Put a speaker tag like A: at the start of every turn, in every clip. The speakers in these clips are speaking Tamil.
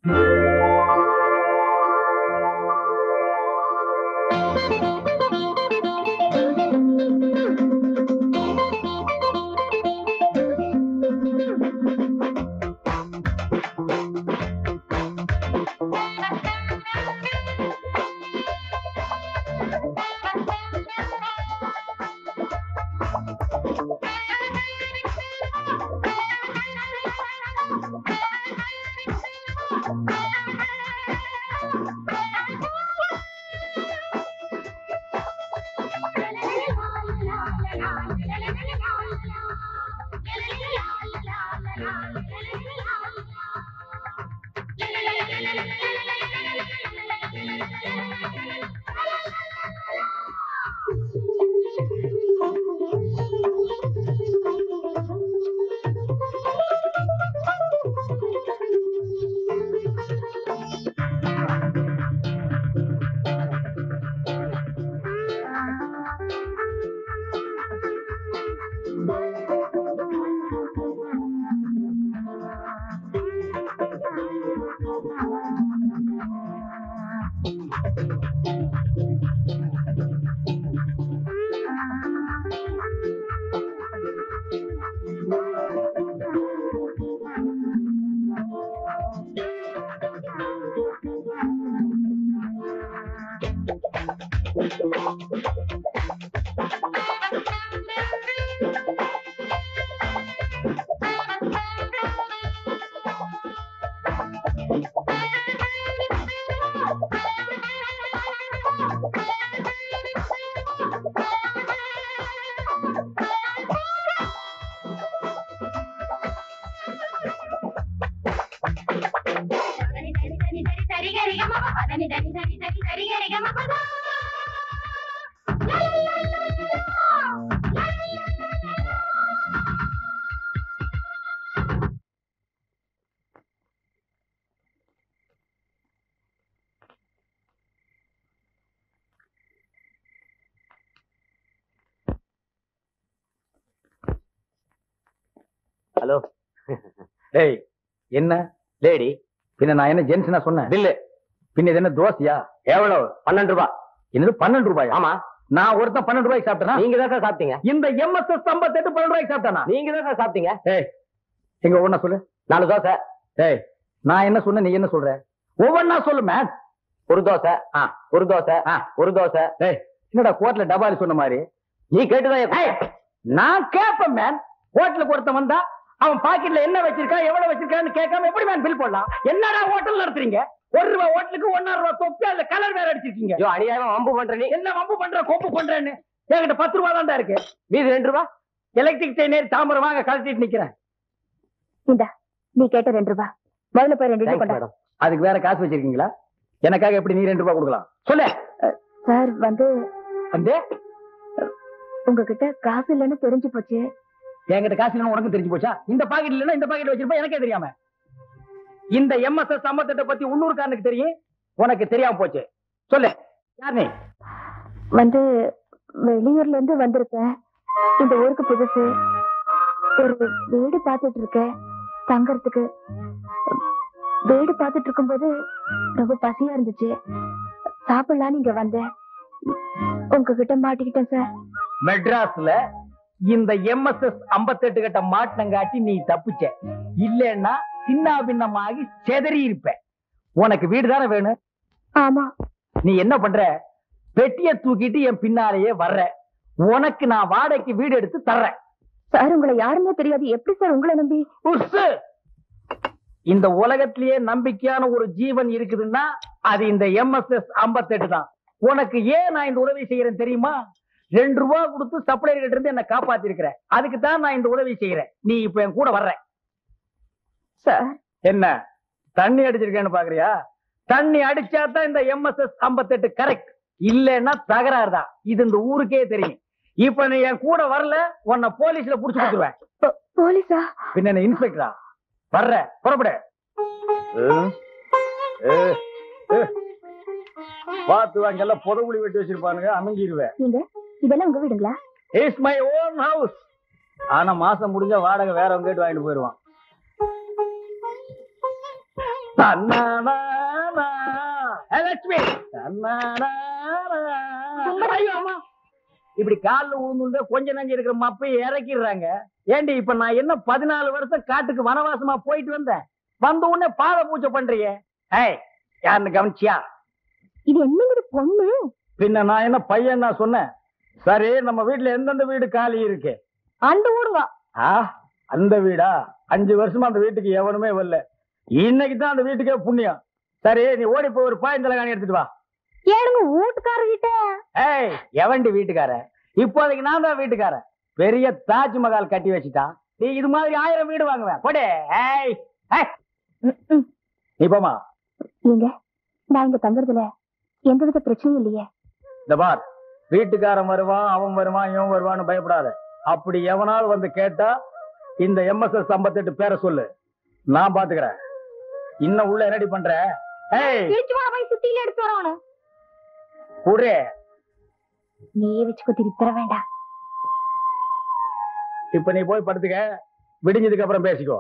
A: ஹலோ
B: டேய் என்ன
A: லேடி
B: பின்ன நான் என்ன ஜென்ஸ்னா சொன்னேன்
A: பில்லு
B: பின்ன இது என்ன தோசையா
A: எவ்வளவு பன்னெண்டு ரூபாய்
B: என்னது பன்னெண்டு ரூபாய்
A: ஆமா
B: நான் ஒருத்தன் பன்னெண்டு ரூபாய்க்கு சாப்பிட்டேனா
A: நீங்க தான் சார் சாப்பிட்டீங்க
B: இந்த எம்எஸ்எஸ் ஐம்பத்தெட்டு பன்னெண்டு ரூபாய்க்கு சாப்பிட்டானா
A: நீங்க தான் சார் சாப்பிட்டீங்க
B: ஏய் எங்க ஒவ்வொன்னா சொல்லு
A: நாலு தோசை
B: ஏய் நான் என்ன சொன்னேன் நீ என்ன சொல்ற ஒவ்வொன்னா சொல்லு மேன்
A: ஒரு தோசை
B: ஆ.
A: ஒரு தோசை
B: ஆ.
A: ஒரு தோசை
B: ஏய் என்னடா கோர்ட்ல டபாலி சொன்ன மாதிரி
A: நீ கேட்டுதான்
B: ஏய், நான் கேட்பேன் மேன் ஹோட்டலுக்கு ஒருத்தன் வந்தா அவன் பாக்கெட்ல என்ன வச்சிருக்கான் எவ்வளவு வச்சிருக்கான்னு கேட்காம எப்படி மேன் பில் போடலாம் என்னடா ஹோட்டல் நடத்துறீங்க ஒரு ரூபாய் ஹோட்டலுக்கு ஒன்னா ரூபாய் தொப்பி அதுல கலர் வேற அடிச்சிருக்கீங்க
A: ஐயோ அநியாயமா வம்பு பண்ற நீ
B: என்ன வம்பு பண்ற கோப்பு பண்றேன்னு என்கிட்ட பத்து ரூபா தான்டா இருக்கு
A: மீதி ரெண்டு ரூபாய்
B: எலக்ட்ரிக் செயினேர் தாமரம் வாங்க கழட்டிட்டு நிக்கிறேன்
C: இந்தா நீ கேட்ட ரெண்டு ரூபாய் முதல்ல போய் ரெண்டு இட்லி
A: தேங்க்ஸ்
C: கொண்டா
A: மேடம்
B: அதுக்கு வேற காசு வச்சிருக்கீங்களா எனக்காக எப்படி நீ ரெண்டு ரூபாய் கொடுக்கலாம் சொல்லு
C: சார் வந்து
B: வந்து
C: உங்ககிட்ட காசு இல்லைன்னு தெரிஞ்சு போச்சு
B: என்கிட்ட காசு இல்லைன்னு உனக்கு தெரிஞ்சு போச்சா இந்த பாக்கெட் இல்லைன்னா இந்த பாக்கெட் வச்சிருப்பா எனக்கே தெரியாம இந்த எம்எஸ்எஸ் சம்பந்தத்தை பத்தி உள்ளூர்காரனுக்கு தெரியும் உனக்கு தெரியாம போச்சு சொல்லு யார் நீ
C: வந்து வெளியூர்ல இருந்து வந்திருக்கேன் இந்த ஊருக்கு புதுசு ஒரு வீடு பார்த்துட்டு இருக்கேன் தங்கறதுக்கு வீடு பார்த்துட்டு இருக்கும்போது ரொம்ப பசியா இருந்துச்சு சாப்பிடலான்னு இங்க வந்தேன் உங்ககிட்ட மாட்டிக்கிட்டேன் சார்
B: மெட்ராஸ்ல இந்த எம்எஸ்எஸ் 58 கிட்ட மாட்டினங்காட்டி நீ தப்பிச்ச இல்லைன்னா சின்ன பின்னமாகி செதறி இருப்ப உனக்கு வீடு தானே வேணும்
C: ஆமா
B: நீ என்ன பண்ற பெட்டிய தூக்கிட்டு என் பின்னாலேயே வர்ற உனக்கு நான் வாடகைக்கு வீடு எடுத்து தர்றேன்
C: சார் உங்களை யாருமே தெரியாது எப்படி சார் உங்களை நம்பி
B: உஸ்ஸு. இந்த உலகத்திலேயே நம்பிக்கையான ஒரு ஜீவன் இருக்குதுன்னா அது இந்த எம்எஸ்எஸ் 58 தான் உனக்கு ஏன் நான் இந்த உதவி செய்யறேன் தெரியுமா ரெண்டு ரூபா கொடுத்து சப்ளையர் கிட்ட இருந்து என்ன காப்பாத்தி அதுக்கு தான் நான் இந்த உதவி செய்யறேன் நீ இப்ப என் கூட வர்ற
C: சார்
B: என்ன தண்ணி அடிச்சிருக்கேன்னு பாக்குறியா தண்ணி அடிச்சா தான் இந்த எம்எஸ்எஸ் 58 கரெக்ட் இல்லைன்னா தகராறு தான் இது இந்த ஊருக்கே தெரியும் இப்ப நீ என் கூட வரல உன்னை போலீஸ்ல புடிச்சு கொடுத்துருவேன்
C: போ- போலீஸா
B: பின்ன என்ன இன்ஸ்பெக்டரா வர்ற புறப்படு பார்த்து அங்கெல்லாம் புதவுளி வெட்டி வச்சிருப்பானுங்க அமைஞ்சிருவேன்
C: நீங்க இதெல்லாம் உங்க வீடுங்களா
B: இஸ் மை ஓன் ஹவுஸ் ஆனா மாசம் முடிஞ்ச வாடகை வேறவங்க கேட்டு வாங்கிட்டு போயிருவான் தன்னானா. ஏ, லட்சுமி தன்னானா. ஐயோ, அம்மா. இப்படி கால்ல விழுந்து கொஞ்ச நஞ்சு இருக்கிற மப்பையை இறக்கிடுறாங்க ஏண்டி இப்ப நான் என்ன பதினாலு வருஷம் காட்டுக்கு வனவாசமா போயிட்டு வந்தேன் வந்த உடனே பாத பூஜை பண்றியே ஏய் யாருன்னு கவனிச்சியா
C: இது என்னங்கிற பொண்ணு
B: பின்ன நான் என்ன பையன் நான் சொன்னேன் சரி நம்ம வீட்டுல எந்தெந்த வீடு காலி இருக்கு
C: அந்த ஊருங்க
B: ஆ அந்த வீடா அஞ்சு வருஷமா அந்த வீட்டுக்கு எவனுமே வரல இன்னைக்கு தான் அந்த வீட்டுக்கே புண்ணியம் சரி நீ ஓடி போய் ஒரு பாயந்தலகாணி எடுத்துட்டு வா
C: ஏனுங்க வீட்டுக்காரர்கிட்ட
B: ஏய் எவன்டி வீட்டுக்கார இப்போதைக்கு நான் தான் வீட்டுக்காரன் பெரிய தாஜ்மஹால் கட்டி வச்சுட்டான் நீ இது மாதிரி ஆயிரம் வீடு வாங்குவேன் போடே ஏய் ஏய், நீ போமா
C: நீங்க நான் இங்க தங்குறதுல எந்தவித பிரச்சனையும் இல்லையே
B: இந்த பார் வீட்டுக்காரன் வருவான் அவன் வருவான் இவன் வருவான்னு பயப்படாத அப்படி எவனாவது வந்து கேட்டா இந்த எம்எஸ்எஸ் ஐம்பத்தெட்டு பேரை சொல்லு நான் பாத்துக்கிறேன் இன்னும் உள்ள என்னடி பண்ற ஏய்
C: திருச்சி வா போய் சுத்தியில எடுத்து வரணும்
B: குடுறே
C: நீயே வச்சு குத்தி தர வேண்டாம்
B: இப்ப நீ போய் படுத்துக்க விடிஞ்சதுக்கு அப்புறம் பேசிக்கோ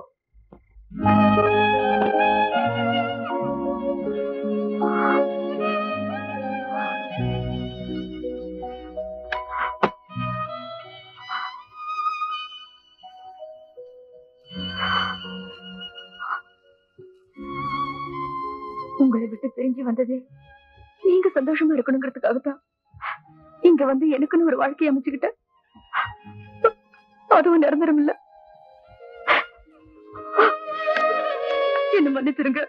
C: உங்களை விட்டு பிரிஞ்சு வந்தது நீங்க சந்தோஷமா இருக்கணுங்கிறதுக்காகத்தான் இங்க வந்து எனக்குன்னு ஒரு வாழ்க்கையை அமைச்சுக்கிட்டேன் அதுவும் நிரந்தரம் இல்ல என்ன மன்னிச்சிருங்க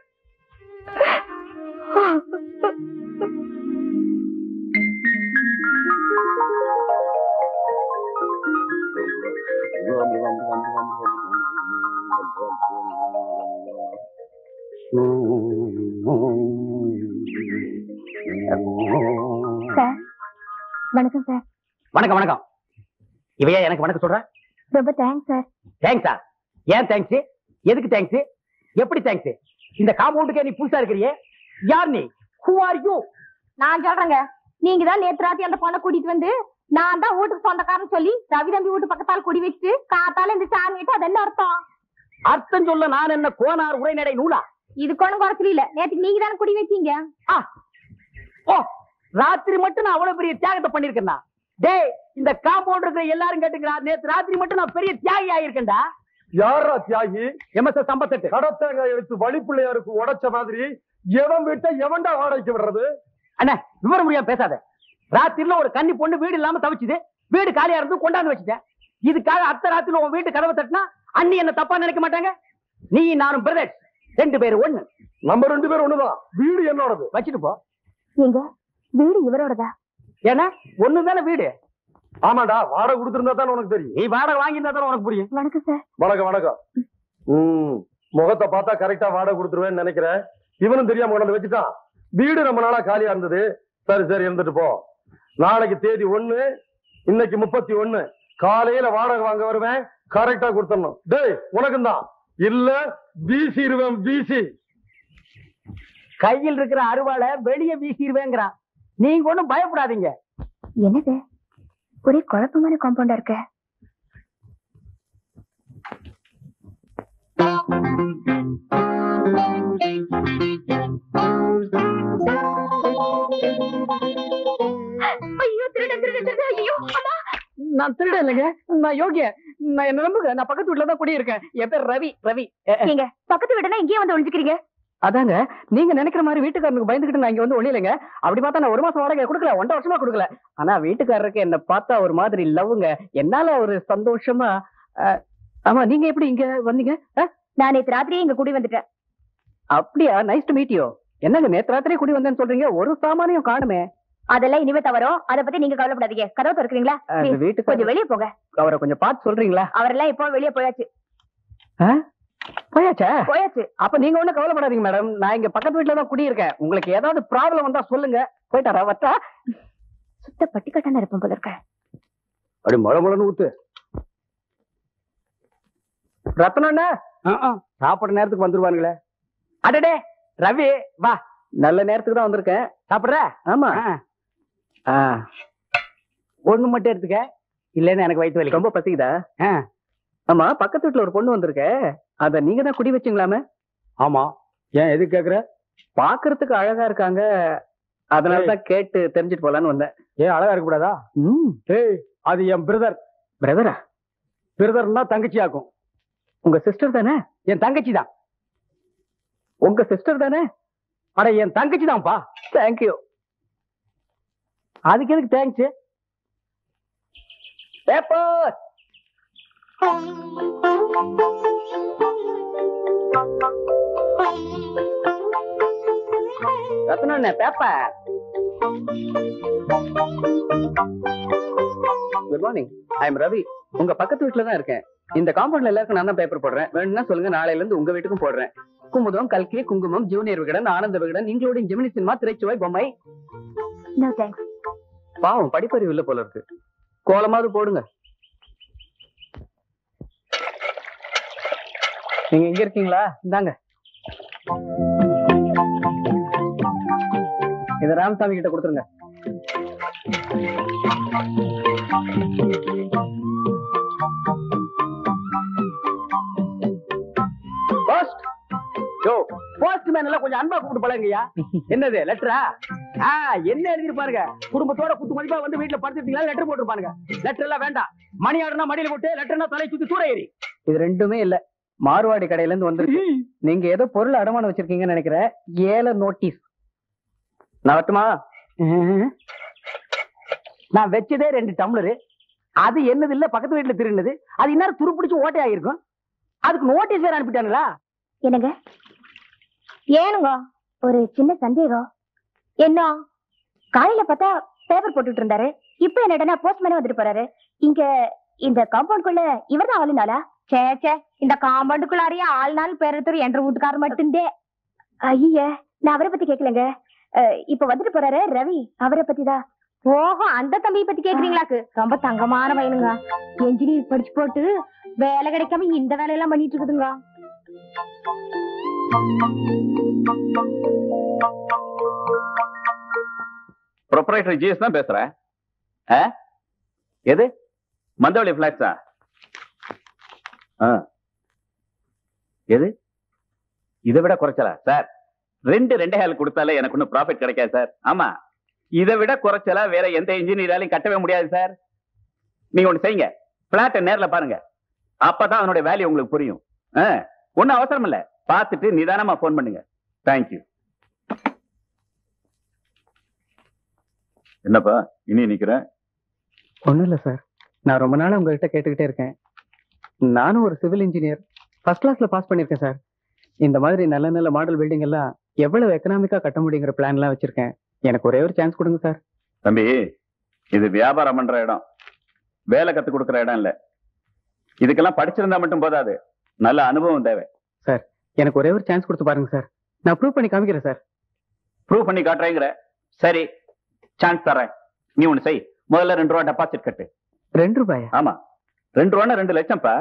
C: சார் வணக்கம் சார்
B: வணக்கம் வணக்கம் இவையா எனக்கு வணக்கம் சொல்ற
C: ரொம்ப தேங்க்ஸ் சார்
B: தேங்க்ஸா ஏன் தேங்க்ஸ் எதுக்கு தேங்க்ஸ் எப்படி தேங்க்ஸ் இந்த காம்பவுண்டுக்கே நீ புதுசா இருக்கிறியே யார் நீ ஹூ ஆர் யூ
C: நான் சொல்றேங்க நீங்க தான் நேத்து ராத்திரி அந்த பொண்ணை கூட்டிட்டு வந்து நான் தான் வீட்டுக்கு சொந்தக்காரன் சொல்லி ரவி தம்பி வீட்டு பக்கத்தால குடி வச்சுட்டு காத்தால இந்த சாமிட்டு அது என்ன அர்த்தம்
B: அர்த்தம் சொல்ல நான் என்ன கோனார் உரைநடை நூலா
C: இதுக்கு ஒண்ணும் குறைச்சல இல்ல நேத்து நீங்க தானே குடி வச்சீங்க
B: ஆ, ஓ ராத்திரி மட்டும் நான் அவ்வளவு பெரிய தியாகத்தை பண்ணிருக்கேன்னா டேய் இந்த காம்பவுண்ட் இருக்கிற எல்லாரும் கேட்டுக்கிறா நேத்து ராத்திரி மட்டும் நான் பெரிய தியாகி ஆயிருக்கேன்டா
D: யாரா தியாகி
B: எம்எஸ்எஸ் ஐம்பத்தெட்டு
D: கடத்தேங்காய் எடுத்து வழிப்பிள்ளையாருக்கு உடைச்ச மாதிரி எவன் வீட்டை எவன்டா வாடகைக்கு விடுறது
B: அண்ணா விவரம் முடியாம பேசாத ராத்திரில ஒரு கன்னி பொண்ணு வீடு இல்லாம தவிச்சுது வீடு காலியா இருந்து கொண்டாந்து வச்சுட்டேன் இதுக்காக அத்த ராத்திரில உன் வீட்டு கதவை தட்டினா அண்ணி என்ன தப்பா நினைக்க மாட்டாங்க நீ நானும் பிரதர்ஸ் ரெண்டு பேரு ஒண்ணு
D: நம்ம ரெண்டு பேரும் ஒண்ணுதான் வீடு என்னோடது
B: வச்சுட்டு போ
C: எங்க வீடு இவரோடதா
B: ஏன்னா ஒண்ணு தானே வீடு
D: ஆமாடா வாடகை கொடுத்திருந்தா தானே உனக்கு தெரியும்
B: நீ வாடகை வாங்கியிருந்தா தானே உனக்கு புரியும்
C: வணக்கம் சார்
D: வணக்கம் வணக்கம் ம் முகத்தை பார்த்தா கரெக்டா வாடகை கொடுத்துருவேன்னு நினைக்கிறேன் இவனும் தெரியாம கொண்டாந்து வச்சுட்டான் வீடு ரொம்ப நாளா காலியா இருந்தது சரி சரி இருந்துட்டு போ நாளைக்கு தேதி ஒண்ணு இன்னைக்கு முப்பத்தி ஒண்ணு காலையில வாடகை வாங்க வருவேன் கரெக்டா கொடுத்துடணும் டேய் உனக்கும் தான் இல்ல வீசிடுவேன் வீசி
B: கையில் இருக்கிற அருவாளை வெளியே வீசிடுவேங்கிறான் நீங்க ஒண்ணும் பயப்படாதீங்க
C: என்னது ஒரே குழப்பமான காம்பவுண்டா இருக்க ஐயோ திருட திருட திருட ஐயோ அம்மா
B: நான் திருட இல்லைங்க நான் யோகிய நான் என்ன நம்புங்க நான் பக்கத்து வீட்டுல தான் குடியிருக்கேன் என் பேர் ரவி ரவி அஹ், அஹ்.
C: நீங்க பக்கத்து வீடுனா இங்கேயே வந்து ஒளிஞ்சுக்கிறீங்க
B: அதாங்க நீங்க நினைக்கிற மாதிரி வீட்டுக்காரனுக்கு பயந்துகிட்டு நான் இங்க வந்து ஒளியலைங்க அப்படி பார்த்தா நான் ஒரு மாசம் வாடகை கொடுக்கல ஒன்றரை வருஷமா கொடுக்கல ஆனா வீட்டுக்காரருக்கு என்ன பார்த்தா ஒரு மாதிரி லவ்வுங்க என்னால ஒரு சந்தோஷமா அஹ், ஆமா நீங்க எப்படி இங்க வந்தீங்க அஹ்,
C: நான் நேத்து ராத்திரியே இங்க குடி வந்துட்டேன்
B: அப்படியா நைஸ் டு மீட் யூ என்னங்க நேத்து ராத்திரி குடி வந்தேன்னு சொல்றீங்க ஒரு சாமானியம் காணுமே
C: அதெல்லாம் இனிமே தவறும் அத பத்தி நீங்க கவலைப்படாதீங்க கதவு திறக்கிறீங்களா
B: அஹ், இந்த
C: Please,
B: வீட்டுக்கு
C: கொஞ்சம் வெளியே போங்க
B: அவரை கொஞ்சம் பார்த்து சொல்றீங்களா
C: அவரெல்லாம் இப்போ வெளியே போயாச்சு
B: போயாச்சா
C: போயாச்சு
B: அப்ப நீங்க ஒண்ணும் கவலைப்படாதீங்க மேடம் நான் இங்க பக்கத்து வீட்டுல தான் குடியிருக்கேன் உங்களுக்கு ஏதாவது ப்ராப்ளம் வந்தா சொல்லுங்க போயிட்டாரா வட்டா
C: சுத்த பட்டிக்கட்டான இருப்பேன் போல இருக்க
D: அப்படி மழை மழைன்னு ஊத்து
B: ரத்னா சாப்பிடுற நேரத்துக்கு வந்துருவானுங்களே அடடே ரவி வா நல்ல நேரத்துக்கு தான் வந்திருக்கேன் சாப்பிடுற ஆமா ஆ. ஒண்ணு மட்டும் எடுத்துக்க இல்லைன்னு எனக்கு வயிற்று வலி ரொம்ப பசிக்குதா ஆமா பக்கத்து வீட்டுல ஒரு பொண்ணு வந்திருக்க அத நீங்க தான் குடி வச்சீங்களாமே
D: ஆமா
B: ஏன் எது கேக்குற பாக்குறதுக்கு அழகா இருக்காங்க அதனால தான் கேட்டு தெரிஞ்சுட்டு போலான்னு வந்தேன் ஏன் அழகா இருக்க கூடாதா ம் ஏய் அது என் பிரதர் பிரதரா பிரதர்னா தங்கச்சி ஆக்கும் உங்க சிஸ்டர் தானே என் தங்கச்சி தான் உங்க சிஸ்டர் தானே அட என் தங்கச்சி தான்ப்பா தேங்க்யூ அதுக்கு எதுக்கு thanks paper Ratna paper good morning I am Ravi உங்க பக்கத்து வீட்டுல தான் இருக்கேன் இந்த காம்பவுண்ட்ல எல்லாருக்கும் நான் தான் பேப்பர் போடுறேன் வேணும்னா சொல்லுங்க நாளையில இருந்து உங்க வீட்டுக்கும் போடுறேன் குமுதம் கல்கி குங்குமம் Junior Vikatan Ananda Vikatan including Gemini Cinema Thiraichuvai Bommai
C: no thanks
B: பாவம் படிப்பறிவு இல்ல போல இருக்கு கோலமாவது போடுங்க நீங்க எங்க இருக்கீங்களா இந்தாங்க இத ராமசாமி கிட்ட கொடுத்துருங்க போஸ்ட் யோ போஸ்ட் மேன் எல்லாம் கொஞ்சம் அன்பா கூப்பிட்டு பழங்கய்யா என்னது லெட்டரா ஆ என்ன எழுதி பாருங்க குடும்பத்தோட குத்து மதிப்பா வந்து வீட்டுல படுத்துட்டீங்களா லெட்டர் போட்டுருப்பானுங்க லெட்டர் எல்லாம் வேண்டாம் மணி ஆடுனா மடியில போட்டு லெட்டர்னா தலை சுத்தி சூட ஏறி இது ரெண்டுமே இல்ல மார்வாடி கடையில இருந்து வந்திருக்கு நீங்க ஏதோ பொருள் அடமானம் வச்சிருக்கீங்கன்னு நினைக்கிறேன் ஏல நோட்டீஸ் நான் வரட்டுமா நான் வச்சதே ரெண்டு டம்ளரு அது என்னது இல்ல பக்கத்து வீட்டுல திருடுனது அது இன்னும் துருப்பிடிச்சு ஓட்டை ஆகிருக்கும் அதுக்கு நோட்டீஸ் வேற அனுப்பிட்டாங்களா
C: என்னங்க ஏனுங்க ஒரு சின்ன சந்தேகம் என்ன காலையில பார்த்தா பேப்பர் போட்டுட்டு இருந்தாரு இப்ப என்னடனா போஸ்ட்மேன் வந்துட்டு போறாரு இங்க இந்த காம்பவுண்ட்குள்ள இவர்தான் ஆளுனாலா சே சே இந்த காம்பவுண்டுக்குள்ளாரியே ஆள் நாள் பேரத்தூர் என்ற வீட்டுக்காரர் மட்டும்தே ஐய நான் அவரை பத்தி கேட்கலங்க அஹ், இப்ப வந்துட்டு போறாரு ரவி அவரை பத்தி தான் ஓஹோ அந்த தம்பியை பத்தி கேக்குறீங்களாக்கு ரொம்ப தங்கமான பையனுங்க என்ஜினியர் படிச்சு போட்டு வேலை கிடைக்காம இந்த வேலையெல்லாம் பண்ணிட்டு இருக்குதுங்க
E: ப்ரொப்ரைட்டர் ஜிஎஸ் தான் பேசுறேன் ஆ? எது மந்தவழி பிளாட்ஸா எது இதை விட குறைச்சலா சார் ரெண்டு ரெண்டே ஹால் கொடுத்தாலே எனக்கு ஒன்றும் ப்ராஃபிட் கிடைக்காது சார் ஆமா இதை விட குறைச்சலா வேற எந்த இன்ஜினியராலையும் கட்டவே முடியாது சார் நீங்க ஒண்ணு செய்யுங்க பிளாட்டை நேர்ல பாருங்க அப்பதான் அதனுடைய வேல்யூ உங்களுக்கு புரியும் ஒன்னும் அவசரம் இல்ல பார்த்துட்டு நிதானமா ஃபோன் பண்ணுங்க தேங்க்யூ என்னப்பா இனி நிக்கிறேன்
B: ஒண்ணும் இல்ல சார் நான் ரொம்ப நாளா உங்ககிட்ட கேட்டுக்கிட்டே இருக்கேன் நானும் ஒரு சிவில் இன்ஜினியர் ஃபர்ஸ்ட் கிளாஸ்ல பாஸ் பண்ணிருக்கேன் சார் இந்த மாதிரி நல்ல நல்ல மாடல் பில்டிங் எல்லாம் எவ்வளவு எக்கனாமிக்கா கட்ட முடியுங்கிற பிளான் எல்லாம் வச்சிருக்கேன் எனக்கு ஒரே ஒரு சான்ஸ் கொடுங்க சார்
E: தம்பி இது வியாபாரம் பண்ற இடம் வேலை கத்து கொடுக்கற இடம் இல்ல இதுக்கெல்லாம் படிச்சிருந்தா மட்டும் போதாது நல்ல அனுபவம் தேவை
B: எனக்கு ஒரே ஒரு சான்ஸ் கொடுத்து பாருங்க சார் நான் ப்ரூவ் பண்ணி காமிக்கிறேன் சார்
E: ப்ரூவ் பண்ணி காட்டுறேங்கிற சரி சான்ஸ் தரேன் நீ ஒண்ணு செய் முதல்ல ரெண்டு ரூபா டெபாசிட் கட்டு
B: ரெண்டு ரூபாயா
E: ஆமா ரெண்டு ரூபான்னா ரெண்டு லட்சம்ப்பா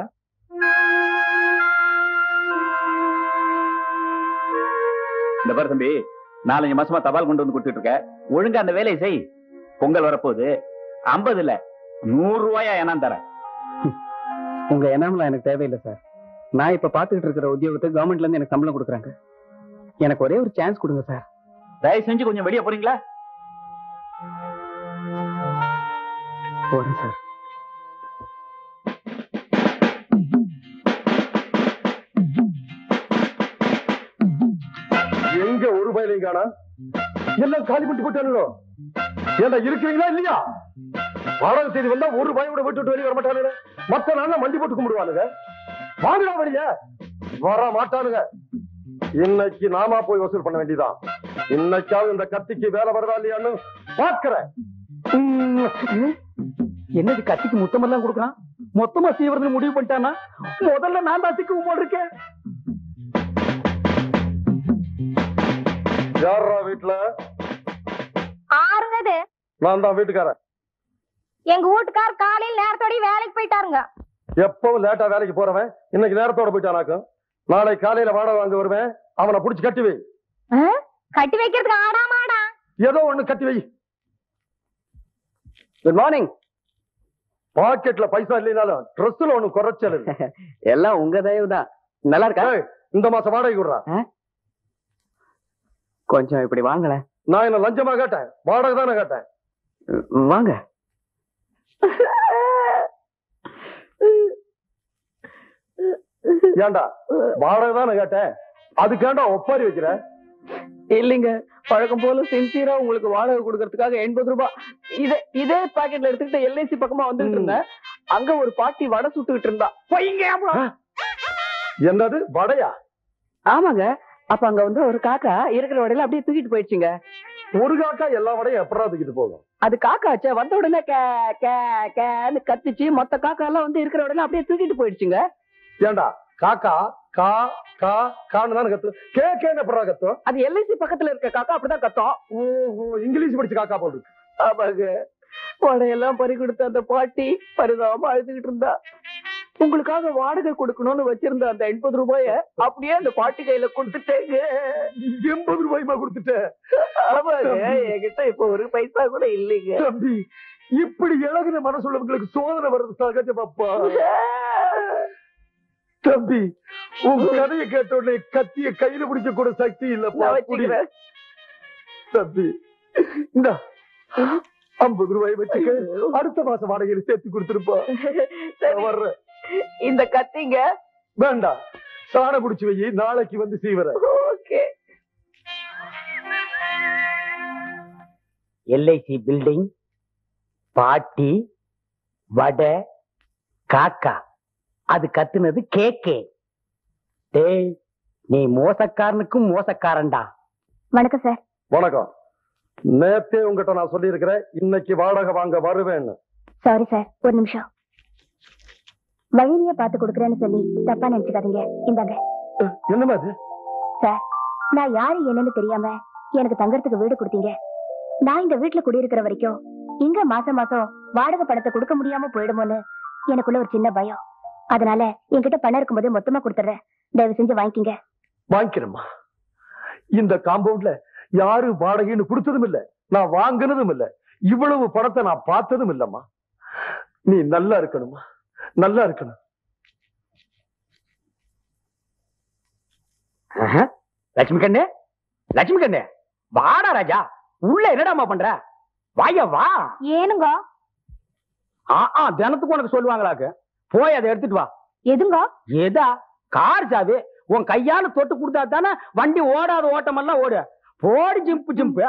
E: இந்த பாரு தம்பி நாலஞ்சு மாசமா தபால் கொண்டு வந்து கொடுத்துட்டு இருக்க ஒழுங்கா அந்த வேலையை செய் பொங்கல் வரப்போகுது ஐம்பது இல்ல நூறு ரூபாயா ஏனாம் தரேன்
B: உங்க எண்ணம்லாம் எனக்கு தேவையில்லை சார் நான் இப்ப பாத்துக்கிட்டு இருக்கிற உத்தியோகத்துக்கு கவர்மெண்ட்ல இருந்து எனக்கு சம்பளம் கொடுக்குறாங்க எனக்கு ஒரே ஒரு சான்ஸ் கொடுங்க சார்
E: தயவு செஞ்சு கொஞ்சம் வெளியே போறீங்களா
B: போறேன் சார்
D: எங்க ஒரு பயிலையும் காணா எல்லாம் காலி பண்ணிட்டு போயிட்டானுங்களோ ஏண்டா இருக்கிறீங்களா இல்லையா வாடகை தேதி வந்தா ஒரு பயம் கூட விட்டு விட்டு வெளியே வர மாட்டானுங்க மத்த நாள்ல மண்டி போட்டு கும்பிடுவானுங்க வாங்கடா வெளிய வர மாட்டானுங்க இன்னைக்கு நாமா போய் வசூல் பண்ண வேண்டியதான் இன்னைக்காவது இந்த கத்திக்கு வேலை வருதா இல்லையான்னு பாக்குறேன்
B: என்னது கத்திக்கு முத்தமெல்லாம் கொடுக்குறான் மொத்தமா சீவரத்துல முடிவு பண்ணிட்டானா முதல்ல நான் தான் சிக்கு போல் இருக்கேன்
D: யாரா வீட்டுல
C: ஆறுங்க இது
D: நான் தான் வீட்டுக்காரன்
C: எங்க வீட்டுக்கார் காலையில் நேரத்தோட வேலைக்கு போயிட்டாருங்க
D: எப்பவும் லேட்டா வேலைக்கு போறவன் இன்னைக்கு நேரத்தோட போயிட்டானாக்கும் நாளை காலையில வாடகை வாங்க வருவேன் அவனை புடிச்சு கட்டி வை
C: ஆ? கட்டி வைக்கிறதுக்கு ஆடா மாடா
D: ஏதோ ஒண்ணு கட்டி வை
B: குட் மார்னிங்
D: பாக்கெட்ல பைசா இல்லைனாலும் ட்ரெஸ்ல ஒண்ணு குறைச்சல் இல்ல.
B: எல்லாம் உங்க தயவு தான் நல்லா இருக்கா
D: ஏய், இந்த மாசம் வாடகை விடுறா
B: கொஞ்சம் இப்படி வாங்கல
D: நான் என்ன லஞ்சமா கேட்டேன் வாடகை தானே கேட்டேன்
B: வாங்க
D: ஏன்டா வாடகை தானே கேட்டேன் அதுக்கேண்டா ஒப்பாரி வைக்கிற
B: இல்லைங்க பழக்கம் போல சின்சியரா உங்களுக்கு வாடகை கொடுக்கறதுக்காக எண்பது ரூபாய் இதே இதே பாக்கெட்ல எடுத்துக்கிட்டு எல்ஐசி பக்கமா வந்துட்டு இருந்தேன் அங்க ஒரு பாட்டி வடை சுட்டுக்கிட்டு இருந்தா பொய்ங்க
D: என்னது வடையா
B: ஆமாங்க அப்ப அங்க வந்து ஒரு காக்கா இருக்கிற வடையில அப்படியே தூக்கிட்டு போயிடுச்சுங்க
D: ஒரு காக்கா எல்லா வடையும் எப்படா தூக்கிட்டு போகும்
B: அது காக்காச்சே வந்த உடனே கே கே கேன்னு கத்துச்சு மொத்த காக்கா எல்லாம் வந்து இருக்கிற வடையில அப்படியே தூக்கிட்டு போயிடுச்சுங்க
D: ஏன்டா காக்கா கா கா கான்னு தானே கத்து கே கேன்னு எப்படா கத்தும்
B: அது எல்ஐசி பக்கத்துல இருக்க காக்கா அப்படிதான் கத்தோம்
D: ஓஹோ இங்கிலீஷ் படிச்சு காக்கா போடு
B: ஆமாங்க வடையெல்லாம் பறி கொடுத்த அந்த பாட்டி பரிதாபமா அழுதுகிட்டு இருந்தா உங்களுக்காக வாடகை கொடுக்கணும்னு வச்சிருந்த அந்த எண்பது ரூபாய அப்படியே அந்த பாட்டி கையில கொடுத்துட்டேங்க
D: எண்பது ரூபாய்மா கொடுத்துட்டேன்
B: ஆமாங்க என்கிட்ட இப்ப ஒரு பைசா கூட இல்லைங்க
D: தம்பி இப்படி இழகுன மனசுள்ளவங்களுக்கு சோதனை வர்றது சகஜமாப்பா தம்பி உன் கதையை கேட்ட உடனே கத்திய கையில பிடிக்க கூட சக்தி இல்லப்பா
B: நான் வச்சுக்கிறேன்.
D: தம்பி இந்த ஐம்பது ரூபாய் வச்சுக்க அடுத்த மாசம் வாடகையில சேர்த்து கொடுத்துருப்பா
B: சரி,
D: வர்றேன்
B: இந்த கத்திங்க
D: வேண்டாம் சாண புடிச்சு வை நாளைக்கு வந்து சீவர
B: ஓகே
A: எல்ஐசி பில்டிங் பாட்டி வடை காக்கா அது கத்துனது கேக்கே டேய் நீ மோசக்காரனுக்கும் மோசக்காரன்டா
C: வணக்கம் சார்
D: வணக்கம் நேத்தே உங்ககிட்ட நான் சொல்லி இருக்கிறேன் இன்னைக்கு வாடகை வாங்க வருவேன்னு
C: சாரி சார் ஒரு நிமிஷம் வழியிலேயே பார்த்து கொடுக்குறேன்னு சொல்லி தப்பா நினைச்சுக்காதீங்க இந்தாங்க
D: என்னமா அது
C: சார் நான் யாரு என்னன்னு தெரியாம எனக்கு தங்கறதுக்கு வீடு கொடுத்தீங்க நான் இந்த வீட்டுல குடியிருக்கிற வரைக்கும் இங்க மாசம் மாசம் வாடகை பணத்தை கொடுக்க முடியாம போயிடுமோன்னு எனக்குள்ள ஒரு சின்ன பயம் அதனால என்கிட்ட பணம் இருக்கும்போது மொத்தமா கொடுத்துறேன் தயவு செஞ்சு வாங்கிக்கிங்க
D: வாங்கிக்கிறேம்மா இந்த காம்பவுண்ட்ல யாரு வாடகைன்னு கொடுத்ததும் இல்ல நான் வாங்கினதும் இல்ல இவ்வளவு பணத்தை நான் பார்த்ததும் இல்லம்மா நீ நல்லா இருக்கணுமா நல்லா இருக்கணும்
B: ஆஹா. லட்சுமி கண்ணு லட்சுமி கண்ணு வாடா ராஜா உள்ள என்னடாமா பண்ற வாயா வா
C: ஏனுங்க
B: ஆ ஆ தினத்துக்கு உனக்கு சொல்லுவாங்களாக்கு போய் அதை எடுத்துட்டு வா
C: எதுங்க
B: ஏதா கார் சாவி உன் கையால தொட்டு கொடுத்தா தானே வண்டி ஓடாத ஓட்டமெல்லாம் ஓடு போடி ஜிம்பு ஜிம்பு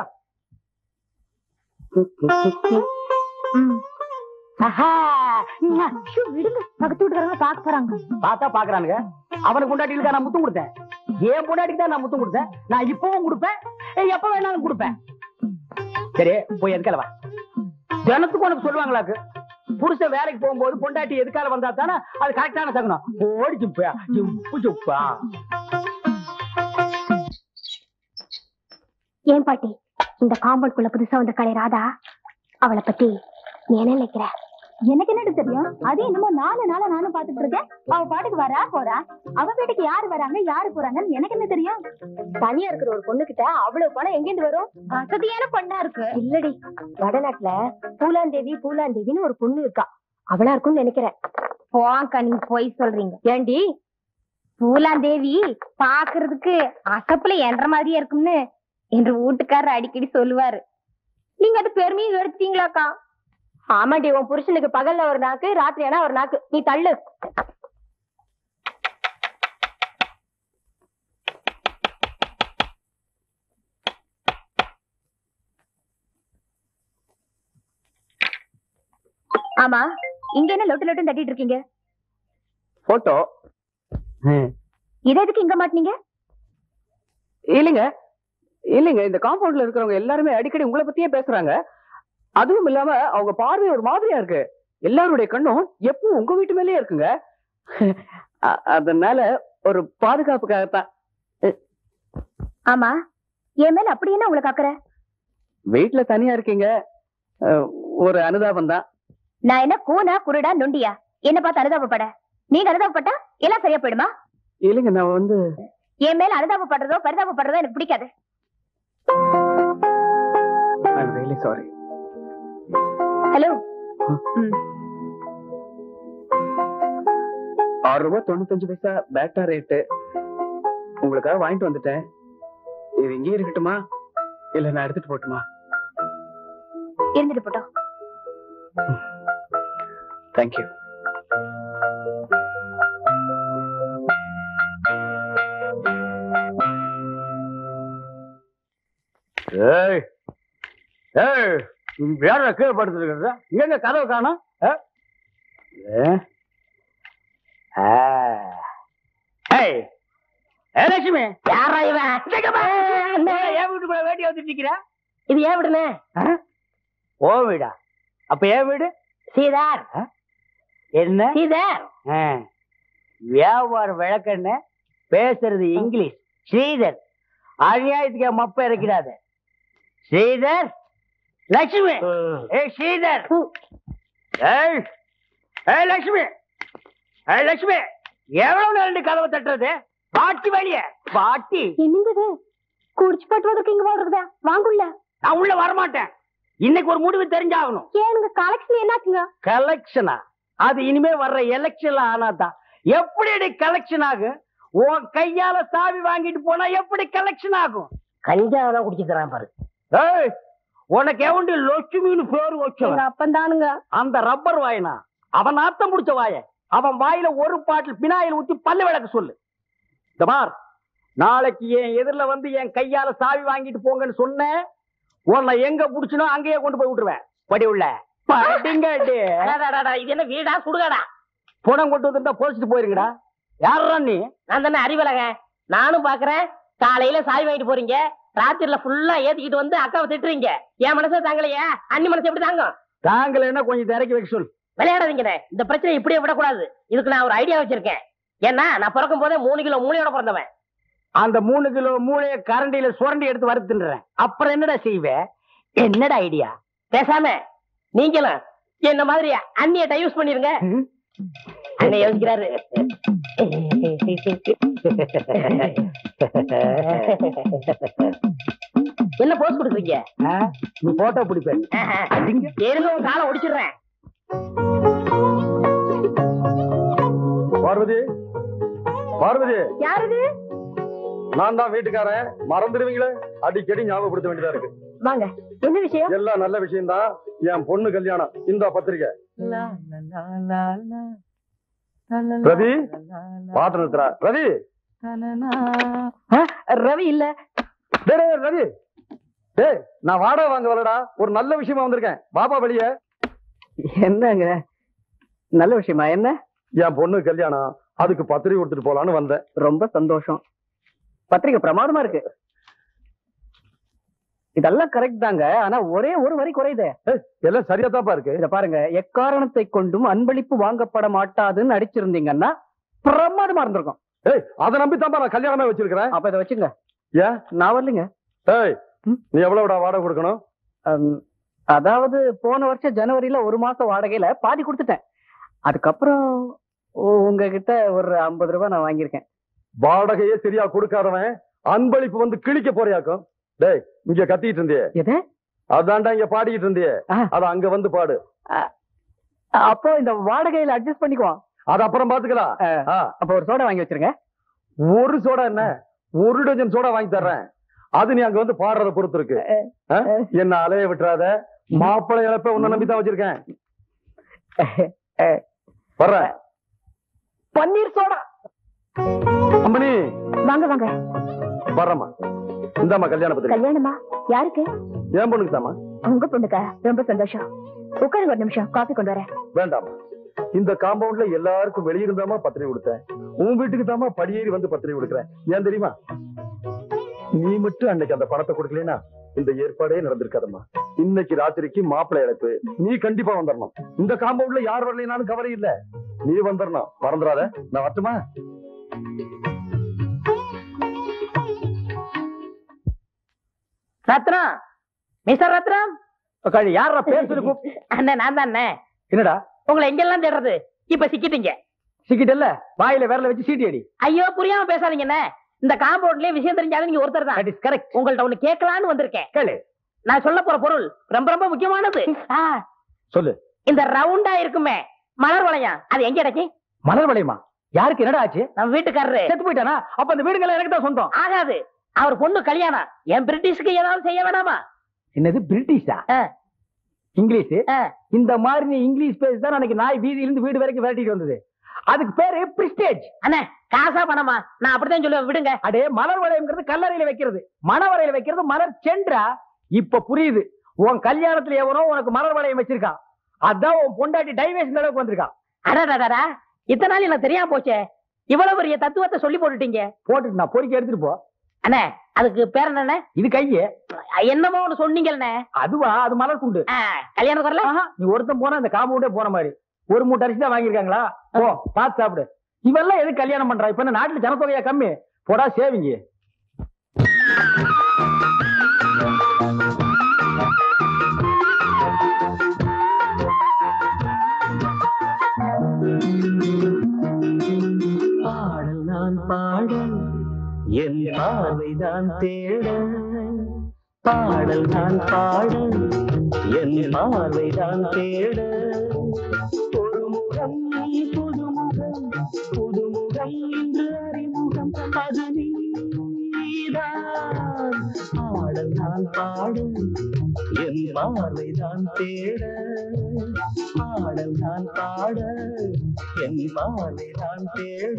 C: ம். ஆஹா. ஷூ, விடுங்க பக்கத்து வீட்டுக்காரங்க பார்க்க போறாங்க
B: பார்த்தா பாக்குறானுங்க அவனுக்கு பொண்டாட்டிக்கு தான் நான் முத்தம் கொடுத்தேன் என் பொண்டாட்டிக்கு தான் நான் முத்தம் கொடுத்தேன் நான் இப்பவும் கொடுப்பேன் ஏய், எப்ப வேணாலும் கொடுப்பேன் சரி போய் எதுக்கால வா தினத்துக்கு உனக்கு சொல்லுவாங்களாக்கு புருஷன் வேலைக்கு போகும்போது பொண்டாட்டி எதுக்கால வந்தா தானே அது கரெக்டான சகுனம் ஓடி ஜிம்பு ஜிம்பு ஜிப்பா
C: ஏன் பாட்டி இந்த காம்பவுண்ட்குள்ள புதுசா வந்த கலை ராதா அவளை பத்தி நீ என்ன நினைக்கிற எனக்கு என்னடி தெரியும் அது என்னமோ நாலு நாளா நானும் பாத்துட்டு இருக்கேன் அவ பாட்டுக்கு வரா போறா அவ வீட்டுக்கு யாரு வராங்க யாரு போறாங்கன்னு எனக்கு என்ன தெரியும் தனியா இருக்கிற ஒரு பொண்ணு கிட்ட அவ்வளவு பணம் எங்கிருந்து வரும் வசதியான பொண்ணா இருக்கு இல்லடி வடநாட்டுல பூலாந்தேவி பூலாந்தேவின்னு ஒரு பொண்ணு இருக்கா அவளா இருக்கும்னு நினைக்கிறேன் போங்கக்கா நீங்க போய் சொல்றீங்க ஏண்டி பூலாந்தேவி பாக்குறதுக்கு அசப்புல என்ற மாதிரியே இருக்கும்னு என்று வீட்டுக்காரர் அடிக்கடி சொல்லுவாரு நீங்க அது பெருமையும் எடுத்தீங்களாக்கா ஆமாடி உன் புருஷனுக்கு பகல்ல ஒரு நாக்கு ராத்திரி ஆனா ஒரு நாக்கு நீ தள்ளு ஆமா இங்க என்ன லொட்டு லொட்டு தட்டிட்டு இருக்கீங்க
B: போட்டோ
C: இத எதுக்கு இங்க மாட்டீங்க
B: இல்லைங்க இல்லைங்க இந்த காம்பவுண்ட்ல இருக்கிறவங்க எல்லாருமே அடிக்கடி உங்களை பத்தியே பேசுறாங்க அதுவும் இல்லாம அவங்க பார்வை ஒரு மாதிரியா இருக்கு எல்லாருடைய கண்ணும் எப்பவும் உங்க வீட்டு மேலயே இருக்குங்க அ- அதனால ஒரு பாதுகாப்புக்காகத்தான்
C: ஆமா என் மேல அப்படி என்ன உங்களுக்கு அக்கறை
B: வீட்டுல தனியா இருக்கீங்க அஹ், ஒரு அனுதாபம் தான்
C: நான் என்ன கூனா குருடா நொண்டியா என்ன பார்த்து அனுதாபப்பட நீங்க அனுதாபப்பட்டா எல்லாம் சரியா போயிடுமா
B: இல்லைங்க நான் வந்து
C: என் மேல அனுதாபப்படுறதோ பரிதாபப்படுறதோ எனக்கு பிடிக்காது
B: ஐம் ரியலி சாரி
C: ஹலோ
B: ஆறு ரூபாய் தொண்ணூத்தஞ்சு பைசா பேட்டா ரேட்டு உங்களுக்காக வாங்கிட்டு வந்துட்டேன் இது இங்கே இருக்கட்டுமா இல்ல நான் எடுத்துட்டு போட்டுமா
C: இருந்துட்டு போட்டோம்
B: தேங்க்யூ ஏய் ஏய் யார கீழே படுத்துருக்கிறது எங்க கதவை காணும் ஏய் ஏ லட்சுமி
C: யாரா இவன்
B: என் வீட்டுக்குள்ள வேட்டி வந்துட்டு நிக்கிற
C: இது ஏன் விடுனே
B: ஓ வீடா அப்ப ஏன் வீடு
C: சீதார்
B: என்ன
C: சீதார்
B: ஆ. வியாபார விளக்கண்ண பேசுறது இங்கிலீஷ் ஸ்ரீதர் அநியாயத்துக்கு என் மப்ப இருக்கிறாத ஸ்ரீதர் லட்சுமி ஏய் ஸ்ரீதர் ஏய் ஏய் லட்சுமி ஏய் லட்சுமி எவ்வளவு நேரம் கதவை தட்டுறது பாட்டி வழிய பாட்டி
C: என்னங்க இது குடிச்சு போட்டு வந்திருக்கு இங்க போடுறதா வாங்குள்ள
B: நான் உள்ள வரமாட்டேன் இன்னைக்கு ஒரு முடிவு தெரிஞ்சாகணும்
C: ஏனுங்க கலெக்ஷன் என்னாச்சுங்க
B: கலெக்ஷனா அது இனிமே வர்ற எலெக்ஷன்ல ஆனாதான் எப்படி கலெக்ஷன் ஆகும் உன் கையால சாவி வாங்கிட்டு போனா எப்படி கலெக்ஷன் ஆகும்
A: கஞ்சா தான் குடிச்சு தரான் பாரு
B: ஏய் உனக்கு எவண்டி லட்சுமின்னு பேரு
C: எங்க
B: வச்சவன்
C: அப்பன் தானுங்க
B: அந்த ரப்பர் வாயனா அவன் நாத்தம் முடிச்ச வாய அவன் வாயில ஒரு பாட்டில் பினாயில் ஊத்தி பல்லு விளக்க சொல்லு இந்த பார் நாளைக்கு என் எதிரில வந்து என் கையால சாவி வாங்கிட்டு போங்கன்னு சொன்னேன் உன்னை எங்க புடிச்சனோ அங்கேயே கொண்டு போய் விட்டுருவேன் படி உள்ள படிங்கடி
A: இது என்ன வீடா சுடுகாடா
B: புடம் கொண்டு வந்திருந்தா போச்சுட்டு போயிருங்கடா யாரா நீ
A: நான் தானே அறிவலக நானும் பாக்குறேன் காலையில சாய் வாங்கிட்டு போறீங்க ராத்திரில ஃபுல்லா ஏத்திக்கிட்டு வந்து அக்காவை திட்டுறீங்க என் மனசே தாங்கலையா அண்ணி மனசு எப்படி தாங்கும்
B: தாங்கள் என்ன கொஞ்சம் திறக்கி வைக்க சொல்
A: விளையாடாதீங்கண்ணே இந்த பிரச்சனை இப்படியே விடக்கூடாது இதுக்கு நான் ஒரு ஐடியா வச்சிருக்கேன் ஏன்னா நான் பிறக்கும் போதே மூணு கிலோ மூளையோட பிறந்தவன்
B: அந்த மூணு கிலோ மூளைய கரண்டியில சுரண்டி எடுத்து வறுத்துன்றேன் அப்புறம் என்னடா செய்வே என்னடா ஐடியா
A: பேசாம நீங்களும் என்ன மாதிரி அண்ணிய டைவர்ஸ் பண்ணிருங்க அண்ணன் யோசிக்கிறாரு என்ன போஸ் கொடுக்குறீங்க
B: நீ போட்டோ பிடிப்பேன்
A: இருங்க உன் காலை ஒடிச்சிடுறேன்
D: பார்வதி பார்வதி
C: யாருது
D: நான் தான் வீட்டுக்காரன் மறந்துடுவீங்களே அடிக்கடி ஞாபகப்படுத்த வேண்டியதா இருக்கு
C: வாங்க என்ன விஷயம்
D: எல்லாம் நல்ல விஷயம் தான் என் பொண்ணு கல்யாணம் இந்த பத்திரிக்கை ரவி பாட்டு நிறுத்துறா ரவி
B: ரவி இல்ல
D: டேய், டேய், ரவி டேய் நான் வாடகை வாங்க வரடா ஒரு நல்ல விஷயமா வந்திருக்கேன் பாப்பா வெளியே
B: என்னங்க நல்ல விஷயமா என்ன
D: என் பொண்ணு கல்யாணம் அதுக்கு பத்திரிக்கை கொடுத்துட்டு போலான்னு வந்தேன்
B: ரொம்ப சந்தோஷம் பத்திரிக்கை பிரமாதமா இருக்கு இதெல்லாம் கரெக்ட் தாங்க ஆனா ஒரே ஒரு வரி குறையுதே
D: எல்லாம் சரியா தாப்பா இருக்கு
B: இத பாருங்க எக்காரணத்தை கொண்டும் அன்பளிப்பு வாங்கப்பட மாட்டாதுன்னு அடிச்சிருந்தீங்கன்னா பிரமாதமா இருந்திருக்கும்
D: ஏய் அதை நம்பி தான்ப்பா நான் கல்யாணமே வச்சிருக்கிறேன்
B: அப்ப இதை வச்சுங்க
D: ஏன்
B: நான் வரலைங்க
D: ஏய்
B: ம்?
D: நீ எவ்வளவுடா வாடகை கொடுக்கணும்
B: அம், அதாவது போன வருஷம் ஜனவரியில ஒரு மாசம் வாடகையில பாதி கொடுத்துட்டேன் அதுக்கப்புறம் உ- உங்ககிட்ட ஒரு ஐம்பது ரூபாய் நான் வாங்கியிருக்கேன்
D: வாடகையே சரியா கொடுக்காதவன் அன்பளிப்பு வந்து கிழிக்க போறியாக்கும் டேய் இங்க கத்திட்டு இருந்தியே
B: எது
D: அதான்டா இங்க பாடிக்கிட்டு இருந்தியே
B: ஆ.
D: அத அங்க வந்து பாடு
B: அப்போ இந்த வாடகையில அட்ஜஸ்ட் பண்ணிக்குவோம்
D: அது அப்புறம் பாத்துக்கலாம்
B: ஆ.
D: ஆ,
B: அப்ப ஒரு சோடா வாங்கி வச்சிருங்க
D: ஒரு சோடா என்ன ஒரு டஜன் சோடா வாங்கி தர்றேன் அது நீ அங்க வந்து பாடுறத பொறுத்து இருக்கு ஆ? என்ன அலைய விட்டுறாத மாப்பிள்ளை இழப்ப உன்னை நம்பி தான் வச்சிருக்கேன் வர்றேன்
B: பன்னீர் சோடா
D: அம்மணி
C: வாங்க வாங்க
D: வர்றம்மா இந்தாம்மா கல்யாண பத்திரிக்கை
C: கல்யாணமா யாருக்கு
D: என் பொண்ணுக்கு தாமா
C: உங்க பொண்ணுக்கா ரொம்ப சந்தோஷம் உட்காருங்க ஒரு நிமிஷம் காஃபி கொண்டு வரேன்
D: வேண்டாம் இந்த காம்பவுண்ட்ல எல்லாருக்கும் வெளியிருந்தாமா பத்திரிகை கொடுத்தேன் உன் வீட்டுக்கு தாமா படியேறி வந்து பத்திரிகை கொடுக்குறேன் ஏன் தெரியுமா நீ மட்டும் அன்னைக்கு அந்த பணத்தை கொடுக்கலனா இந்த ஏற்பாடே நடந்திருக்காதம்மா இன்னைக்கு ராத்திரிக்கு மாப்பிள்ளை இழப்பு நீ கண்டிப்பா வந்துடணும் இந்த காம்பவுண்ட்ல யார் வரலைனாலும் கவலை இல்ல நீ வந்துடணும் மறந்துடாத நான் வரட்டுமா
A: ரத்னம் மிஸ்டர் ரத்னம்
B: உக்காரு, யார்ரா பேர் சொல்லி கூப்~
A: அண்ணன் நான் தானே
B: என்னடா
A: உங்களை எங்கெல்லாம் தேடுறது இப்ப சிக்கிட்டீங்க
B: சிக்கிட்டு இல்ல வாயில விரல வச்சு சீட்டி அடி
A: ஐயோ புரியாம பேசாதீங்கண்ணே இந்த காம்பவுண்ட்லயே விஷயம் தெரிஞ்சாலும் நீங்க ஒருத்தர் தான்
B: தட் இஸ் கரெக்ட்
A: உங்கள்ட்ட ஒண்ணு கேட்கலான்னு வந்திருக்கேன்
B: கேளு
A: நான் சொல்ல போற பொருள் ரொம்ப ரொம்ப முக்கியமானது ஆ,
D: சொல்லு
A: இந்த ரவுண்டா இருக்குமே மலர் வளையம் அது எங்க கிடைக்கும்
B: மலர் வளையமா யாருக்கு என்னடா ஆச்சு
A: நம்ம வீட்டுக்காரரு
B: செத்து போயிட்டானா அப்ப அந்த வீடுகள் எனக்கு தான் சொந்தம்
A: ஆகாது அவர் பொண்ணு கல்யாணம் என் பிரிட்டிஷ்க்கு ஏதாவது செய்ய வேணாமா
B: என்னது பிரிட்டிஷா
A: ஆ.
B: இங்கிலீஷ்
A: ஆ.
B: இந்த மாதிரி நீ இங்கிலீஷ் பேசி தான் அன்னைக்கு நாய் வீதியில இருந்து வீடு வரைக்கும் விரட்டிட்டு வந்தது அதுக்கு பேரு பிரிஸ்டேஜ்
A: அண்ணே காசா பணமா நான் அப்படித்தான் சொல்லுவேன் விடுங்க
B: அடே மலர் வளையம்ங்கிறது கல்லறையில வைக்கிறது மணவரையில வைக்கிறது மலர் சென்றா இப்ப புரியுது உன் கல்யாணத்துல எவனோ உனக்கு மலர் வளையம் வச்சிருக்கான் அதான் உன் பொண்டாட்டி டைவேஷன் அளவுக்கு வந்திருக்கான்
A: அடடடடா இத்தனை நாள் எனக்கு தெரியாம போச்சே இவ்வளவு பெரிய தத்துவத்தை சொல்லி போட்டுட்டீங்க
B: போட்டுட்டு நான் பொறுக்கி எடுத்துட்டு போ
A: அண்ணே அதுக்கு பேர் என்னண்ணே
B: இது கையே
A: என்னமோ ஒண்ணு சொன்னீங்கல்ல
B: அதுவா அது மலர் குண்டு
A: கல்யாணம் வரல
B: ஆஹா, நீ ஒருத்தன் போனா அந்த காம்பவுண்டே போன மாதிரி ஒரு மூட்டை அரிசி தான் வாங்கியிருக்காங்களா போ பார்த்து சாப்பிடு இவெல்லாம் எதுக்கு கல்யாணம் பண்றா இப்ப என்ன நாட்டுல ஜனத்தொகையா கம்மி போடா சேவிங்க
F: பாடல் நான் பாட என் பார்வைதான் தேட பாடல் நான் பாட என் பார்வைதான் தேட ஒரு முகம் புதுமுகம் புதுமுகம் என்று அறிமுகம் அது நீதான் பாடல் நான் பாட என் பார்வைதான் தேட பாடல் நான் பாட என் மாலை நான் தேட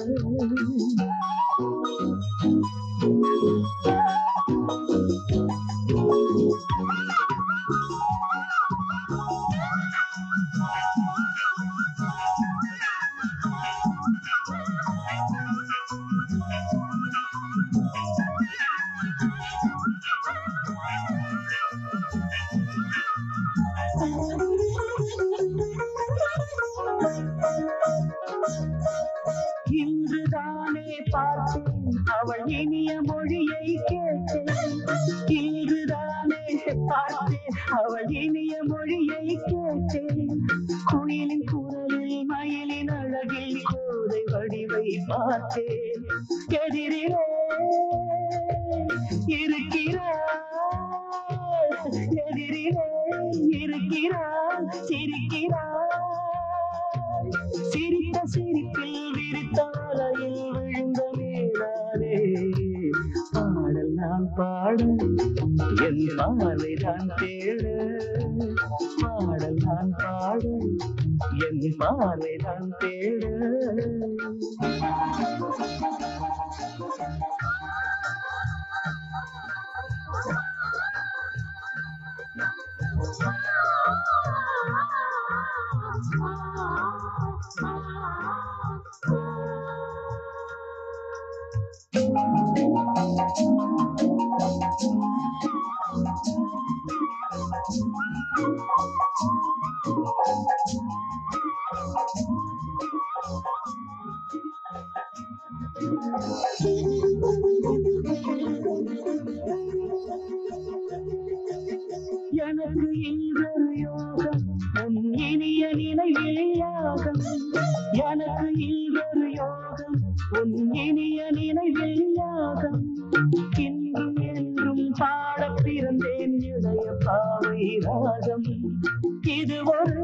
F: இன்றுதானே பார்த்தேன் அவள் இனிய மொழியை கேட்டேன் இன்றுதானே பார்த்தேன் அவள் இனிய மொழியை கேட்டேன் குயிலின் குரலில் மயிலின் அழகில் கோதை வடிவை பார்த்தேன் எதிரிலே இருக்கிறார் எதிரிலே இருக்கிறார் சிரிக்கிறார் சிரித்த சிரிப்பில் விரித்த மலையில் விழுந்த மேலானே பாடல் நான் பாட என் மாலை தான் தேட பாடல் நான் பாட என் மாலை தான் தேட எனக்கு இன்றொரு யோகம் உன் இனிய நினைவில் யாகம் எனக்கு இன்றொரு யோகம் உன் இனிய நினைவில் யாகம் இன்றும் என்றும் பாடப் பிறந்தேன் இளைய பாவை ராகம் இது ஒரு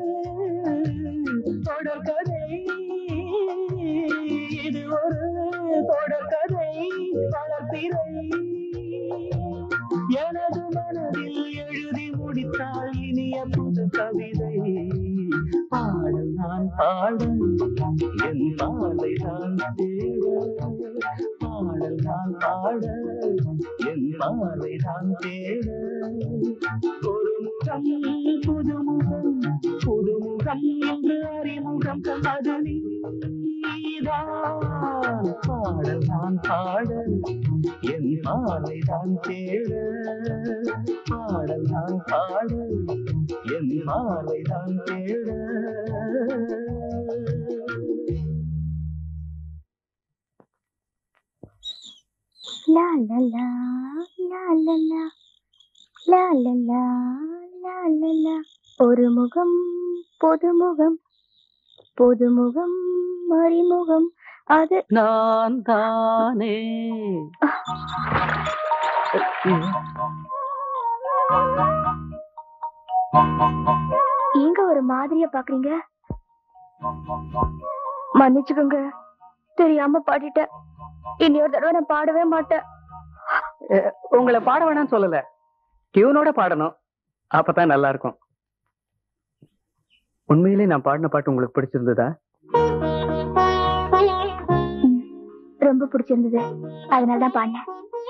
F: தொடர்கதை இது ஒரு தொடர்கதை வளர்ப்பிறை எனது மனதில் எழுதி முடித்தால் இனிய புது கவிதை பாடல் நான் பாட என் பாலை நான் தேட பாடல் நான் பாட என் பாலை நான் தேட ஒரு முகம் புதுமுகம் புதுமுகம் என்று அறிமுகம் அது நீதான் பாடல் நான் பாட என் மாலை தான் தேட பாடல் நான் பாட என் மாலை தான் தேட
C: லா லா லா லா லா லா லா லா லா லா லா லா ஒரு முகம் புதுமுகம் புதுமுகம் மறிமுகம் அது
F: நான் தானே
C: ஏங்க ஒரு மாதிரியா பாக்குறீங்க மன்னிச்சுக்கோங்க தெரியாம பாடிட்டேன் இனி ஒரு தடவை நான் பாடவே மாட்டேன்
B: அஹ், உங்களை பாட வேணாம்னு சொல்லல டியூனோட பாடணும் அப்பதான் நல்லா இருக்கும் உண்மையிலே நான் பாடின பாட்டு உங்களுக்கு பிடிச்சிருந்ததா
C: ரொம்ப பிடிச்சிருந்தது அதனாலதான் பாடினேன்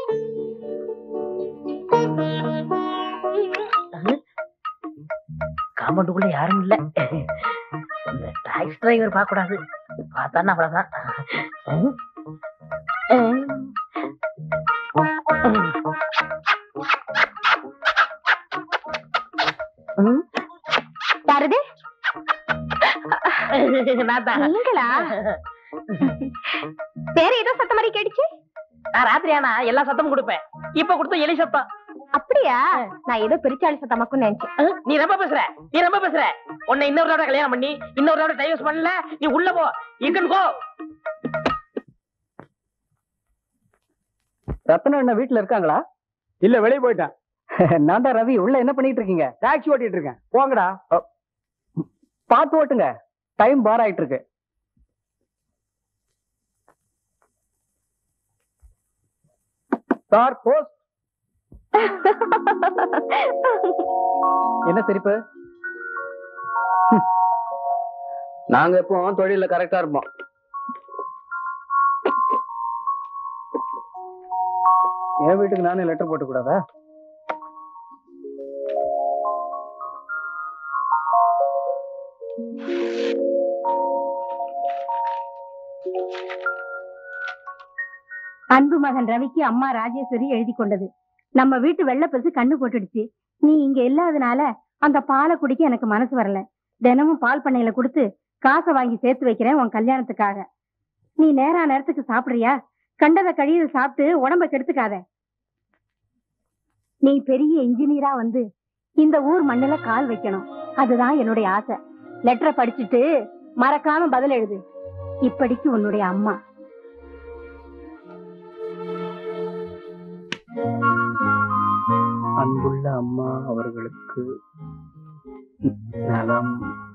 A: காம்பவுண்டுக்குள்ள யாரும் இல்ல இந்த டாக்ஸி டிரைவர் பார்க்க கூடாது பார்த்தான்னா அவ்வளவுதான்
C: யாரது
A: நான் தான்
C: நீங்களா வேற ஏதோ சத்தம் மாதிரி கேட்டுச்சு
A: நான் ராத்திரி ஆனா எல்லா சத்தமும் கொடுப்பேன் இப்ப கொடுத்த எலி சத்தம்
C: அப்படியா நான் ஏதோ பெருச்சாளி சத்தமாக்கும் நினைச்சேன்
A: அஹ், நீ ரொம்ப பேசுற நீ ரொம்ப பேசுற உன்னை இன்னொரு தடவை கல்யாணம் பண்ணி இன்னொரு தடவை டைவர்ஸ் பண்ணல நீ உள்ள போ இங்கன் கோ
B: ரத்தனம் என்ன வீட்டுல இருக்காங்களா இல்ல வெளியே போயிட்டேன் நான் தான் ரவி உள்ள என்ன பண்ணிட்டு இருக்கீங்க டாக்ஸி ஓட்டிட்டு இருக்கேன் போங்கடா அ, பார்த்து ஓட்டுங்க டைம் பார் ஆயிட்டு இருக்கு சார் போஸ்ட் என்ன சிரிப்பு ஹம். நாங்க எப்போ தொழில கரெக்டா இருப்போம் என் வீட்டுக்கு நானே லெட்டர் போட்டு கூடாதா
C: அன்பு மகன் ரவிக்கு அம்மா ராஜேஸ்வரி எழுதி கொண்டது நம்ம வீட்டு வெள்ளப்பெருசு கண்ணு போட்டுடுச்சு நீ இங்க இல்லாதனால அந்த பாலை குடிக்க எனக்கு மனசு வரல தினமும் பால் பண்ணையில கொடுத்து காசை வாங்கி சேர்த்து வைக்கிறேன் உன் கல்யாணத்துக்காக நீ நேரா நேரத்துக்கு சாப்பிடுறியா கண்டதை கழியத சாப்பிட்டு உடம்ப கெடுத்துக்காத நீ பெரிய இன்ஜினியரா வந்து இந்த ஊர் மண்ணுல கால் வைக்கணும் அதுதான் என்னுடைய ஆசை லெட்டரை படிச்சுட்டு மறக்காம பதில் எழுது இப்படிக்கு உன்னுடைய அம்மா
B: அன்புள்ள அம்மா அவர்களுக்கு நலம்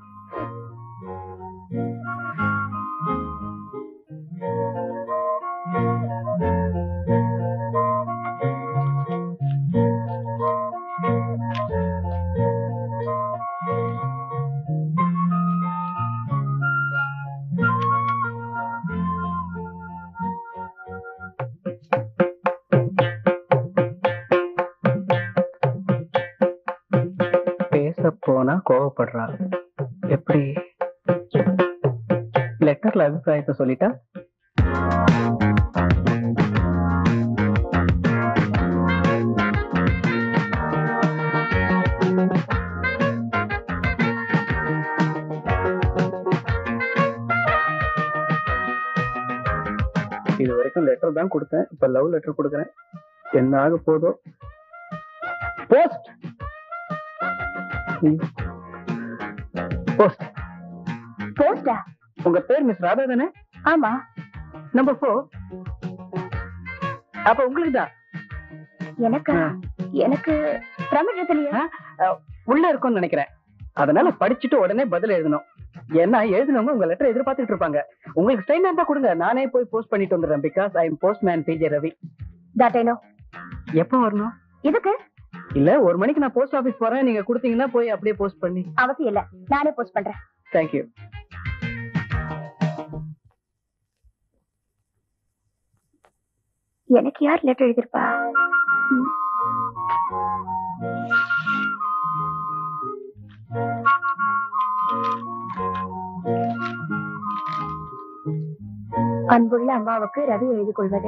B: பேச போனா கோவப்படுறா எப்படி லெட்டர்ல அபிப்பிராயத்தை சொல்லிட்டா இது வரைக்கும் லெட்டர் தான் கொடுத்தேன் இப்ப லவ் லெட்டர் கொடுக்குறேன் என்ன ஆக போதோ போஸ்ட் போஸ்ட்
C: போஸ்டா
B: உங்க பேர் மிஸ் ராதா தானே
C: ஆமா
B: நம்பர் ஃபோர் அப்ப உங்களுக்கு தான்
C: எனக்கு எனக்கு பிரமிட் தெரியல
B: உள்ள இருக்கும்னு நினைக்கிறேன் அதனால படிச்சுட்டு உடனே பதில் எழுதணும் ஏன்னா எழுதினவங்க உங்க லெட்டர் எதிர்பார்த்துட்டு இருப்பாங்க உங்களுக்கு ஸ்டைன் இருந்தா கொடுங்க நானே போய் போஸ்ட் பண்ணிட்டு வந்துடுறேன் because I am postman PJ Ravi
C: that I know
B: எப்போ வரணும்
C: இதுக்கு
B: இல்ல ஒரு மணிக்கு நான் போஸ்ட் ஆபீஸ் போறேன் நீங்க கொடுத்தீங்கன்னா போய் அப்படியே போஸ்ட் பண்ணி
C: அவசியம் இல்ல நானே போஸ்ட் பண்றேன்
B: தேங்க்யூ
C: எனக்கு யார் லெட்டர் எழுதிருப்பா ம். அன்புள்ள அம்மாவுக்கு ரவி எழுதி கொள்வது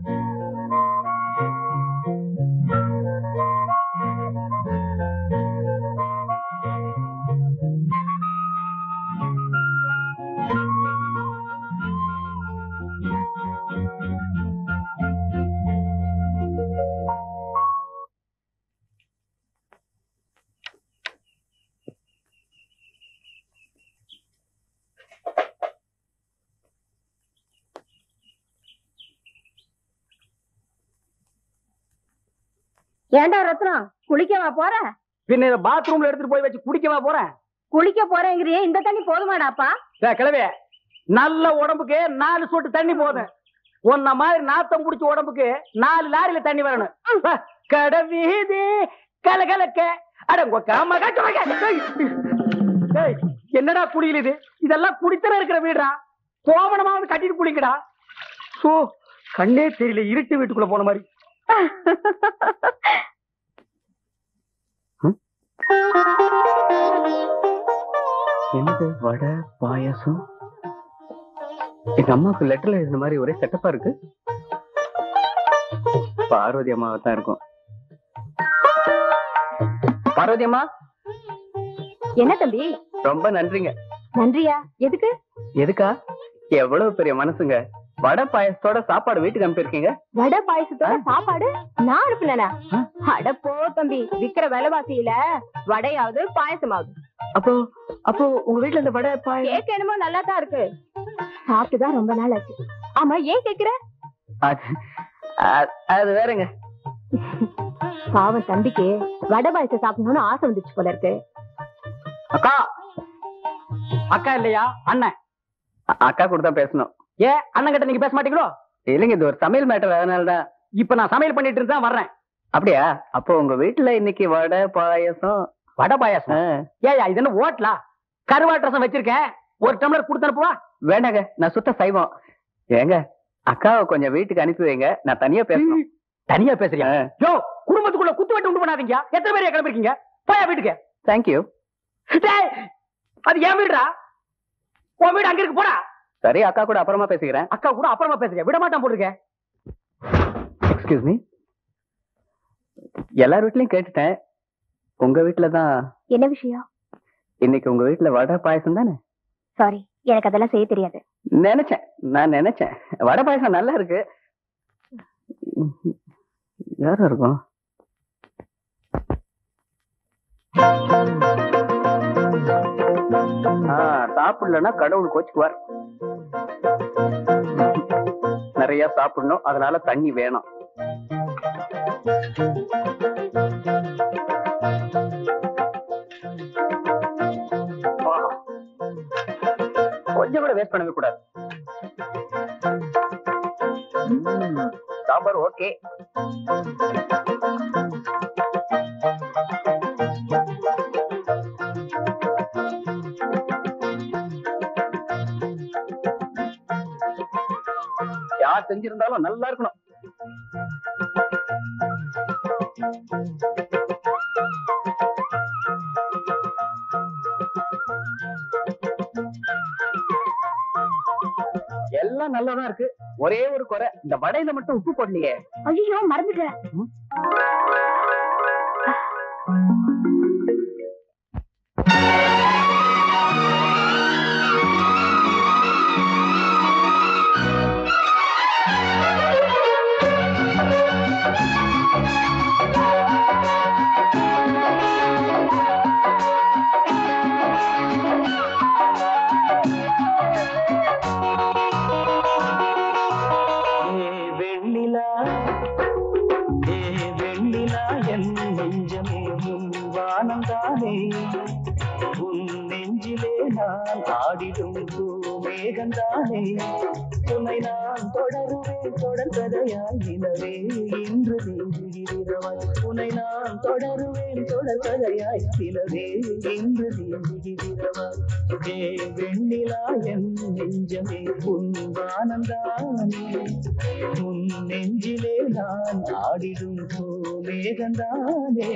C: ஏன்டா ரத்னம் குளிக்கவா போற
B: பின்ன இதை பாத்ரூம்ல எடுத்துட்டு போய் வச்சு குடிக்கவா போறேன்
C: குளிக்க போறேங்கிறியே இந்த தண்ணி போதுமாடாப்பா
B: டேய், கிழவே நல்ல உடம்புக்கு நாலு சொட்டு தண்ணி போதும் உன்ன மாதிரி நாத்தம் புடிச்ச உடம்புக்கு நாலு லாரியில தண்ணி வரணும் வா, கடை வீதி கலகலக்க அட உங்க காம என்னடா குடியில் இது இதெல்லாம் குடித்தன இருக்கிற வீடுடா கோவணமாவது கட்டிட்டு குளிக்கடா சோ கண்ணே தெரியல இருட்டு வீட்டுக்குள்ள போன மாதிரி
F: என்னது வடை பாயாசம் எங்க அம்மாவுக்கு லெட்டர்ல எழுதின மாதிரி ஒரே செட்டப்பா இருக்கு பார்வதி அம்மாவை தான் இருக்கும் பார்வதி அம்மா
C: என்ன தம்பி
F: ரொம்ப நன்றிங்க
C: நன்றியா எதுக்கு
F: எதுக்கா எவ்வளவு பெரிய மனசுங்க வடை பாயசத்தோட சாப்பாடு வீட்டுக்கு அனுப்பியிருக்கீங்க
C: வடை பாயசத்தோட சாப்பாடு நான் அனுப்புனேனா அட போ தம்பி விக்கிற விலைவாசியில வடையாவது பாயசமாவது
F: அப்போ அப்போ உங்க வீட்டுல இந்த வடை பாயசம்
C: கேக் என்னமோ நல்லா தான் இருக்கு சாப்பிட்டுதான் ரொம்ப நாள் ஆச்சு ஆமா ஏன் கேக்குற
F: அது அது- அது வேறங்க
C: பாவம் தம்பிக்கு வடை பாயசம் சாப்பிடணும்னு ஆசை வந்துச்சு போல இருக்கு
B: அக்கா அக்கா இல்லையா அண்ணன்
F: அ- அக்கா கூட தான் பேசணும்
B: ஏ அண்ணன் கிட்ட நீங்க பேச மாட்டீங்களோ
F: இல்லைங்க இது ஒரு சமையல் மேட்டர் அதனால தான்
B: இப்ப நான் சமையல் பண்ணிட்டு இருந்து தான் வர்றேன்
F: அப்படியா அப்போ உங்க வீட்டுல இன்னைக்கு வடை பாயசம்
B: வடை பாயாசம்
F: ஆ,
B: ஏயா இது என்ன ஓட்டலா கருவாட்டு ரசம் வச்சிருக்கேன் ஒரு டம்ளர் கொடுத்து அனுப்புவா
F: வேண்டாங்க நான் சுத்த சைவம் ஏங்க அக்காவை கொஞ்சம் வீட்டுக்கு அனுப்பி வைங்க நான் தனியா பேசணும்
B: தனியா பேசுறியா
F: ஆ,
B: யோ குடும்பத்துக்குள்ள குத்து வெட்டு உண்டு பண்ணாதீங்க எத்தனை பேர் கிளம்பிருக்கீங்க போயா வீட்டுக்கு
F: thank you
B: டேய், அது என் வீடுடா உன் வீடு அங்க இருக்கு போடா
F: சரி அக்கா கூட அப்புறமா பேசிக்கிறேன்
B: அக்கா கூட அப்புறமா பேசுங்க விட மாட்டான் போட்டுருக்கேன்
F: எக்ஸ்கியூஸ் மீ எல்லார் வீட்லயும் கேட்டுட்டேன் உங்க வீட்டுல தான்
C: என்ன விஷயம்
F: இன்னைக்கு உங்க வீட்டுல வடை பாயசம் தானே
C: சாரி எனக்கு அதெல்லாம் செய்ய தெரியாது
F: நினைச்சேன் நான் நினைச்சேன் வடை பாயசம் நல்லா இருக்கு யாரா இருக்கும் ஆ, சாப்பிடலன்னா கடவுள் கோச்சுக்குவார் நிறைய சாப்பிடணும் அதனால தண்ணி வேணும் ஆஹா. கொஞ்சம் கூட வேஸ்ட் பண்ணவே கூடாது ம், சாம்பார் ஓகே யார் செஞ்சிருந்தாலும் நல்லா இருக்கணும் எல்லாம் நல்லாதான் இருக்கு ஒரே ஒரு குறை இந்த வடையில மட்டும் உப்பு போடலையே
C: ஐயோ மறந்துட்டேன்
F: ஏ வெண்ணிலா ஏ வெண்ணிலா என் நெஞ்சமே உன் வானந்தானே உன் நெஞ்சிலே நான் ஆடிடும் மேகந்தானே உன்னை நான் தொடருவேன் தொடர்கதையாய் நிலவே இன்று நீங்குகிறவாய் உன்னை நான் தொடருவேன் தொடர்கதையாய் நிலவே இன்று நீங்குகிறவாய் ஏ வெண்ணிலா என் நெஞ்சமே உன் வானந்தானே உன் நெஞ்சிலே நான் ஆடிடும் மேகந்தானே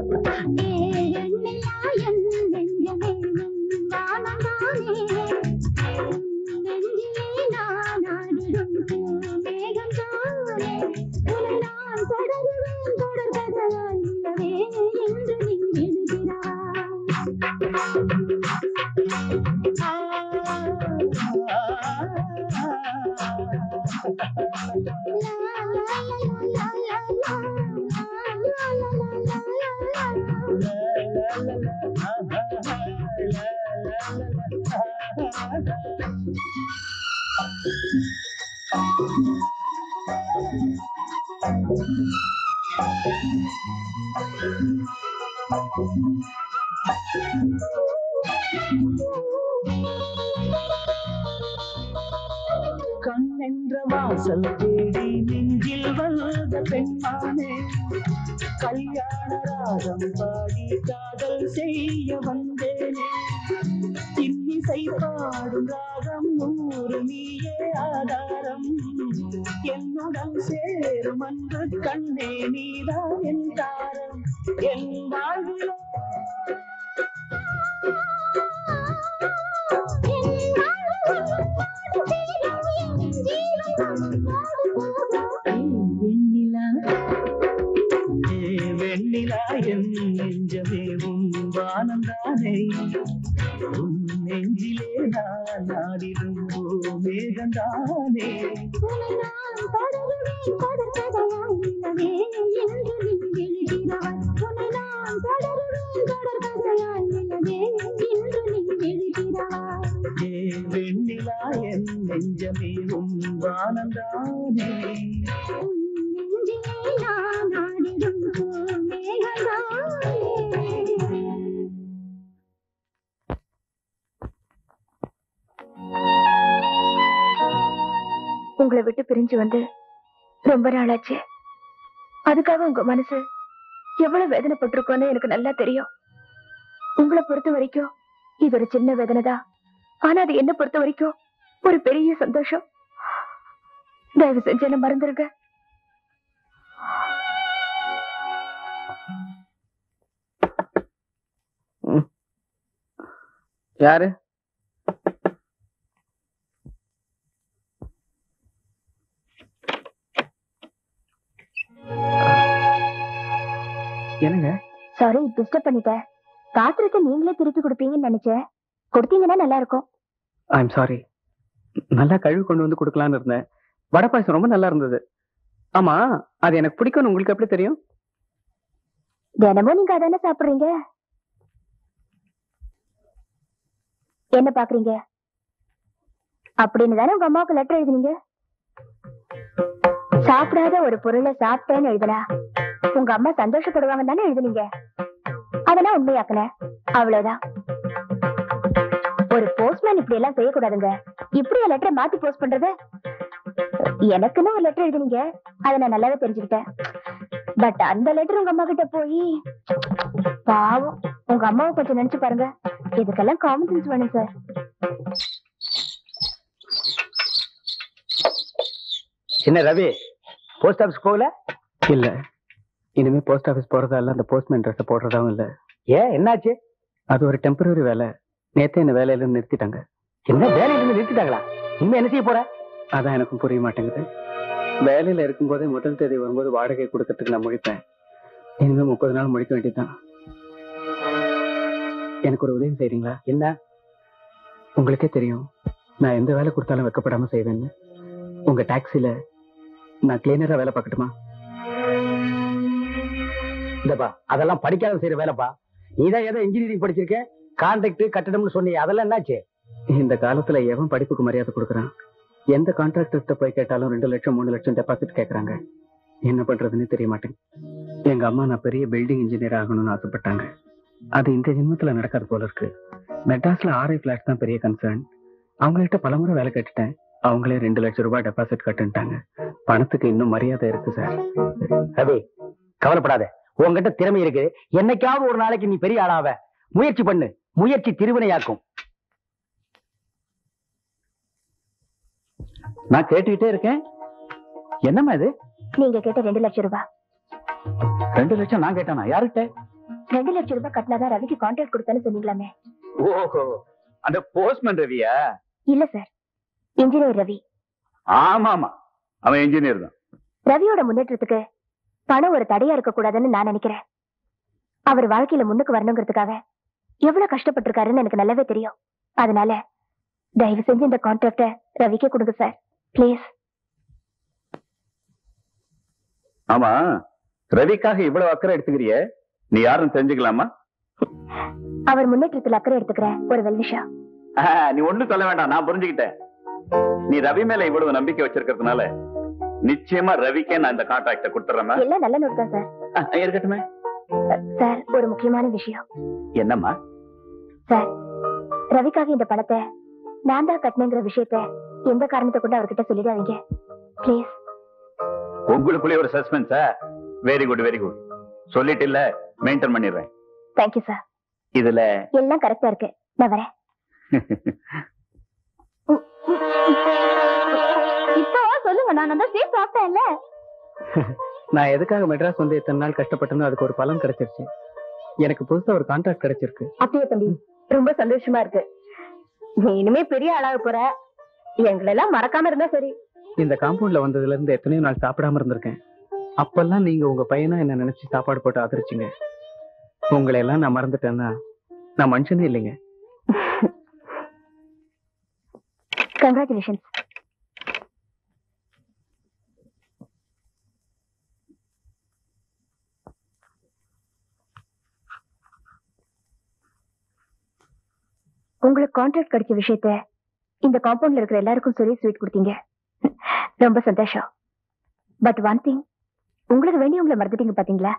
G: கண்ணென்ற வாசல் தேடி நெஞ்சில் வந்த பெண்மானே கல்யாண ராகம் பாடி காதல் செய்ய வந்தேனே இன்னிசை பாடும் ராகம் நூறு நீயே ஆதாரம் என்னுடன் சேரும் அன்று கண்ணே நீதான் என் தாரம் என் வாழ்விலோ வெண்ணிலா ஏ வெண்ணிலா என் நெஞ்சமே உன் வானந்தானே உன் நெஞ்சிலே நான் நாடிடும் ஓ மேகந்தானே ஏ வெண்ணிலா என் நெஞ்சமே உன் வானந்தானே
C: உங்களை விட்டு பிரிஞ்சு வந்து ரொம்ப நாளாச்சு அதுக்காக உங்க மனசு எவ்வளவு வேதனைப்பட்டிருக்கோன்னு எனக்கு நல்லா தெரியும் உங்களை பொறுத்த வரைக்கும் இது ஒரு சின்ன வேதனை தான் ஆனா அது என்ன பொறுத்த வரைக்கும் ஒரு பெரிய சந்தோஷம் தயவு செஞ்சு என்ன மறந்துருங்க
F: யாரு என்னங்க
C: சாரி டிஸ்டர்ப் பண்ணிட்டேன் பாத்திரத்தை நீங்களே திருப்பி கொடுப்பீங்கன்னு நினைச்சேன் கொடுத்தீங்கன்னா நல்லா இருக்கும்
F: ஐம் சாரி நல்லா கழுவி கொண்டு வந்து கொடுக்கலான்னு இருந்தேன் வடை பாயசம் ரொம்ப நல்லா இருந்தது ஆமா அது எனக்கு பிடிக்கும்னு உங்களுக்கு எப்படி தெரியும்
C: தினமும் நீங்க அதானே சாப்பிடுறீங்க என்ன பாக்குறீங்க அப்படின்னு தானே உங்க அம்மாவுக்கு லெட்டர் எழுதுனீங்க சாப்பிடாத ஒரு பொருளை சாப்பிட்டேன்னு எழுதுனா உங்க அம்மா சந்தோஷப்படுவாங்க தானே எழுதுனீங்க அதெல்லாம் உண்மையாக்கல அவ்வளவுதான் ஒரு போஸ்ட்மேன் இப்படி எல்லாம் செய்யக்கூடாதுங்க இப்படி லெட்டரை மாத்தி போஸ்ட் பண்றது எனக்குன்னு ஒரு லெட்டர் எழுதுனீங்க அதை நான் நல்லாவே தெரிஞ்சுக்கிட்டேன் பட் அந்த லெட்டர் உங்க அம்மா கிட்ட போய் பாவம் உங்க அம்மாவை கொஞ்சம் நினைச்சு பாருங்க இதுக்கெல்லாம் காமன் சென்ஸ் வேணும் சார்
B: என்ன ரவி போஸ்ட் ஆபீஸ் போகல
F: இல்ல இனிமே போஸ்ட் ஆபீஸ் போறதா இல்ல அந்த போஸ்ட்மேன் ட்ரெஸ் போடுறதாவும் இல்ல
B: ஏன் என்னாச்சு
F: அது ஒரு டெம்பரரி வேலை நேத்தே என்ன வேலையில இருந்து நிறுத்திட்டாங்க
B: என்ன வேலையில இருந்து நிறுத்திட்டாங்களா இனிமே என்ன செய்ய போற
F: அதான் எனக்கும் புரிய மாட்டேங்குது வேலையில இருக்கும்போதே முதல் தேதி வரும்போது வாடகை கொடுக்கறதுக்கு நான் முழிப்பேன் இனிமே முப்பது நாள் முடிக்க வேண்டியதுதான் எனக்கு ஒரு உதவி செய்றீங்களா
B: என்ன
F: உங்களுக்கே தெரியும் நான் எந்த வேலை கொடுத்தாலும் வெக்கப்படாம செய்வேன்னு உங்க டாக்ஸில நான் கிளீனரா வேலை பார்க்கட்டுமா
B: இல்லப்பா அதெல்லாம் படிக்காத செய்யற வேலைப்பா நீதான் ஏதோ இன்ஜினியரிங் படிச்சிருக்க கான்ட்ராக்ட் கட்டடம்னு சொன்னீங்க அதெல்லாம் என்னாச்சு
F: இந்த காலத்துல எவன் படிப்புக்கு மரியாதை கொடுக்கறான் எந்த கான்ட்ராக்டர்கிட்ட போய் கேட்டாலும் ரெண்டு லட்சம் மூணு லட்சம் டெபாசிட் கேக்குறாங்க என்ன பண்றதுன்னு தெரிய மாட்டேங்குது எங்க அம்மா நான் பெரிய பில்டிங் இன்ஜினியர் ஆகணும்னு ஆசைப்பட்டாங்க அது இந்த ஜென்மத்துல நடக்காது போல இருக்கு மெட்ராஸ்ல ஆர்ஐ பிளாட் தான் பெரிய கன்சர்ன் அவங்கள்ட்ட பலமுறை வேலை கேட்டுட்டேன் அவங்களே ரெண்டு லட்சம் ரூபாய் டெபாசிட் கட்டுன்ட்டாங்க பணத்துக்கு இன்னும் மரியாதை இருக்கு சார்
B: ரவி கவலைப்படாத உன்கிட்ட திறமை இருக்கு என்னைக்காவது ஒரு நாளைக்கு நீ பெரிய ஆளாவ முயற்சி பண்ணு முயற்சி திருவினையாக்கும்
E: நான் கேட்டுக்கிட்டே இருக்கேன் என்னம்மா இது
C: நீங்க கேட்ட ரெண்டு லட்சம் ரூபாய்
E: ரெண்டு லட்சம் நான் கேட்டானா யாருகிட்ட
C: ரெண்டு லட்சம் ரூபாய் கட்டினாதான் ரவிக்கு கான்ட்ராக்ட் கொடுத்தேன்னு சொன்னீங்களாமே
E: ஓஹோ அந்த போஸ்ட்மேன் ரவியா
C: இல்ல சார் இன்ஜினியர் ரவி
E: ஆமா ஆமா அவன் இன்ஜினியர் தான்
C: ரவியோட முன்னேற்றத்துக்கு பணம் ஒரு தடையா இருக்க கூடாதுன்னு நான் நினைக்கிறேன் அவர் வாழ்க்கையில முன்னுக்கு வரணுங்கிறதுக்காக எவ்வளவு கஷ்டப்பட்டிருக்காருன்னு எனக்கு நல்லாவே தெரியும் அதனால தயவு செஞ்சு இந்த கான்ட்ராக்ட ரவிக்கே கொடுங்க சார் ப்ளீஸ்
E: ஆமா ரவிக்காக இவ்வளவு அக்கறை எடுத்துக்கிறிய நீ யாருன்னு தெரிஞ்சுக்கலாமா
C: அவர் முன்னேற்றத்துல அக்கறை எடுத்துக்கிற ஒரு வெல்விஷா
E: ஆஹ், நீ ஒண்ணும் சொல்ல வேண்டாம் நான் புரிஞ்சுக்கிட்டேன் நீ ரவி மேல இவ்வளவு நம்பிக்கை வச்சிருக்கிறதுனால நிச்சயமா ரவிக்கே நான் இந்த கான்ட்ராக்ட கொடுத்துறேன்
C: எல்லாம் நல்ல நோட் தான் சார்
E: இருக்கட்டுமே
C: சார் ஒரு முக்கியமான விஷயம்
E: என்னம்மா
C: சார் ரவிக்காக இந்த பணத்தை நான் தான் கட்டினேங்கிற விஷயத்த எந்த காரணத்தை கொண்டு அவர்கிட்ட சொல்லிடாதீங்க ப்ளீஸ்
E: உங்களுக்குள்ளே ஒரு சஸ்பென்ஸா வெரி குட் வெரி குட் சொல்லிட்டு இல்ல மெயின்டைன் பண்ணிடுறேன்
C: தேங்க்யூ சார்
E: இதுல
C: எல்லாம் கரெக்டா இருக்கு நான் வரேன் இப்போ சொல்லுங்க நான் தான் ஸ்வீட் சாப்பிட்டேன்ல
F: நான் எதுக்காக மெட்ராஸ் வந்து இத்தனை நாள் கஷ்டப்பட்டனோ அதுக்கு ஒரு பலன் கிடைச்சிருச்சு எனக்கு புதுசா ஒரு கான்ட்ராக்ட் கிடைச்சிருக்கு
C: அப்படியே தம்பி ரொம்ப சந்தோஷமா இருக்கு நீ இனிமே பெரிய ஆளாக போற எங்களெல்லாம் மறக்காம இருந்தா சரி
F: இந்த காம்பவுண்ட்ல வந்ததுல இருந்து எத்தனையோ நாள் சாப்பிடாம இருந்திருக்கேன் அப்பெல்லாம் நீங்க உங்க பையனா என்ன நினைச்சு சாப்பாடு போட்டு ஆதரிச்சிங்க உங்களை எல்லாம் நான் மறந்துட்டேன்னா நான் மனுஷனே இல்லைங்க
C: கங்க்ராச்சுலேஷன்ஸ் உங்களுக்கு கான்ட்ராக்ட் கிடைச்ச விஷயத்த இந்த காம்பவுண்ட்ல இருக்கிற எல்லாருக்கும் சொல்லி ஸ்வீட் கொடுத்தீங்க ரொம்ப சந்தோஷம் பட் ஒன் திங் உங்களுக்கு வேண்டியவங்களை மறந்துட்டீங்க பாத்தீங்களா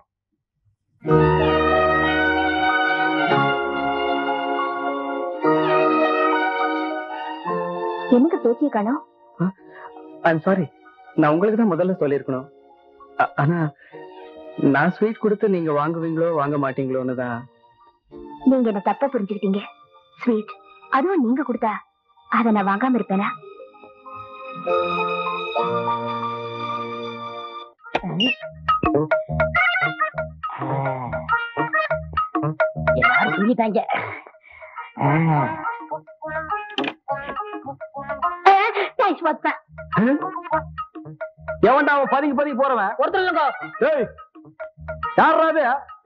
C: எனக்கு பேச்சிய காணோம்
F: ஐம் சாரி நான் உங்களுக்கு தான் முதல்ல சொல்லியிருக்கணும் ஆ- ஆனா நான் ஸ்வீட் கொடுத்து நீங்க வாங்குவீங்களோ வாங்க மாட்டீங்களோன்னு தான்
C: நீங்க என்ன தப்பா புரிஞ்சுக்கிட்டீங்க ஸ்வீட் அதுவும் நீங்க கொடுத்தா அத நான் வாங்காம இருப்பேனா
A: எல்லாரும் தூங்கிட்டாங்க தேங்க்ஸ் மச்சான்
B: எவன்டா அவன் பதுங்கி பதுங்கி போறவன்
A: ஒருத்தர் இல்லைங்க
B: ஏய் யாரா அது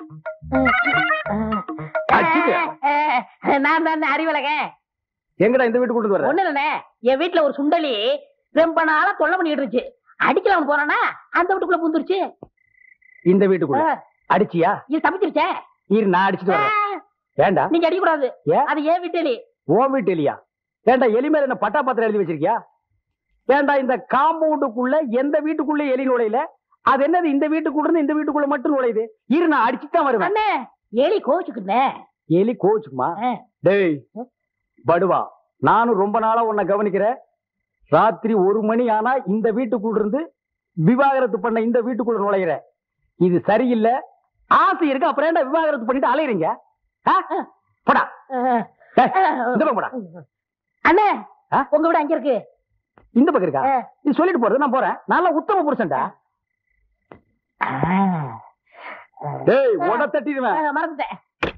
B: அடிச்சுக்க.
A: நான் தான் அறிவலக
B: எங்கடா இந்த வீட்டுக்கு கொண்டு வர
A: ஒண்ணு இல்லண்ணே என் வீட்டுல ஒரு சுண்டலி ரொம்ப நாளா தொல்லை பண்ணிட்டு இருந்துச்சு அடிக்கலாம் போறானா அந்த வீட்டுக்குள்ள புந்துருச்சு
B: இந்த வீட்டுக்குள்ள அடிச்சியா
A: இது தப்பிச்சிருச்சே
B: இரு நான் அடிச்சிட்டு வரேன் வேண்டாம்
A: நீங்க அடிக்க கூடாது
B: ஏன்?
A: அது ஏன் வீட்டு எலி
B: உன் வீட்டு இல்லையா ஏண்டா எலி மேல என்ன பட்டா பாத்திரம் எழுதி வச்சிருக்கியா ஏண்டா இந்த காம்பவுண்டுக்குள்ள எந்த வீட்டுக்குள்ள எலி நுழையல அது என்னது இந்த வீட்டுக்குள்ள இருந்து இந்த வீட்டுக்குள்ள மட்டும் நுழையுது இரு நான் அடிச்சுட்டு தான் வருவேன்
A: அண்ணே எலி கோச்சுக்குண்ணே
B: எலி கோச்சுக்குமா
A: ஆ.
B: டேய் படுவா நானும் ரொம்ப நாளா உன்னை கவனிக்கிறேன் ராத்திரி ஒரு மணி ஆனா இந்த வீட்டுக்குள்ள இருந்து விவாகரத்து பண்ண இந்த வீட்டுக்குள்ள நுழையிற இது சரியில்லை ஆசை இருக்கு அப்புறம் ஏன்டா விவாகரத்து பண்ணிட்டு அலையறீங்க ஆ? போடா டேய், இந்த பக்கம் போடா
A: அண்ணே
B: ஆ?
A: உங்க வீடு அங்க இருக்கு
B: இந்த பக்கம் இருக்கா
A: ஆ.
B: இது சொல்லிட்டு போறது நான் போறேன் நல்லா உத்தம புருஷன்டா டேய் உட தட்டிடுவேன்
A: ஆ, மறந்துட்டேன்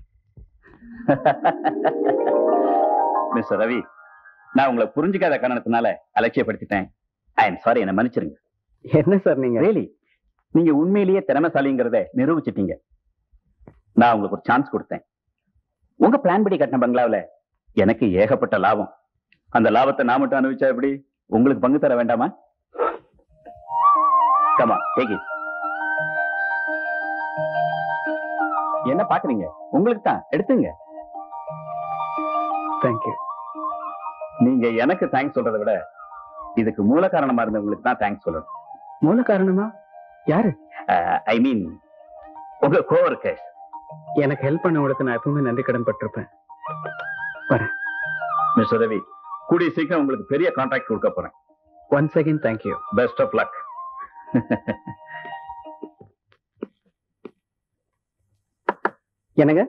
E: மிஸ்டர் ரவி நான் உங்களை புரிஞ்சுக்காத காரணத்தினால அலட்சியப்படுத்திட்டேன் ஐ எம் சாரி என்ன மன்னிச்சிருங்க
F: என்ன சார் நீங்க
E: ரியலி நீங்க உண்மையிலேயே திறமைசாலிங்கிறத நிரூபிச்சிட்டீங்க நான் உங்களுக்கு ஒரு சான்ஸ் கொடுத்தேன் உங்க பிளான் படி கட்டின பங்களாவுல எனக்கு ஏகப்பட்ட லாபம் அந்த லாபத்தை நான் மட்டும் அனுபவிச்சா எப்படி உங்களுக்கு பங்கு தர வேண்டாமா கமா டேக் இட் என்ன பாக்குறீங்க உங்களுக்கு தான் எடுத்துங்க
F: தேங்க்யூ
E: நீங்க எனக்கு தேங்க்ஸ் சொல்றதை விட இதுக்கு மூல காரணமா இருந்தவங்களுக்கு தான் தேங்க்ஸ் சொல்லணும்
F: மூல காரணமா யாரு
E: ஐ மீன் உங்க கோவர்க்கர்ஸ்
F: எனக்கு ஹெல்ப் பண்ணவங்களுக்கு நான் எப்பவுமே நன்றி கடன் பட்டிருப்பேன்
E: மிஸ்டர் ரவி கூடிய சீக்கிரம் உங்களுக்கு பெரிய கான்ட்ராக்ட் கொடுக்க போறேன்
F: once again thank you
E: best of luck
F: என்னங்க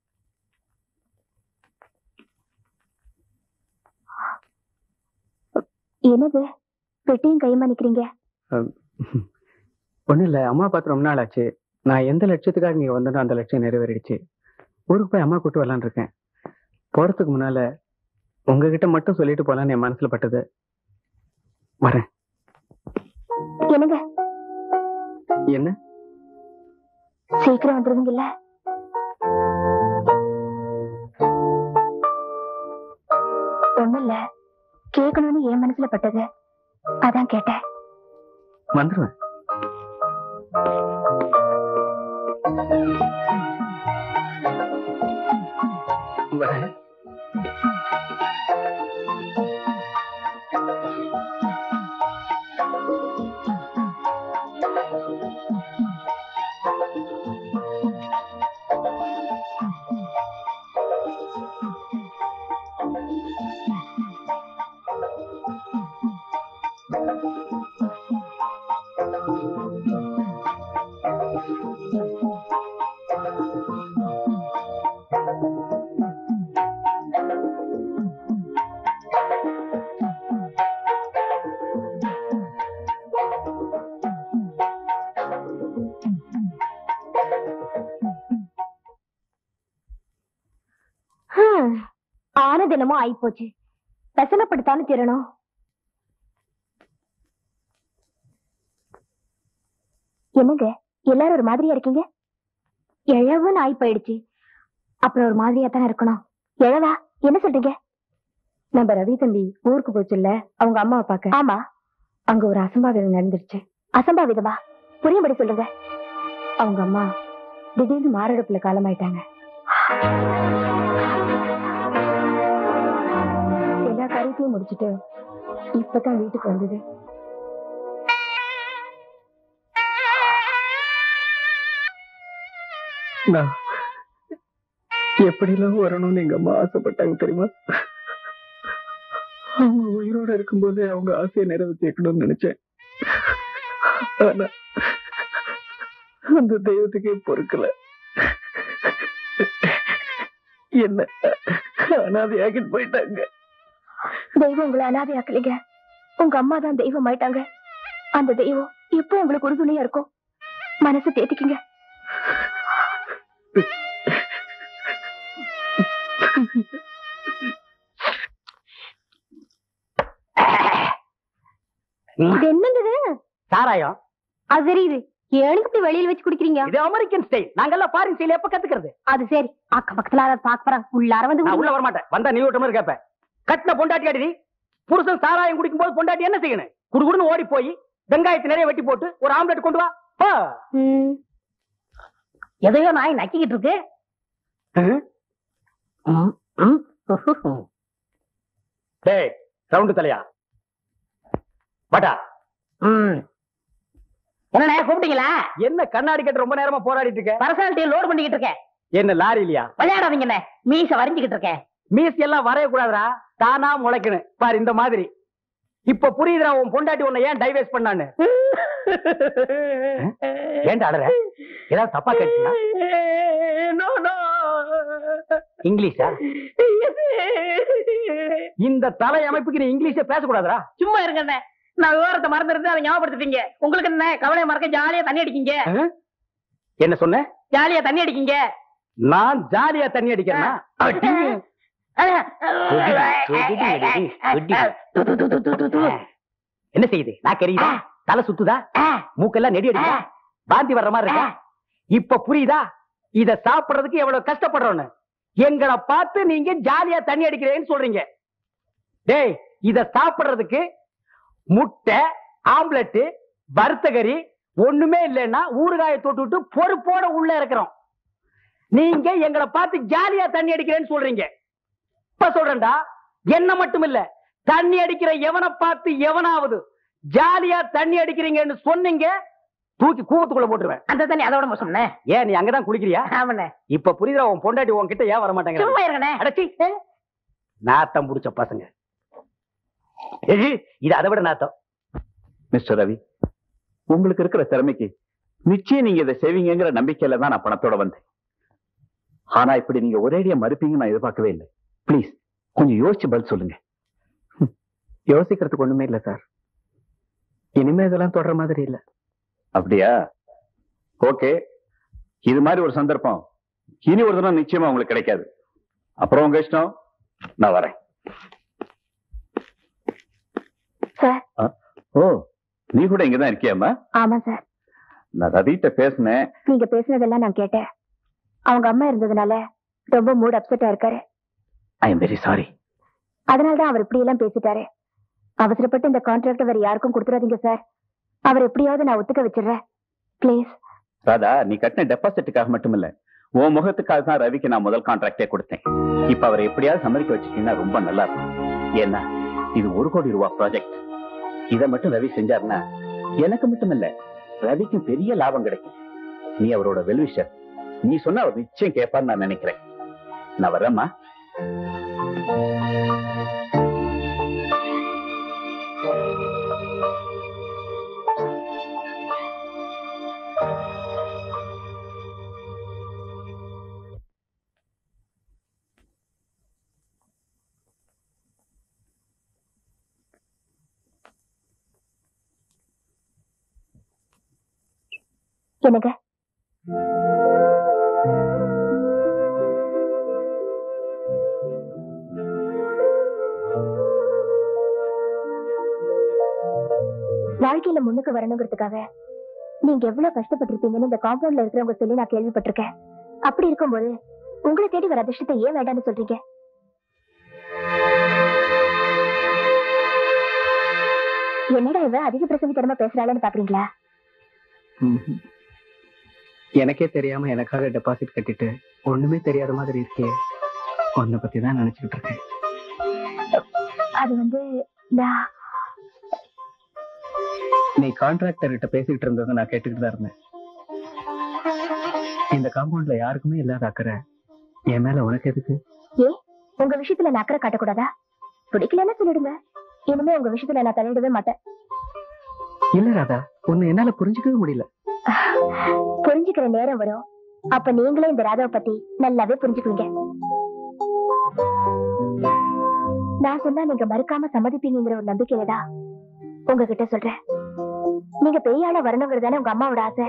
C: என்னது பெட்டியும் கையுமா நிக்கிறீங்க
F: ஒண்ணும் இல்ல அம்மா பார்த்து ரொம்ப நாள் ஆச்சு நான் எந்த லட்சியத்துக்காக இங்க வந்தனோ அந்த லட்சியம் நிறைவேறிடுச்சு ஊருக்கு போய் அம்மா கூட்டு வரலான்னு இருக்கேன் போறதுக்கு முன்னால உங்ககிட்ட மட்டும் சொல்லிட்டு போலான்னு என் மனசுல பட்டது வரேன்
C: என்னங்க
F: என்ன
C: சீக்கிரம் வந்துருவீங்கல்ல ஒண்ணும் இல்ல கேட்கணும்னு என் மனசுல பட்டது அதான் கேட்டேன்
F: வந்துருவேன் வரேன்
C: ஹம், ஆன தினமும் ஆயிப்போச்சு பெசனப்படுத்தான்னு திறனும் என்னங்க எல்லாரும் ஒரு மாதிரியா இருக்கீங்க எழவுன்னு ஆயி போயிடுச்சு அப்புறம் ஒரு மாதிரியா தானே இருக்கணும் எழவா என்ன சொல்றீங்க நம்ம ரவி தம்பி ஊருக்கு போச்சுல்ல அவங்க அம்மாவை பார்க்க ஆமா அங்க ஒரு அசம்பாவிதம் நடந்துருச்சு அசம்பாவிதமா புரியும்படி சொல்லுங்க அவங்க அம்மா திடீர்னு மாரடைப்புல காலமாயிட்டாங்க எல்லா காரியத்தையும் முடிச்சிட்டு இப்பதான் வீட்டுக்கு வந்தது
F: நான் எப்படிலாம் வரணும்னு எங்க அம்மா ஆசைப்பட்டாங்க தெரியுமா அவங்க உயிரோட இருக்கும்போதே அவங்க ஆசையை நிறைவேற்றிக்கணும்னு நினைச்சேன் ஆனா அந்த தெய்வத்துக்கே பொறுக்கல என்ன அனாதையாகிட்டு போயிட்டாங்க
C: தெய்வம் உங்களை அனாதையாக்கலைங்க உங்க அம்மா தான் தெய்வம் ஆயிட்டாங்க அந்த தெய்வம் எப்போ உங்களுக்கு உறுதுணையா இருக்கும் மனசு தேத்திக்குங்க இது என்னங்க இது
B: சாராயம்
C: அது தெரியுது ஏனுக்கு இப்படி வெளியில வச்சு குடிக்கிறீங்க
B: இது அமெரிக்கன் ஸ்டைல் நாங்கெல்லாம் ஃபாரின் ஸ்டைல் எப்ப கத்துக்கிறது
C: அது சரி அக்கம் பக்கத்துல அதை பாக்க போறாங்க உள்ளார வந்து
B: நான் உள்ள
C: குடிங்க.
B: வர மாட்டேன் வந்தா நீ விட்ட மாதிரி கேப்பேன் கட்டின பொண்டாட்டி அடி புருஷன் சாராயம் குடிக்கும் போது பொண்டாட்டி என்ன செய்யணும் குடுகுடுன்னு ஓடி போய் வெங்காயத்தை நிறைய வெட்டி போட்டு ஒரு ஆம்லெட் கொண்டு வா போ.
C: ம்,
A: எதையோ நாய் நக்கிக்கிட்டு இருக்கு ம், ம்.
B: டேய் ரவுண்டு தலையா பட்டா
A: ம். என்னண்ணே கூப்பிட்டீங்களா
B: என்ன கண்ணாடி கட்டு ரொம்ப நேரமா போராடிட்டு இருக்க
A: பர்சனாலிட்டி லோட் பண்ணிக்கிட்டு இருக்கேன்
B: என்ன லாரி இல்லையா
A: விளையாடாதீங்கண்ணே மீச வரைஞ்சுக்கிட்டு இருக்கேன்
B: மீசி எல்லாம் வரைய கூடாதுடா தானா முளைக்கணும் பாரு இந்த மாதிரி இப்ப புரியுதுடா உன் பொண்டாட்டி உன்னை ஏன் டைவர்ஸ் பண்ணான்னு ஏன்டா அழற ஏதாவது தப்பா கேட்டீங்களா
A: No, no.
B: இங்கிலீஷா இந்த தலை அமைப்புக்கு நீ இங்கிலீஷே பேசக்கூடாதுடா
A: சும்மா இருங்கண்ணே நான் விவரத்தை மறந்துருந்து அதை ஞாபகப்படுத்திட்டீங்க உங்களுக்கு என்ன கவலையை மறக்க ஜாலியா தண்ணி அடிக்கீங்க
B: என்ன சொன்ன
A: ஜாலியா தண்ணி அடிக்கீங்க
B: நான் ஜாலியா தண்ணி அடிக்கிறேனா அடி. என்ன செய்யுது நான் கெரியுதா தலை சுத்துதா மூக்கெல்லாம் நெடி அடிக்குதா பாந்தி வர்ற மாதிரி இருக்கா இப்ப புரியுதா இத சாப்பிடுறதுக்கு எவ்வளவு கஷ்டப்படுறோன்னு எங்களை பார்த்து நீங்க ஜாலியா தண்ணி அடிக்கிறேன்னு சொல்றீங்க டேய் இத சாப்பிடுறதுக்கு முட்டை ஆம்லெட் வறுத்தகரி ஒண்ணுமே இல்லைன்னா ஊறுகாயை தொட்டு விட்டு பொறுப்போட உள்ள இருக்கிறோம் நீங்க எங்களை பார்த்து ஜாலியா தண்ணி அடிக்கிறேன்னு சொல்றீங்க இப்ப சொல்றேன்டா என்ன மட்டும் இல்ல தண்ணி அடிக்கிற எவனை பார்த்து எவனாவது ஜாலியா தண்ணி அடிக்கிறீங்கன்னு சொன்னீங்க தூக்கி கூவத்துக்குள்ள போட்டுருவேன்
A: அந்த தண்ணி அதோட மோசம்ண்ணே
B: ஏன் நீ அங்கதான் குளிக்கிறியா
A: ஆமாண்ணே
B: இப்ப புரியுதா உன் பொண்டாட்டி உன்கிட்ட ஏன் வர மாட்டாங்க
A: சும்மா இருங்கண்ணே
B: அடச்சி நாத்தம் புடிச்ச பசங்க ஏய், இது அதை விட நாத்தம்
E: மிஸ்டர் ரவி உங்களுக்கு இருக்கிற திறமைக்கு நிச்சயம் நீங்க இதை செய்வீங்கங்கிற நம்பிக்கையில தான் நான் பணத்தோட வந்தேன் ஆனா இப்படி நீங்க ஒரேடியா மறுப்பீங்கன்னு நான் எதிர்பார்க்கவே இல்லை ப்ளீஸ் கொஞ்சம் யோசிச்சு பதில் சொல்லுங்க
F: யோசிக்கிறதுக்கு ஒண்ணுமே இல்ல சார் இனிமே இதெல்லாம் தொடர மாதிரி இல்ல
E: அப்படியா ஓகே இது மாதிரி ஒரு சந்தர்ப்பம் இனி ஒரு தினம் நிச்சயமா உங்களுக்கு கிடைக்காது அப்புறம் உங்க இஷ்டம் நான் வரேன்
C: சார்
E: ஓ நீ கூட இங்கதான் இருக்கியாம்மா
C: ஆமா சார்
E: நான் ரவிட்ட பேசினேன்
C: நீங்க பேசுனதெல்லாம் நான் கேட்டேன் அவங்க அம்மா இருந்ததுனால ரொம்ப மூட் அப்செட்டா இருக்காரு
E: ஐ எம் வெரி சாரி
C: அதனாலதான் அவர் இப்படி எல்லாம் பேசிட்டாரு அவசரப்பட்டு இந்த கான்ட்ராக்ட் வேற யாருக்கும் கொடுத்துறாதீங்க சார் அவர் எப்படியாவது நான் ஒத்துக்க வச்சிடுறேன் ப்ளீஸ்
E: ராதா நீ கட்டின டெபாசிட்டுக்காக மட்டும் இல்ல உன் முகத்துக்காக தான் ரவிக்கு நான் முதல் கான்ட்ராக்டே கொடுத்தேன் இப்ப அவரை எப்படியாவது சம்மதிக்க வச்சுட்டீங்கன்னா ரொம்ப நல்லா இருக்கும் ஏன்னா இது ஒரு கோடி ரூபாய் ப்ராஜெக்ட் இதை மட்டும் ரவி செஞ்சாருன்னா எனக்கு மட்டும் இல்ல ரவிக்கும் பெரிய லாபம் கிடைக்கும் நீ அவரோட வெல்விஷர் நீ சொன்னா அவர் நிச்சயம் கேட்பான்னு நான் நினைக்கிறேன் நான் வரேம்மா
C: எனக்கு வாழ்க்கையில முன்னுக்கு வரணுங்கிறதுக்காக நீங்க எவ்வளவு கஷ்டப்பட்டிருப்பீங்கன்னு இந்த காம்பவுண்ட்ல இருக்கிறவங்க சொல்லி நான் கேள்விப்பட்டிருக்கேன் அப்படி இருக்கும்போது உங்களை தேடி வர அதிர்ஷ்டத்தை ஏன் வேண்டாம்னு சொல்றீங்க என்னடா இவ அதிக பிரசவித்தனமா பேசுறாளன்னு பாக்குறீங்களா
F: ம்ஹும். எனக்கே தெரியாம எனக்காக டெபாசிட் கட்டிட்டு ஒண்ணுமே தெரியாத மாதிரி இருக்கே உன்னை பத்தி தான் நினைச்சுக்கிட்டு இருக்கேன்
C: அது வந்து நான்
F: நீ கான்ட்ராக்டர் கிட்ட பேசிக்கிட்டு இருந்ததை நான் கேட்டுக்கிட்டு தான் இருந்தேன் இந்த காம்பவுண்ட்ல யாருக்குமே இல்லாத அக்கறை என் மேல உனக்கு எதுக்கு
C: உங்க விஷயத்துல நான் அக்கறை காட்டக்கூடாதா பிடிக்கலன்னா சொல்லிடுங்க இனிமே உங்க விஷயத்துல நான் தலையிடவே மாட்டேன்
F: இல்ல ராதா உன்னை என்னால புரிஞ்சுக்கவே முடியல
C: புரிஞ்சுக்கிற நேரம் வரும் அப்ப நீங்களே இந்த ராதாவை பத்தி நல்லாவே புரிஞ்சுக்குவீங்க நான் சொன்னா நீங்க மறுக்காம சம்மதிப்பீங்கிற ஒரு நம்பிக்கையில தான் உங்ககிட்ட சொல்றேன் நீங்க பெரிய ஆளா வரணுங்கிறது தானே உங்க அம்மாவோட ஆசை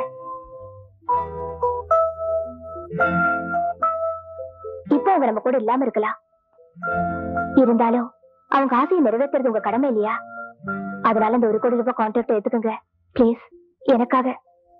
C: இப்போ அவங்க நம்ம கூட இல்லாம இருக்கலாம் இருந்தாலும் அவங்க ஆசையை நிறைவேற்றுறது உங்க கடமை இல்லையா அதனால இந்த ஒரு கோடி ரூபாய் கான்ட்ராக்ட் எடுத்துக்கோங்க ப்ளீஸ் எனக்காக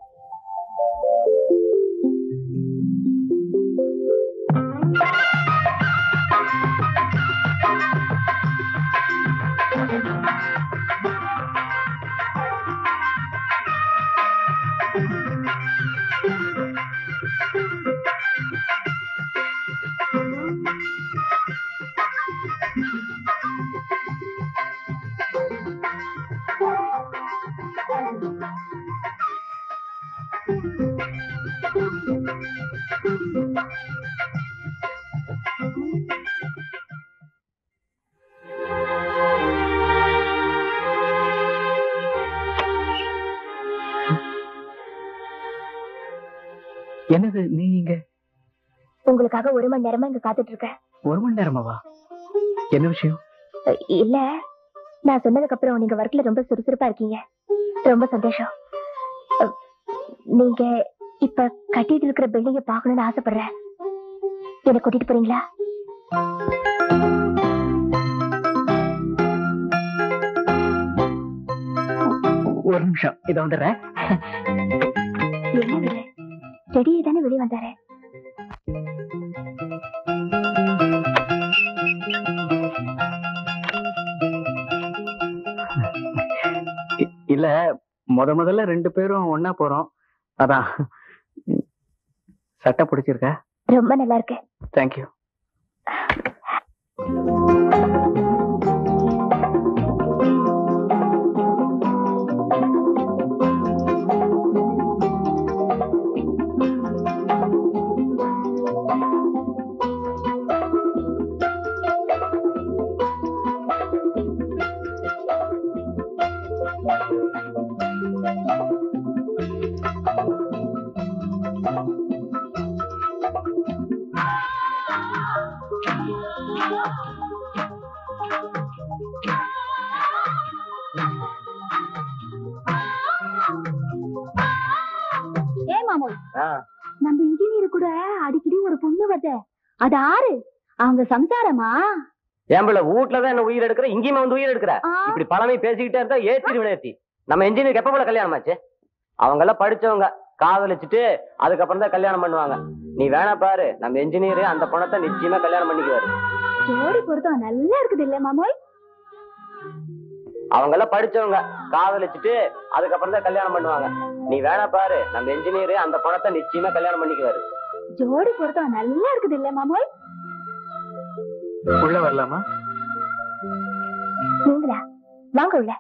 F: என்னது நீ இங்க
C: உங்களுக்காக ஒரு மணி நேரமா இங்க காத்துட்டு இருக்கேன்
F: ஒரு மணி நேரமாவா என்ன விஷயம்
C: அஹ் இல்ல நான் சொன்னதுக்கு அப்புறம் நீங்க ஒர்க்ல ரொம்ப சுறுசுறுப்பா இருக்கீங்க ரொம்ப சந்தோஷம் அஹ் நீங்க இப்ப கட்டிட்டு இருக்கிற பில்டிங்க பார்க்கணும்னு ஆசைப்படுறேன் என்ன கூட்டிட்டு போறீங்களா
F: ஒரு நிமிஷம் இத வந்துடுறேன்
C: என்ன இது? செடியை தானே வெளியே வந்தாரு
F: இ- இல்ல முத முதல்ல ரெண்டு பேரும் ஒன்னா போறோம் அதான் சட்டை பிடிச்சிருக்கா
C: ரொம்ப நல்லா இருக்கு
F: தேங்க்யூ
C: ஏ மாமு நம்ம அது ஆறு அவங்க சம்சாரமா
A: ஏம்பல வீட்டுலதான் என்ன உயிர் எடுக்கிற இங்கேயுமே வந்து உயிர் எடுக்கிற
C: ஆ,
A: இப்படி பழமை பேசிக்கிட்டே இருந்தா ஏத்தி விளையாட்டி நம்ம இன்ஜினியருக்கு எப்ப போல கல்யாணம் ஆச்சு அவங்க எல்லாம் படிச்சவங்க காதலிச்சுட்டு அதுக்கப்புறம் தான் கல்யாணம் பண்ணுவாங்க நீ வேணா பாரு நம்ம இன்ஜினியர் அந்த பணத்தை நிச்சயமா கல்யாணம் பண்ணிக்குவாரு
C: ஜோடி பொருத்தம் நல்லா இருக்குது இல்ல மாமோய்
A: அவங்க எல்லாம் படிச்சவங்க காதலிச்சுட்டு அதுக்கப்புறம் தான் கல்யாணம் பண்ணுவாங்க நீ வேணா பாரு நம்ம இன்ஜினியர் அந்த பணத்தை நிச்சயமா கல்யாணம் பண்ணிக்குவாரு
C: ஜோடி பொருத்தம் நல்லா இருக்குது இல்ல மாமோய்
F: உள்ள வரலாமா
C: நீங்களா வாங்க உள்ள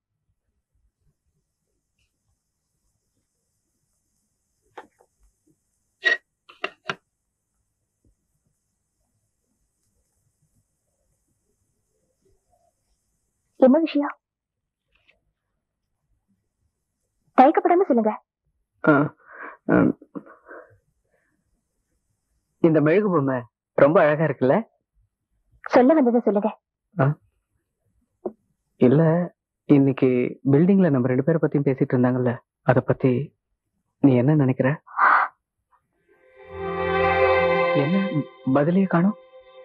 C: என்ன விஷயம் தயக்கப்படாம சொல்லுங்க
F: ஆ, ம். இந்த மெழுகு பொம்மை ரொம்ப அழகா இருக்குல்ல
C: சொல்ல வந்ததை சொல்லுங்க
F: இல்ல இன்னைக்கு பில்டிங்ல நம்ம ரெண்டு பேரை பத்தியும் பேசிட்டு இருந்தாங்கல்ல அத பத்தி நீ என்ன நினைக்கிற என்ன பதிலே காணும்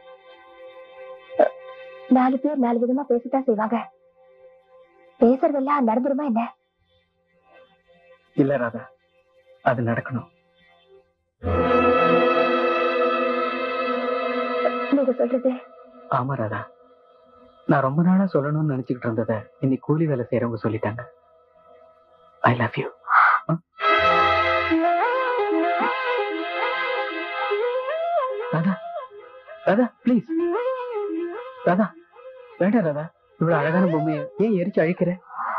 C: நாலு பேர் நாலு விதமா பேசத்தான் செய்வாங்க பேசுறதெல்லாம் நடந்துருமா என்ன
F: இல்ல ராதா அது நடக்கணும்
C: நீங்க சொல்றது
F: ஆமா ராதா நான் ரொம்ப நாளா சொல்லணும்னு நினைச்சுக்கிட்டு இருந்தத இன்னைக்கு கூலி வேலை செய்யறவங்க சொல்லிட்டாங்க I love you Radha Radha please Radha வேண்டாம் ராதா இவ்வளவு அழகான பொம்மையை ஏன் எரிச்சு அழிக்கிற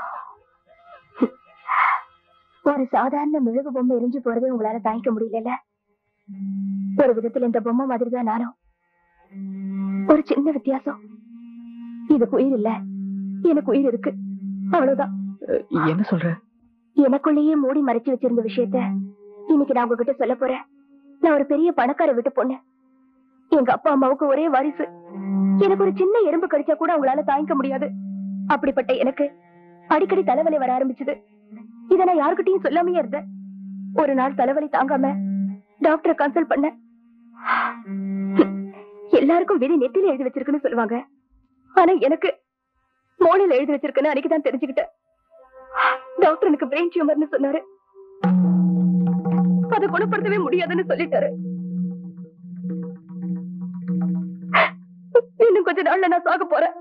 C: ஒரு சாதாரண மெழுகு பொம்மை எரிஞ்சு போறதே உங்களால தாங்கிக்க முடியல ஒரு விதத்துல இந்த பொம்மை மாதிரிதான் நானும் ஒரு சின்ன வித்தியாசம் இதுக்கு உயிர் இல்ல எனக்கு உயிர் இருக்கு அவ்வளவுதான்
F: அஹ், என்ன சொல்ற
C: எனக்குள்ளேயே மூடி மறைச்சு வச்சிருந்த விஷயத்த இன்னைக்கு நான் உங்ககிட்ட சொல்ல போறேன் நான் ஒரு பெரிய பணக்கார வீட்டு பொண்ணு எங்க அப்பா அம்மாவுக்கு ஒரே வாரிசு எனக்கு ஒரு சின்ன எறும்பு கடிச்சா கூட உங்களால தாங்கிக்க முடியாது அப்படிப்பட்ட எனக்கு அடிக்கடி தலைவலி வர ஆரம்பிச்சது இத நான் யாருக்கிட்டையும் சொல்லாமயே இருந்தேன் ஒரு நாள் தலைவலி தாங்காம டாக்டரை கன்சல்ட் பண்ண எல்லாருக்கும் விதி நெத்தில எழுதி வச்சிருக்குன்னு சொல்லுவாங்க ஆனா எனக்கு மூளையில எழுதி வச்சிருக்குன்னு அன்னைக்கு தான் தெரிஞ்சுக்கிட்டேன் டாக்டர் எனக்கு பிரெயின் டியூமர்னு சொன்னாரு அதை குணப்படுத்தவே முடியாதுன்னு சொல்லிட்டாரு இன்னும் கொஞ்ச நாள்ல நான் சாக போறேன்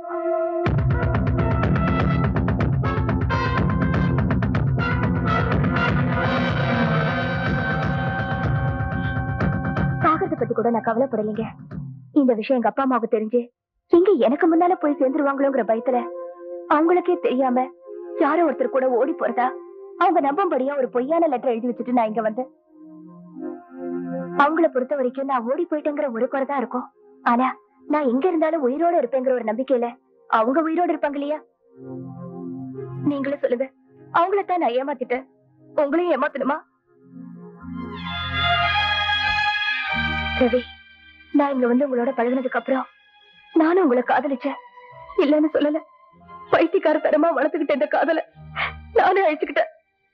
C: சாகறத பத்தி கூட நான் கவலைப்படலைங்க இந்த விஷயம் எங்க அப்பா அம்மாவுக்கு தெரிஞ்சு எங்க எனக்கு முன்னால போய் சேர்ந்துருவாங்களோங்கிற பயத்துல அவங்களுக்கே தெரியாம யாரோ ஒருத்தர் கூட ஓடி போறதா அவங்க நம்பும்படியா ஒரு பொய்யான லெட்டர் எழுதி வச்சுட்டு நான் இங்க வந்தேன் அவங்கள பொறுத்த வரைக்கும் நான் ஓடி போயிட்டேங்கிற ஒரு குறை தான் இருக்கும் ஆனா நான் எங்க இருந்தாலும் உயிரோட இருப்பேங்கிற ஒரு நம்பிக்கையில அவங்க உயிரோட இருப்பாங்க இல்லையா நீங்களும் சொல்லுங்க அவங்கள தான் நான் ஏமாத்திட்டேன் உங்களையும் ஏமாத்தணுமா ரவி நான் இங்க வந்து உங்களோட பழகுனதுக்கு அப்புறம் நானும் உங்களை காதலிச்சேன் இல்லன்னு சொல்லல பைத்தியக்கார தரமா வளர்த்துக்கிட்ட இந்த காதல நானே அழிச்சுக்கிட்டேன்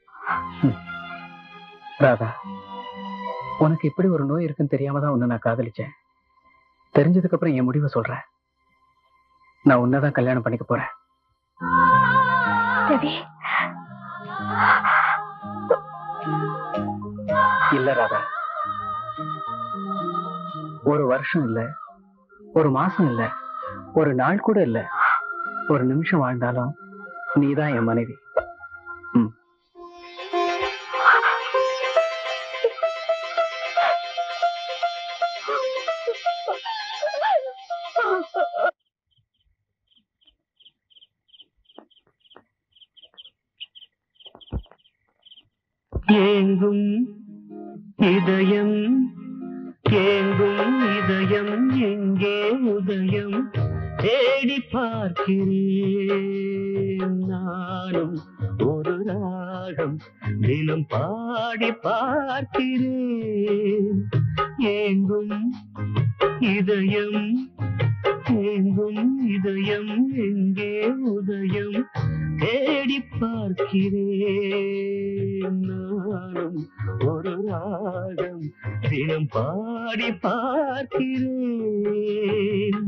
F: ராதா உனக்கு இப்படி ஒரு நோய் இருக்குன்னு தெரியாம தான் உன்னை நான் காதலிச்சேன் தெரிஞ்சதுக்கு அப்புறம் என் முடிவை சொல்றேன் நான் உன்னதான் கல்யாணம் பண்ணிக்க போறேன்
C: ரவி
F: இல்ல ராதா ஒரு வருஷம் இல்ல ஒரு மாசம் இல்ல ஒரு நாள் கூட இல்ல ஒரு நிமிஷம் வாழ்ந்தாலும் நீதான் என் மனைவி ம்.
G: ஏங்கும் இதயம் ஏங்கும் இதயம் எங்கே உதயம் தேடி பார்க்கிறேன் நானும் ஒரு ராகம் தினம் பாடி பார்க்கிறேன் ஏங்கும் இதயம் ஏங்கும் இதயம் எங்கே உதயம் தேடி பார்க்கிறேன் நானும் ஒரு ராகம் தினம் பாடி பார்க்கிறேன்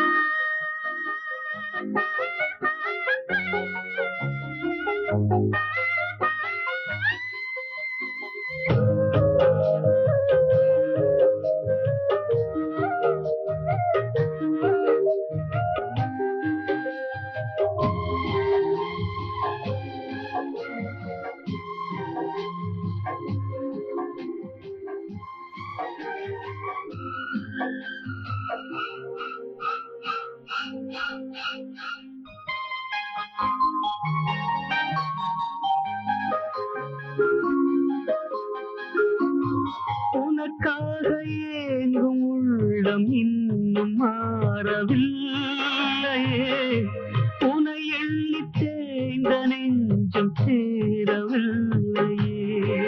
G: உனக்காக ஏங்கும் உள்ளம் இன்னும் மாறவில்லையே உனை எள்ளி தேய்ந்த நெஞ்சம் சேரவில்லையே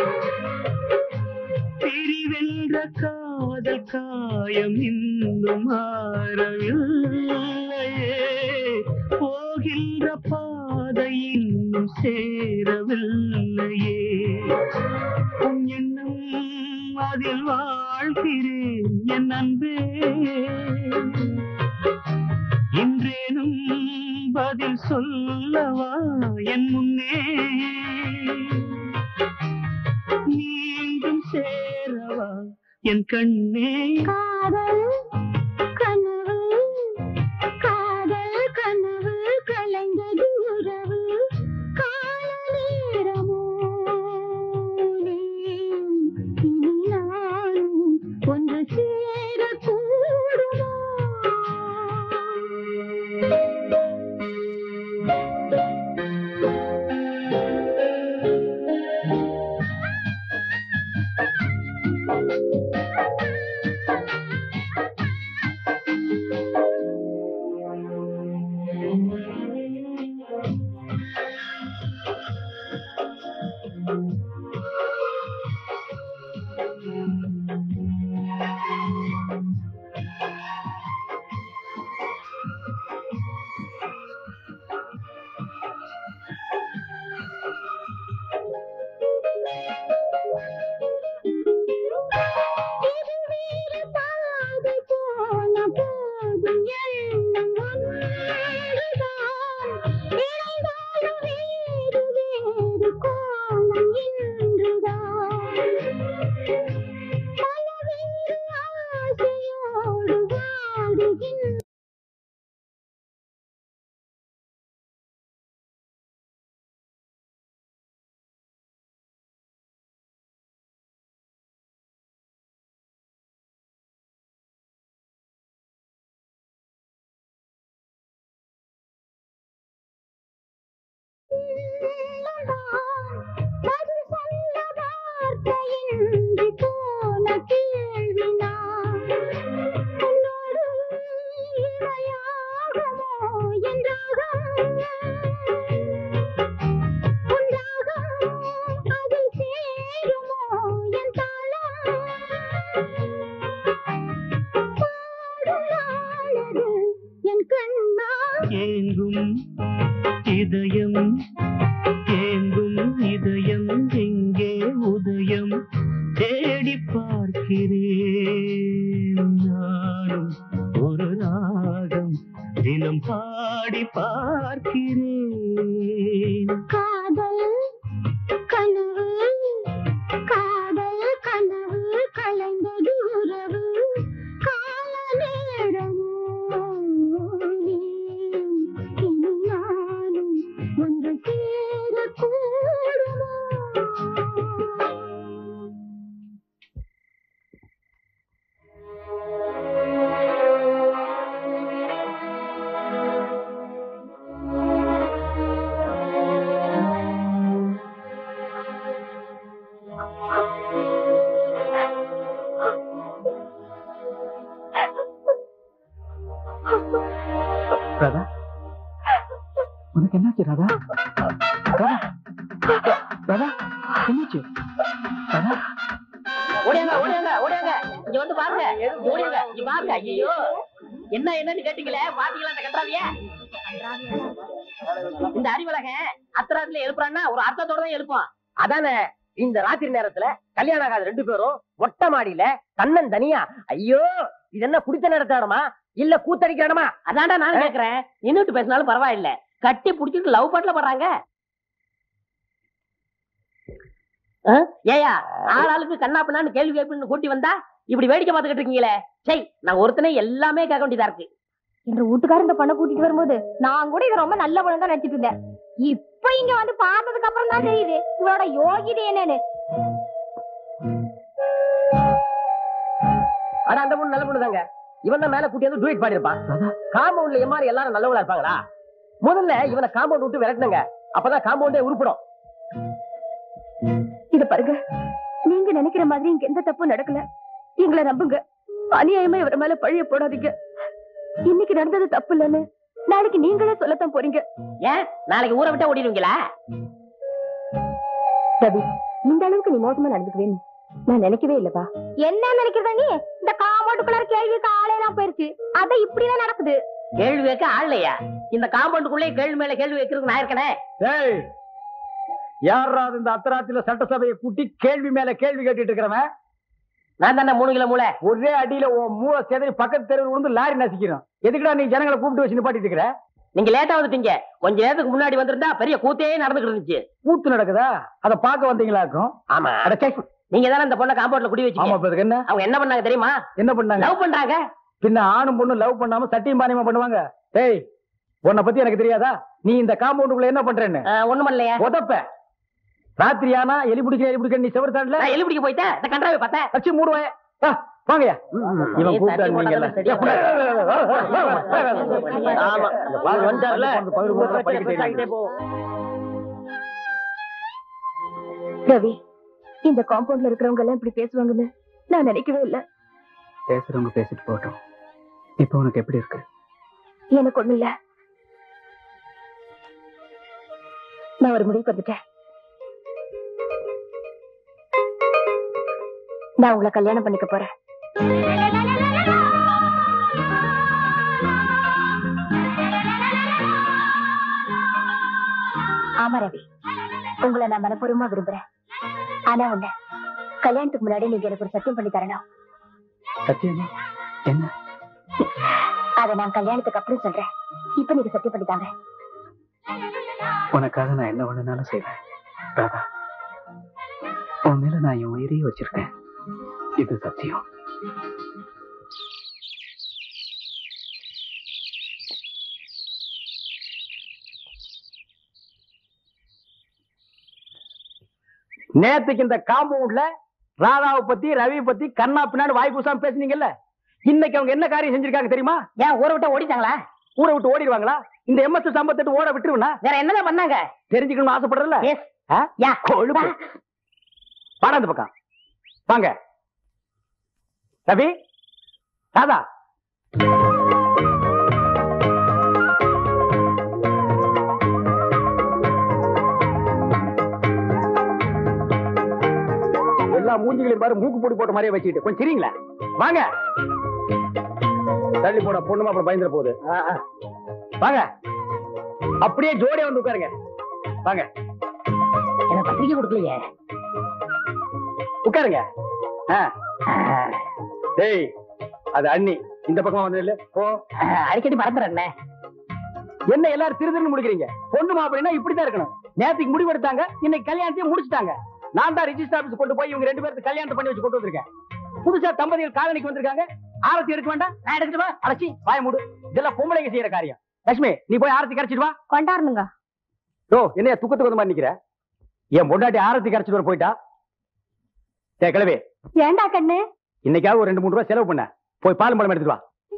G: பிரிவென்ற காதல் காயம் இன்னும் மாறவில்லையே போகின்ற பாதை இன்னும் சேரவில்லையே உன் எண்ணம் அதில் வாழ்கிறேன் என் அன்பே இன்றேனும் பதில் சொல்லவா என் முன்னே மீண்டும் சேரவா என் கண்ணே
C: காதல் கனவு காதல் கனவு கலைந்தது உறவு கால நேரமோ நீ இனி நானும் ஒன்று சேரக்கூடுமா இது வேறு பாதை போன போதும் எண்ணம் ஒன்றுதான் இணைந்தாலும் வேறு வேறு கோணம் இன்றுதான் பலவேறு ஆசையோடு வாடுகின்ற பதில் சொல்ல வார்த்தையின்றி போன கேள்வி நான். உன்னோடு இணையாகுமோ என் ராகம்? உன் ராகம் அதில் சேருமோ என் தாளம்? பாடும் நாளது என் கண்ணா
G: ஏங்கும் இதயம் ஏங்கும் இதயம் எங்கே உதயம் தேடி பார்க்கிறேன் நானும் ஒரு ராகம் தினம் பாடி பார்க்கிறேன்
C: காதல் கனவு காதல் கனவு கலைந்தது உறவு கால நேரமோ நீ இனி நானும் ஒன்று சேரக்கூடுமா
F: ராதா உனக்கு என்னாச்சு ராதா ராதா ராதா என்னாச்சு ராதா
B: ஓடியாங்க ஓடியாங்க ஓடியாங்க இங்க வந்து பாருங்க ஓடியாங்க இங்க பாருங்க ஐயோ என்ன என்னன்னு கேட்டீங்களே பாத்தீங்களா அந்த கன்றாவிய இந்த அறிவலக அத்தராத்துல எழுப்புறான்னா ஒரு அர்த்தத்தோட தான் எழுப்பான் அதானே இந்த ராத்திரி நேரத்துல கல்யாணம் ஆகாத ரெண்டு பேரும் மொட்டை மாடியில தன்னன் தனியா ஐயோ இது என்ன குடித்த நடத்த இடமா இல்ல கூத்தடிக்கிற இடமா அதான்டா நான் கேக்குறேன் நின்னுட்டு பேசினாலும் பரவாயில்ல கட்டி புடிச்சிட்டு லவ் பாட்டுல பண்றாங்க ஏயா ஆளாளுக்கு கண்ணா பின்னான்னு கேள்வி கேட்பு கூட்டி வந்தா இப்படி வேடிக்கை பார்த்துக்கிட்டு இருக்கீங்களே சரி நான் ஒருத்தனே எல்லாமே கேட்க வேண்டியதா இருக்கு
C: என்ற வீட்டுக்காரர் இந்த பொண்ணை கூட்டிட்டு வரும்போது நான் கூட இது ரொம்ப நல்ல பொண்ணு தான் நினைச்சிட்டு இருந்தேன் இப்ப இங்க வந்து பார்த்ததுக்கு அப்புறம் தான் தெரியுது இவளோட யோகிதை என்னன்னு
B: ஆனா அந்த பொண்ணு நல்ல பொண்ணு தாங்க இவன் தான் மேல கூட்டி வந்து டூயிட் பாடியிருப்பான் காம்பவுண்ட்ல எம்மாரி எல்லாரும் நல்லவங்களா இருப்பாங்களா முதல்ல இவனை காம்பவுண்ட் விட்டு விரட்டுங்க அப்பதான் காம்பவுண்டே உருப்படும்
C: இத பாருங்க நீங்க நினைக்கிற மாதிரி இங்க எந்த தப்பும் நடக்கல எங்களை நம்புங்க அநியாயமா இவர மேல பழிய போடாதீங்க இன்னைக்கு நடந்தது தப்பு இல்லைன்னு நாளைக்கு நீங்களே சொல்லத்தான் போறீங்க
B: ஏன் நாளைக்கு ஊரை விட்டா ஓடிடுவீங்களா
C: ரவி இந்த அளவுக்கு நீ மோசமா நடந்துக்குவேன்னு நான் நினைக்கவே இல்லப்பா என்ன நினைக்கிறதா நீ இந்த காமௌண்டுக்குள்ள கேள்விக்கு ஆளே எல்லாம் போயிருச்சு அத இப்படிதான் நடக்குது
B: கேள்வி கேட்க ஆள் இல்லையா இந்த காம்பவுண்டுக்குள்ளே கேள்வி மேல கேள்வி வைக்கிறதுக்கு நான் இருக்கனே
H: ஏய் யாராவது இந்த அத்தராத்தில சட்டசபையை கூட்டி கேள்வி மேல கேள்வி கேட்டுட்டு இருக்கிறவன்
B: நான் தானே மூணு கிலோ மூளை
H: ஒரே அடியில உன் மூளை செதறி பக்கத்து தெருவில் விழுந்து லாரி நசிக்கிறோம் எதுக்குடா நீ ஜனங்களை கூப்பிட்டு வச்சு நிப்பாட்டிட்டு இருக்கிற
B: நீங்க லேட்டா வந்துட்டீங்க கொஞ்ச நேரத்துக்கு முன்னாடி வந்திருந்தா பெரிய கூத்தே நடந்துட்டு இருந்துச்சு
H: கூத்து நடக்குதா அதை பார்க்க வந்தீங்களாக்கும்
B: ஆமா
H: அட சே,
B: நீங்க தானே இந்த பொண்ணை காம்பவுண்ட்ல குடி
H: ஆமா
B: வச்சீங்க
H: இப்ப இதுக்கு என்ன
B: அவங்க என்ன பண்ணாங்க தெரியுமா
H: என்ன பண்ணாங்க
B: லவ் பண்றாங்க
H: பின்ன ஆணும் பொண்ணும் லவ் பண்ணாம சட்டியும் பானியமா பண்ணுவாங்க டேய் உன்னை பத்தி எனக்கு தெரியாதா நீ இந்த காம்பவுண்டுக்குள்ள என்ன பண்றேன்னு
B: ஆஹ், ஒண்ணும் பண்ணலையா
H: உதப்ப ராத்திரி ஆனா எலி பிடிக்க எலி பிடிக்க நீ செவரு தாண்டல
B: நான் எலிபிடிக்க போயிட்டேன் இந்த கண்டாவை பார்த்தேன்
H: வச்சு மூடுவேன் வா, வாங்கய்யா இவன்
B: நீ
H: கூப்பிட்டா
B: தட்டி
H: நீங்கல்ல.
B: போட்டா சரியா ஆமா
H: வாங்க,
B: வந்துட்டார்ல
H: வந்து பகிர்வு போட்டு படிக்கிட்டே
B: பேசிக்கிட்டே போ.
C: ரவி இந்த காம்பவுண்ட்ல இருக்கிறவங்க எல்லாம் இப்படி பேசுவாங்கன்னு நான் நினைக்கவே இல்ல
F: பேசுறவங்க பேசிட்டு போட்டோம் இப்போ உனக்கு எப்படி இருக்கு
C: எனக்கு ஒண்ணு இல்ல நான் ஒரு முடிவுக்கு வந்துட்டேன் நான் உங்களை கல்யாணம் பண்ணிக்க போறேன் ஆமா ரவி உங்களை நான் மனப்பூர்வமா விரும்புறேன் ஆனா ஒண்ணு கல்யாணத்துக்கு முன்னாடி நீங்க எனக்கு ஒரு சத்தியம் பண்ணி தரணும்
F: சத்தியமா என்ன
C: அதை நான் கல்யாணத்துக்கு அப்புறம் சொல்றேன் இப்ப நீங்க சத்தியம் பண்ணி தாங்க
F: உனக்காக நான் என்ன வேணும்னாலும் செய்வேன் ராதா உன் மேல நான் என் உயிரையே வச்சிருக்கேன் இது சத்தியம்
H: நேத்துக்கு இந்த காம்பவுண்ட்ல ராதாவை பத்தி ரவி பத்தி கண்ணா பின்னாடி வாய் பூசாம பேசுனீங்கல்ல இன்னைக்கு அவங்க என்ன காரியம் செஞ்சிருக்காங்க தெரியுமா
B: ஏன் ஊரை விட்டா ஓடிட்டாங்களா
H: ஊரை விட்டு ஓடிடுவாங்களா இந்த எம்எஸ் சம்பத்தெட்டு ஓட விட்டுருவனா
B: வேற என்னதான் பண்ணாங்க
H: தெரிஞ்சுக்கணும்னு ஆசைப்படுறல
B: Yes. யா
H: கொழுப்பு வாடா அந்த பக்கம் வாங்க ரவி ராதா எல்லா மூஞ்சிகளையும் பாரு மூக்கு போட்டு போட்ட மாதிரியே வச்சுக்கிட்டு கொஞ்சம் சரிங்களா வாங்க தள்ளி போட பொண்ணுமா அப்புறம் பயந்துட போகுது ஆ, ஆ. வாங்க அப்படியே ஜோடியா வந்து உட்காருங்க வாங்க
B: எனக்கு பத்திரிக்கை கொடுக்கலையே
H: உட்காருங்க ஆ. டேய் அது அண்ணி இந்த பக்கமா வந்து இல்ல போ
B: ஆஹ், அடிக்கடி மறந்துடுறேன்
H: என்ன எல்லாரும் திரு திருன்னு முடிக்கிறீங்க பொண்ணு மாப்பிள்ளைனா இப்படிதான் இருக்கணும் நேத்துக்கு முடிவு எடுத்தாங்க இன்னைக்கு கல்யாணத்தையும் முடிச்சிட்டாங்க நான் தான் ரிஜிஸ்டர் ஆபீஸ் கொண்டு போய் இவங்க ரெண்டு பேருக்கு கல்யாணம் பண்ணி வச்சு கொண்டு வந்திருக்கேன் புதுசா தம்பதிகள் காலனிக்கு வந்திருக்காங்க ஆரத்தி எடுக்க வேண்டாம் நான் எடுத்துட்டு வா அழைச்சி வாய மூடு இதெல்லாம் பொம்பளைங்க செய்யற காரியம் லட்சுமி நீ போய் ஆரத்தி கரைச்சிட்டு வா
C: கொண்டாடணுங்க
H: ஓ என்னைய துக்கத்துக்கு வந்து மாதிரி நிக்கிற என் பொண்டாட்டி ஆரத்தி கரைச்சிட்டு வர போயிட்டா ஏ கிளவி
C: ஏண்டா கண்ணு
H: இன்னைக்காவது ஒரு ரெண்டு மூணு ரூபாய் செலவு பண்ண போய் பால் பழம் எடுத்துட்டு வா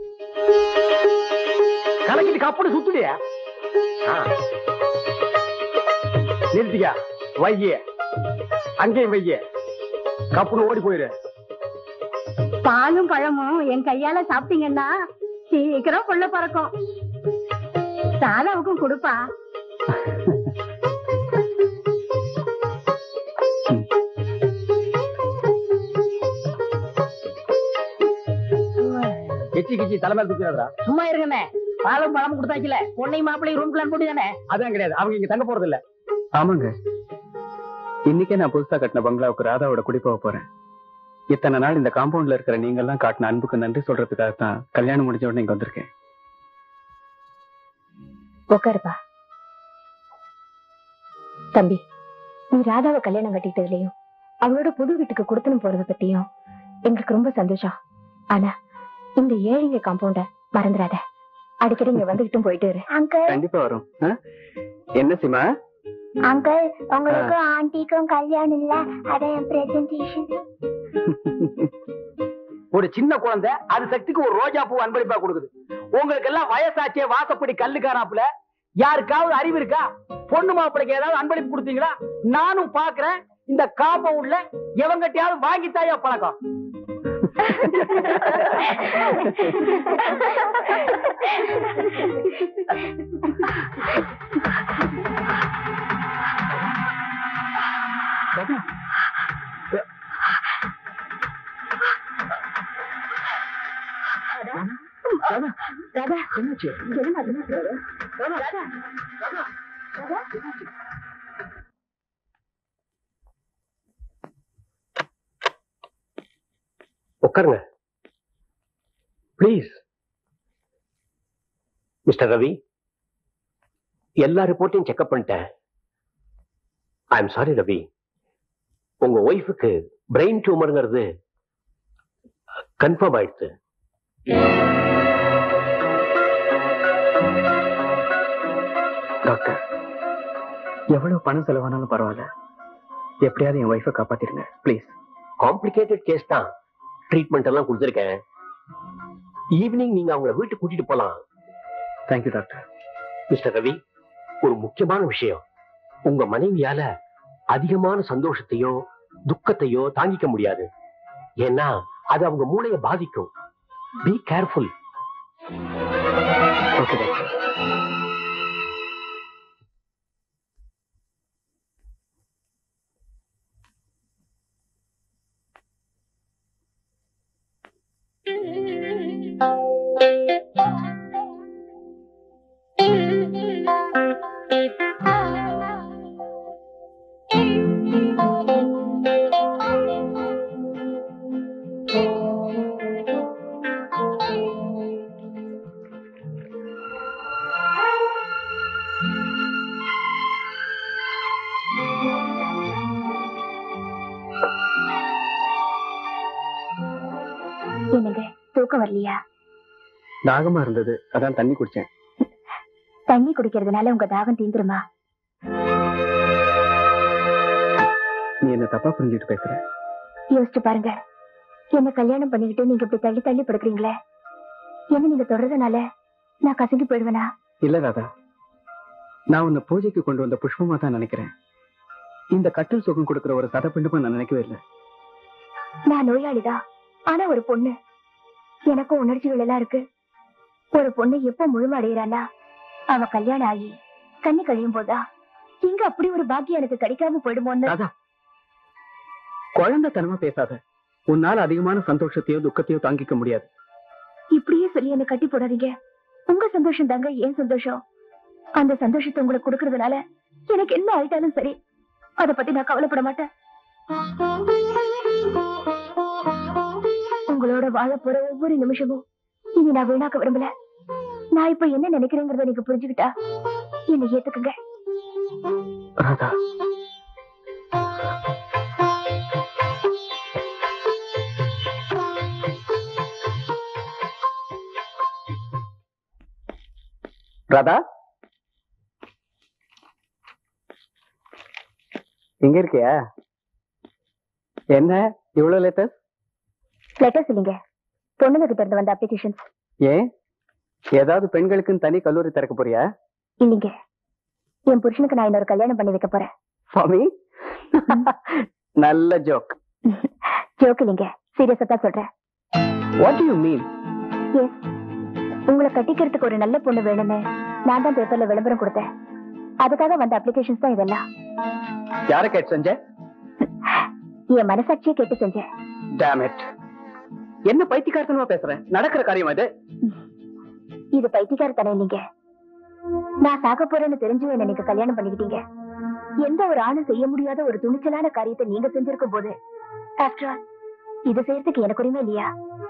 H: கலக்கிட்டு கப்படி சுத்துடியா நிறுத்திக்கா வைய அங்கேயும் வைய கப்புன்னு ஓடி போயிரு
C: பாலும் பழமும் என் கையால சாப்பிட்டீங்கன்னா சீக்கிரம் புள்ள பறக்கும் சாதாவுக்கும் கொடுப்பா
H: எச்சி கிச்சி தலைமையில தூக்கிறாதா
B: சும்மா இருங்கண்ணே பாலும் பழம் கொடுத்தாச்சுல பொண்ணையும் மாப்பிள்ளையும் ரூம் பிளான் போட்டு தானே
H: அதான் கிடையாது அவங்க இங்க தங்க போறது இல்ல
F: ஆமாங்க இன்னைக்கே நான் புதுசா கட்டின பங்களாவுக்கு ராதாவோட குடி போக போறேன் இத்தனை நாள் இந்த காம்பவுண்ட்ல இருக்கிற நீங்க எல்லாம் காட்டின அன்புக்கு நன்றி சொல்றதுக்காக தான் கல்யாணம் முடிஞ்ச உடனே இங்க வந்திருக்கேன்
C: உட்காருப்பா தம்பி நீ ராதாவை கல்யாணம் கட்டிட்டதுலயும் அவளோட புது வீட்டுக்கு கொடுத்துன்னு போறத பத்தியும் எங்களுக்கு ரொம்ப சந்தோஷம் ஆனா இந்த ஏழைங்க காம்பவுண்ட மறந்துடாத அடிக்கடி இங்க வந்துகிட்டும் போயிட்டு இரு அங்கிள்
F: கண்டிப்பா வரும் ஆ? என்ன சிமா
C: அங்கிள் உங்களுக்கும் ஆண்டிக்கும் கல்யாணம் இல்ல அதான் பிரசன்டேஷன்
B: ஒரு சின்ன குழந்தை அது சக்திக்கு ஒரு ரோஜா பூ அன்பளிப்பா கொடுக்குது உங்களுக்கு எல்லாம் வயசாச்சே வாசப்படி கல்லுக்காராப்புல யாருக்காவது அறிவு இருக்கா பொண்ணு மாப்பிளைக்கு ஏதாவது அன்பளிப்பு கொடுத்தீங்களா நானும் பாக்குறேன் இந்த காம்பவுண்ட்ல எவங்கிட்டயாவது வாங்கித்தாயா பழக்கம்
C: ராதா என்ன ராதா
I: உட்காருங்க ப்ளீஸ் மிஸ்டர் ரவி எல்லா ரிப்போர்ட்டையும் செக்அப் பண்ணிட்டேன் ஐ எம் சாரி ரவி உங்க ஒய்ஃபுக்கு பிரெயின் டியூமருங்கிறது கன்ஃபார்ம் ஆயிடுச்சு
F: டாக்டர் எவ்வளவு பணம் செலவானாலும் பரவாயில்ல எப்படியாவது என் ஒய்ஃபை காப்பாத்திருங்க ப்ளீஸ்
I: காம்ப்ளிகேட்டட் கேஸ் தான் ட்ரீட்மெண்ட் எல்லாம் கொடுத்துருக்கேன் ஈவினிங் நீங்க அவங்கள வீட்டுக்கு கூட்டிட்டு போலாம்
F: தேங்க்யூ டாக்டர்
I: மிஸ்டர் ரவி ஒரு முக்கியமான விஷயம் உங்க மனைவியால அதிகமான சந்தோஷத்தையோ துக்கத்தையோ தாங்கிக்க முடியாது ஏன்னா அது அவங்க மூளையை பாதிக்கும் பி கேர்ஃபுல்
F: ஓகே டாக்டர்
C: என்னங்க தூக்கம் வரலையா
F: தாகமா இருந்தது அதான் தண்ணி குடிச்சேன்
C: தண்ணி குடிக்கிறதுனால உங்க தாகம் தீந்துருமா
F: நீ என்ன தப்பா புரிஞ்சுட்டு பேசுற
C: யோசிச்சு பாருங்க என்ன கல்யாணம் பண்ணிக்கிட்டு நீங்க இப்படி தள்ளி தள்ளி படுக்கிறீங்களே என்ன நீங்க தொடர்றதுனால நான் கசங்கி போயிடுவேனா
F: இல்ல ராதா நான் உன்னை பூஜைக்கு கொண்டு வந்த புஷ்பமா தான் நினைக்கிறேன் இந்த கட்டில் சுகம் கொடுக்கிற ஒரு சதப்பிண்டமா நான் நினைக்கவே இல்லை
C: நான் நோயாளிதான் ஆனா ஒரு பொண்ணு எனக்கும் உணர்ச்சிகள் எல்லாம் இருக்கு ஒரு பொண்ணு எப்ப முழுமை அடையிறானா அவ கல்யாணம் ஆகி கண்ணி கழியும் போதா இங்க அப்படி ஒரு பாக்கியம் எனக்கு கிடைக்காம போயிடுமோன்னு
F: ராதா குழந்தைத்தனமா பேசாத உன்னால அதிகமான சந்தோஷத்தையோ துக்கத்தையோ தாங்கிக்க முடியாது
C: இப்படியே சொல்லி என்ன கட்டி போடாதீங்க உங்க சந்தோஷம் தாங்க ஏன் சந்தோஷம் அந்த சந்தோஷத்தை உங்களுக்கு கொடுக்கறதுனால எனக்கு என்ன ஆயிட்டாலும் சரி அத பத்தி நான் கவலைப்பட மாட்டேன் உங்களோட வாழ போற ஒவ்வொரு நிமிஷமும் இனி நான் வீணாக்க விரும்பல நான் இப்ப என்ன நினைக்கிறேங்கிறத நீங்க புரிஞ்சுக்கிட்டா என்னை ஏத்துக்குங்க
F: ராதா ராதா எங்க இருக்கியா என்ன இவ்வளவு லேட்டஸ்ட்
C: லெட்டர்ஸ் இல்லைங்க பொண்ணுங்க கிட்ட இருந்து வந்த அப்ளிகேஷன்ஸ்
F: ஏன் ஏதாவது பெண்களுக்குன்னு தனி கல்லூரி திறக்க போறியா
C: இல்லைங்க என் புருஷனுக்கு நான் இன்னொரு கல்யாணம் பண்ணி வைக்க போறேன்
F: சுவாமி நல்ல ஜோக்
C: ஜோக் இல்லைங்க சீரியஸா தான் சொல்றேன்
F: வாட் யூ மீன்
C: எஸ் உங்களை கட்டிக்கிறதுக்கு ஒரு நல்ல பொண்ணு வேணும்னு நான் தான் பேப்பர்ல விளம்பரம் கொடுத்தேன் அதுக்காக வந்த அப்ளிகேஷன்ஸ் தான் இதெல்லாம்
F: யார கேட்டு செஞ்ச
C: என் மனசாட்சியை கேட்டு செஞ்சேன்
F: டேம் இட் என்ன பைத்தியக்காரத்தனமா பேசுறேன் நடக்கிற காரியம் அது
C: இது பைத்தியக்காரத்தனம் இல்லைங்க நான் சாக போறேன்னு தெரிஞ்சும் என்ன நீங்க கல்யாணம் பண்ணிக்கிட்டீங்க எந்த ஒரு ஆணும் செய்ய முடியாத ஒரு துணிச்சலான காரியத்தை நீங்க செஞ்சிருக்கும் போது ஆஃப்டர் ஆல் இது செய்யறதுக்கு எனக்கு உரிமை இல்லையா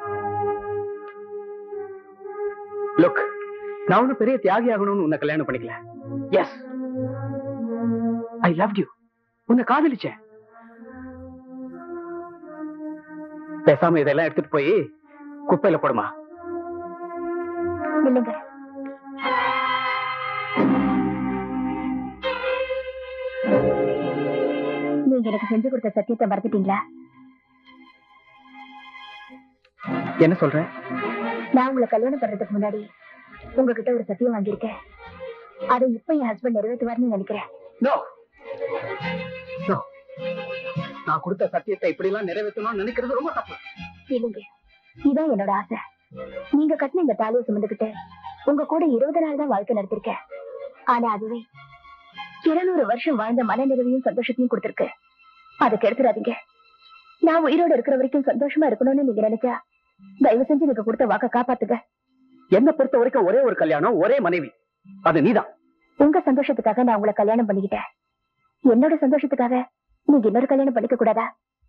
F: லுக் நான் ஒன்னும் பெரிய தியாகி ஆகணும்னு உன்னை கல்யாணம் பண்ணிக்கல எஸ் ஐ லவ் யூ உன்னை காதலிச்சேன் பேசாம இதெல்லாம் எடுத்துட்டு போய் குப்பையில போடுமா
C: இல்லைங்க நீங்க எனக்கு செஞ்சு கொடுத்த சத்தியத்தை மறந்துட்டீங்களா
F: என்ன சொல்ற
C: நான் உங்களை கல்யாணம் பண்றதுக்கு முன்னாடி உங்ககிட்ட ஒரு சத்தியம் வாங்கியிருக்கேன் அதை இப்ப என் ஹஸ்பண்ட் நிறைவேற்றுவார்னு நினைக்கிறேன்
F: நோ நோ நான் கொடுத்த சத்தியத்தை இப்படி எல்லாம் நிறைவேற்றணும்னு நினைக்கிறது ரொம்ப தப்பு
C: இல்லைங்க இதான் என்னோட ஆசை நீங்க கட்டின இந்த தாலியை சுமந்துக்கிட்டு உங்க கூட இருபது நாள் தான் வாழ்க்கை நடத்திருக்கேன் ஆனா அதுவே இருநூறு வருஷம் வாழ்ந்த மன நிறைவையும் சந்தோஷத்தையும் கொடுத்திருக்கு அதை கெடுத்துறாதீங்க நான் உயிரோட இருக்கிற வரைக்கும் சந்தோஷமா இருக்கணும்னு நீங்க நினைச்சா தயவு செஞ்சு நீங்க கொடுத்த வாக்க காப்பாத்துங்க
F: என்ன பொறுத்த வரைக்கும் ஒரே ஒரு கல்யாணம் ஒரே மனைவி அது நீதான்
C: உங்க சந்தோஷத்துக்காக நான் உங்களை கல்யாணம் பண்ணிக்கிட்டேன் என்னோட சந்தோஷத்துக்காக நீங்க இன்னொரு கல்யாணம் பண்ணிக்க கூடாதா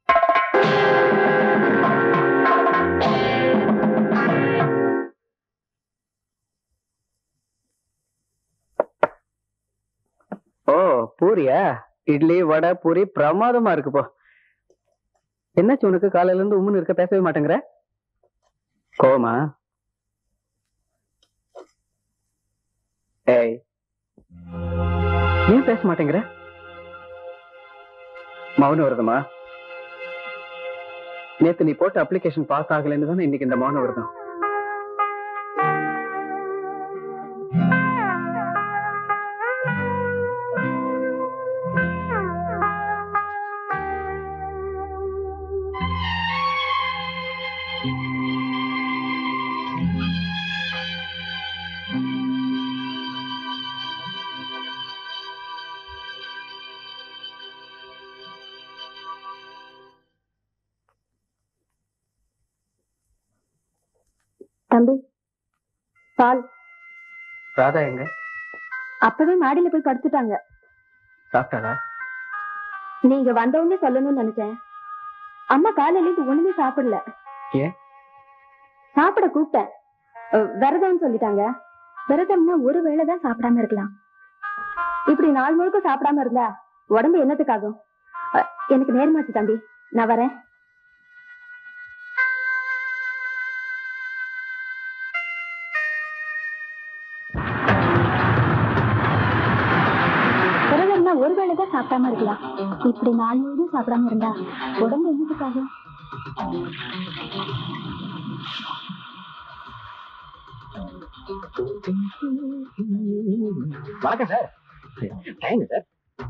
F: ஓ பூரியா இட்லி வடை பூரி பிரமாதமா இருக்கு போ என்னாச்சு உனக்கு காலையில இருந்து உம்முன்னு இருக்க பேசவே மாட்டேங்கிற கோவமா ஏய் ஏன் பேச மாட்டேங்கிற மௌனம் வருதுமா நேத்து நீ போட்ட அப்ளிகேஷன் பாஸ் ஆகலைன்னு தானே இன்னைக்கு இந்த மௌனம் வருதும்
C: தம்பி பால்
F: ராதா எங்க
C: அப்பவே மாடியில போய் படுத்துட்டாங்க
F: சாப்பிட்டாளா
C: நீங்க வந்த உடனே சொல்லணும்னு நினைச்சேன் அம்மா காலையில இருந்து ஒண்ணுமே சாப்பிடல
F: ஏன்?
C: சாப்பிட கூப்பிட்டேன் அஹ், விரதம்னு சொல்லிட்டாங்க விரதம்னா ஒரு வேளை தான் சாப்பிடாம இருக்கலாம் இப்படி நாள் முழுக்க சாப்பிடாம இருந்தா உடம்பு என்னத்துக்காகும் அஹ், எனக்கு நேரமாச்சு தம்பி நான் வரேன் விரதம்னா ஒரு வேளை தான் சாப்பிடாம இருக்கலாம் இப்படி நாள் முழுதும் சாப்பிடாம இருந்தா உடம்பு என்னத்துக்காகும்
I: வணக்கம் சார் தேங்க் சார்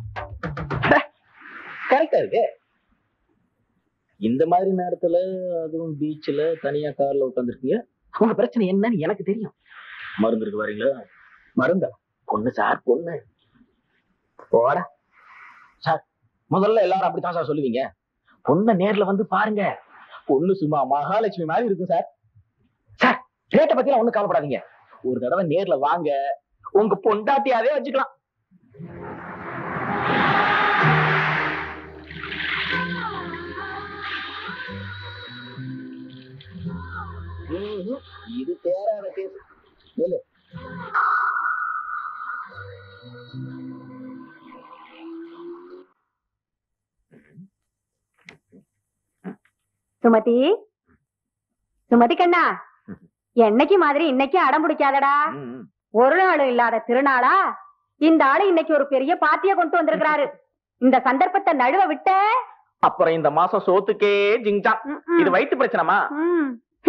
I: கரெக்டா இருக்கு இந்த மாதிரி நேரத்துல அதுவும் பீச்ல தனியா கார்ல உட்காந்துருக்கீங்க உங்க பிரச்சனை என்னன்னு எனக்கு தெரியும் மருந்து இருக்கு வரீங்களா மருந்தா பொண்ணு சார் பொண்ணு போடா சார் முதல்ல எல்லாரும் அப்படித்தான் சார் சொல்லுவீங்க பொண்ணை நேர்ல வந்து பாருங்க பொண்ணு சும்மா மகாலட்சுமி மாதிரி இருக்கும் சார் சார் ரேட்டை பத்தி ஒண்ணும் கவலைப்படாதீங்க ஒரு தடவை நேர்ல வாங்க உங்க பொண்டாட்டியாவே வச்சுக்கலாம் ம்ஹும். இது தேராத கேஸ் சொல்லு
C: சுமதி சுமதி கண்ணா என்னைக்கு மாதிரி இன்னைக்கு அடம் பிடிக்காதடா
I: ம்.
C: ஒரு நாளும் இல்லாத திருநாளா இந்த ஆளு இன்னைக்கு ஒரு பெரிய பார்ட்டிய கொண்டு வந்திருக்கிறாரு இந்த சந்தர்ப்பத்தை நழுவ விட்ட
I: அப்புறம் இந்த மாசம் சோத்துக்கே ஜிங்ஜாங் இது வயிற்று பிரச்சனைமா
C: ம்.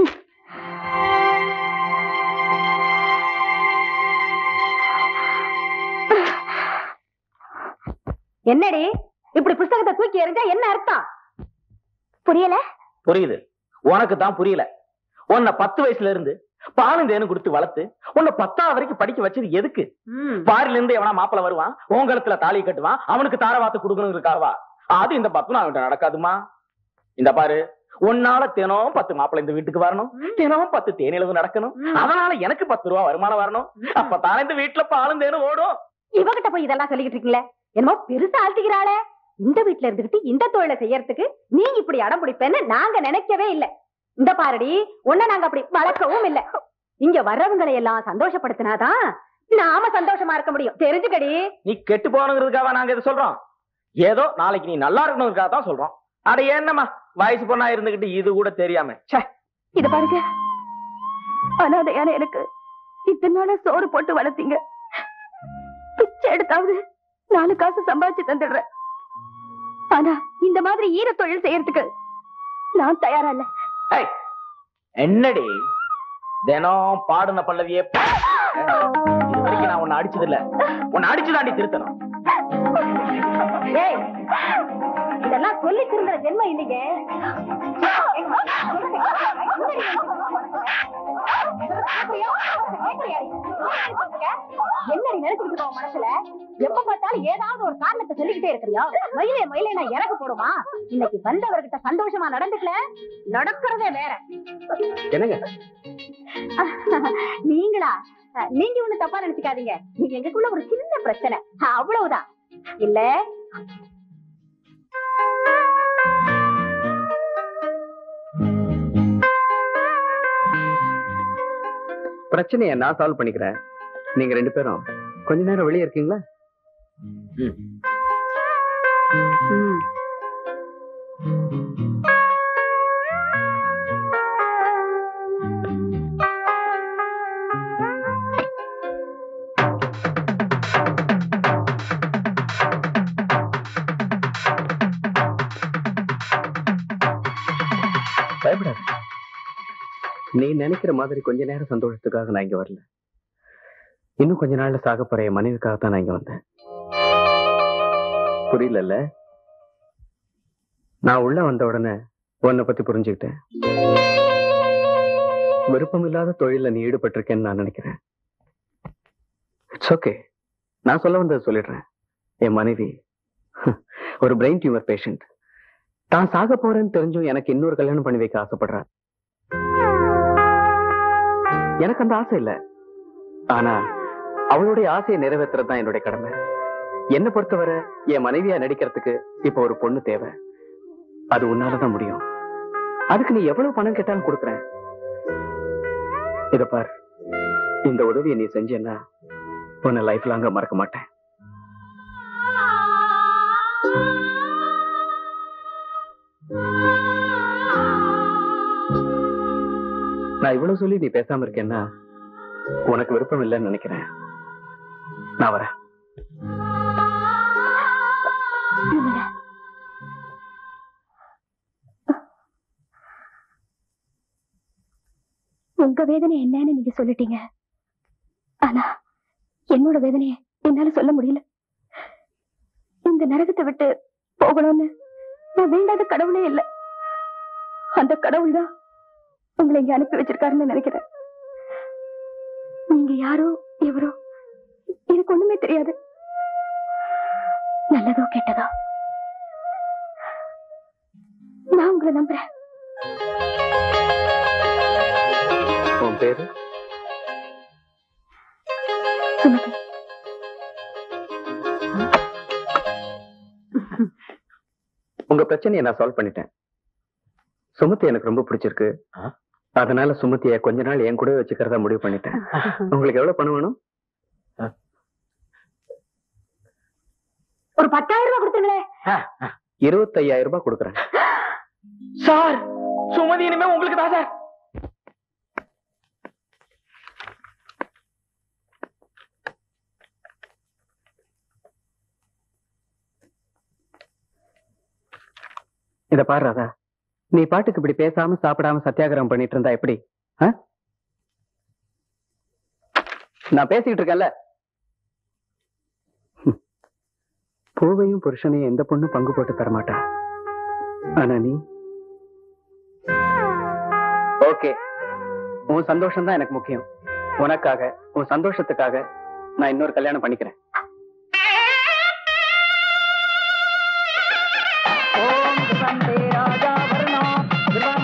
C: என்னடி இப்படி புஸ்தகத்தை தூக்கி எறிஞ்சா என்ன அர்த்தம் புரியல
I: புரியுது உனக்கு தான் புரியல உன்னை பத்து வயசுல இருந்து பாலும் தேனு கொடுத்து வளர்த்து உன்னை பத்தாவது வரைக்கும் படிக்க வச்சது எதுக்கு பாரில இருந்து எவனா மாப்பிள வருவான் உங்களத்துல தாலி கட்டுவான் அவனுக்கு தார வாத்து கொடுக்கணுங்கிறதுக்காகவா அது இந்த பத்மநாபன் நடக்காதுமா இந்த பாரு
H: உன்னால தினம் பத்து மாப்பிள்ளை இந்த வீட்டுக்கு வரணும் தினம் பத்து தேனிலவு நடக்கணும் அதனால எனக்கு பத்து ரூபா வருமானம் வரணும் அப்பதானே இந்த வீட்டுல பாலும் தேனும் ஓடும்
C: இவகிட்ட போய் இதெல்லாம் சொல்லிக்கிட்டு இருக்கீங்களே என்னமோ பெருசா ஆழ்த்திக்கிறாளே இந்த வீட்டுல இருந்துகிட்டு இந்த தொழிலை செய்யறதுக்கு நீ இப்படி அடம் பிடிப்பேன்னு நாங்க நினைக்கவே இல்ல இந்த பாரடி உன்னை நாங்க அப்படி வளர்க்கவும் இல்ல இங்க வர்றவங்களை எல்லாம் சந்தோஷப்படுத்தினாதான் நாம சந்தோஷமா இருக்க முடியும் தெரிஞ்சுக்கடி
H: நீ கெட்டு போகணுங்கிறதுக்காக நாங்க இதை சொல்றோம் ஏதோ நாளைக்கு நீ நல்லா இருக்கணுங்கிறதுக்காக தான் சொல்றோம் அட என்னம்மா வயசு பொண்ணா இருந்துகிட்டு இது கூட தெரியாம ச்சே
C: இத பாருங்க அனாதையான எனக்கு இத்தனை நாளா சோறு போட்டு வளர்த்தீங்க பிச்சை எடுத்தாவது நாலு காசு சம்பாதிச்சு தந்துடுறேன் ஆனா இந்த மாதிரி ஈர தொழில் செய்யறதுக்கு நான் தயாரா இல்ல
H: ஏய், என்னடி தினம் பாடுன பல்லவியே பா- இது வரைக்கும் நான் உன்னை அடிச்சது இல்ல உன்னை அடிச்சுதாண்டி திருத்தணும்
C: ஏய், இதெல்லாம் சொல்லி திருந்த ஜென்மம் இல்லைங்க என்னடி நினைச்சுட்டு இருக்க உன் மனசுல எப்ப பார்த்தாலும் ஏதாவது ஒரு காரணத்தை சொல்லிக்கிட்டே இருக்கிறியா மயிலே மயிலே நான் இறக்க போடுமா இன்னைக்கு வந்தவர்கிட்ட சந்தோஷமா நடந்துக்கல நடக்கிறதே வேற
I: என்னங்க
C: நீங்களா அஹ், நீங்க ஒண்ணு தப்பா நினைச்சுக்காதீங்க நீங்க எங்களுக்குள்ள ஒரு சின்ன பிரச்சனை அவ்வளவுதான் இல்ல
F: பிரச்சனையை நான் சால்வ் பண்ணிக்கிறேன் நீங்க ரெண்டு பேரும் கொஞ்ச நேரம் வெளியே இருக்கீங்களா ம். பயப்படாத நீ நினைக்கிற மாதிரி கொஞ்ச நேரம் சந்தோஷத்துக்காக நான் இங்க வரல இன்னும் கொஞ்ச நாள்ல சாக போற என் மனைவிக்காக தான் நான் இங்க வந்தேன் புரியலல்ல நான் உள்ள வந்த உடனே உன்னை பத்தி புரிஞ்சுக்கிட்டேன் விருப்பம் இல்லாத தொழில நீ ஈடுபட்டிருக்கேன்னு நான் நினைக்கிறேன் இட்ஸ் ஓகே நான் சொல்ல வந்ததை சொல்லிடுறேன் என் மனைவி ஒரு பிரெயின் டியூமர் பேஷண்ட் தான் சாக போறேன்னு தெரிஞ்சும் எனக்கு இன்னொரு கல்யாணம் பண்ணி வைக்க ஆசைப்படுறா எனக்கு அந்த ஆசை இல்ல ஆனா அவளுடைய ஆசையை நிறைவேற்றுறது தான் என்னுடைய கடமை என்னை பொறுத்தவரை என் மனைவியா நடிக்கிறதுக்கு இப்ப ஒரு பொண்ணு தேவை அது உன்னாலதான் முடியும் அதுக்கு நீ எவ்வளவு பணம் கேட்டாலும் கொடுக்குறேன் இத பார் இந்த உதவியை நீ செஞ்சேன்னா உன்னை லைஃப் லாங்கா மறக்க மாட்டேன் நான் இவ்வளவு சொல்லி நீ பேசாம இருக்கேன்னா உனக்கு விருப்பம் இல்லைன்னு நினைக்கிறேன் நான் வரேன்
C: உங்க வேதனை என்னன்னு நீங்க சொல்லிட்டீங்க ஆனா என்னோட வேதனைய என்னால சொல்ல முடியல இந்த நரகத்தை விட்டு போகணும்னு நான் வேண்டாத கடவுளே இல்ல அந்த கடவுள் தான் உங்களை இங்க அனுப்பி வச்சிருக்காருன்னு நினைக்கிறேன் நீங்க யாரோ எவரோ எனக்கு ஒண்ணுமே தெரியாது நல்லதோ கெட்டதோ நான் உங்களை நம்புறேன்
F: உன் பேரு
C: சுமதி
F: உங்க பிரச்சனையை நான் சால்வ் பண்ணிட்டேன் சுமதி எனக்கு ரொம்ப பிடிச்சிருக்கு அதனால சுமதிய கொஞ்ச நாள் என் கூட வச்சுக்கிறதா முடிவு பண்ணிட்டேன் உங்களுக்கு எவ்வளவு பணம் வேணும்
C: ஒரு பத்தாயிரம் ரூபாய் கொடுத்துருங்களேன்
F: இருபத்தையாயிரம் ரூபாய் கொடுக்குறேன்
H: சார் சுமதி இனிமே உங்களுக்கு தான் சார்
F: இத பாரு ராதா நீ பாட்டுக்கு இப்படி பேசாம சாப்பிடாம சத்தியாகிரகம் பண்ணிட்டு இருந்தா எப்படி ஆ? நான் பேசிக்கிட்டு இருக்கேன்ல ஹம். பூவையும் புருஷனையும் எந்த பொண்ணும் பங்கு போட்டு தரமாட்டா ஆனா நீ ஓகே உன் சந்தோஷம் தான் எனக்கு முக்கியம் உனக்காக உன் சந்தோஷத்துக்காக நான் இன்னொரு கல்யாணம் பண்ணிக்கிறேன்
B: ஓம் வந்தே ராஜா வர்ணோ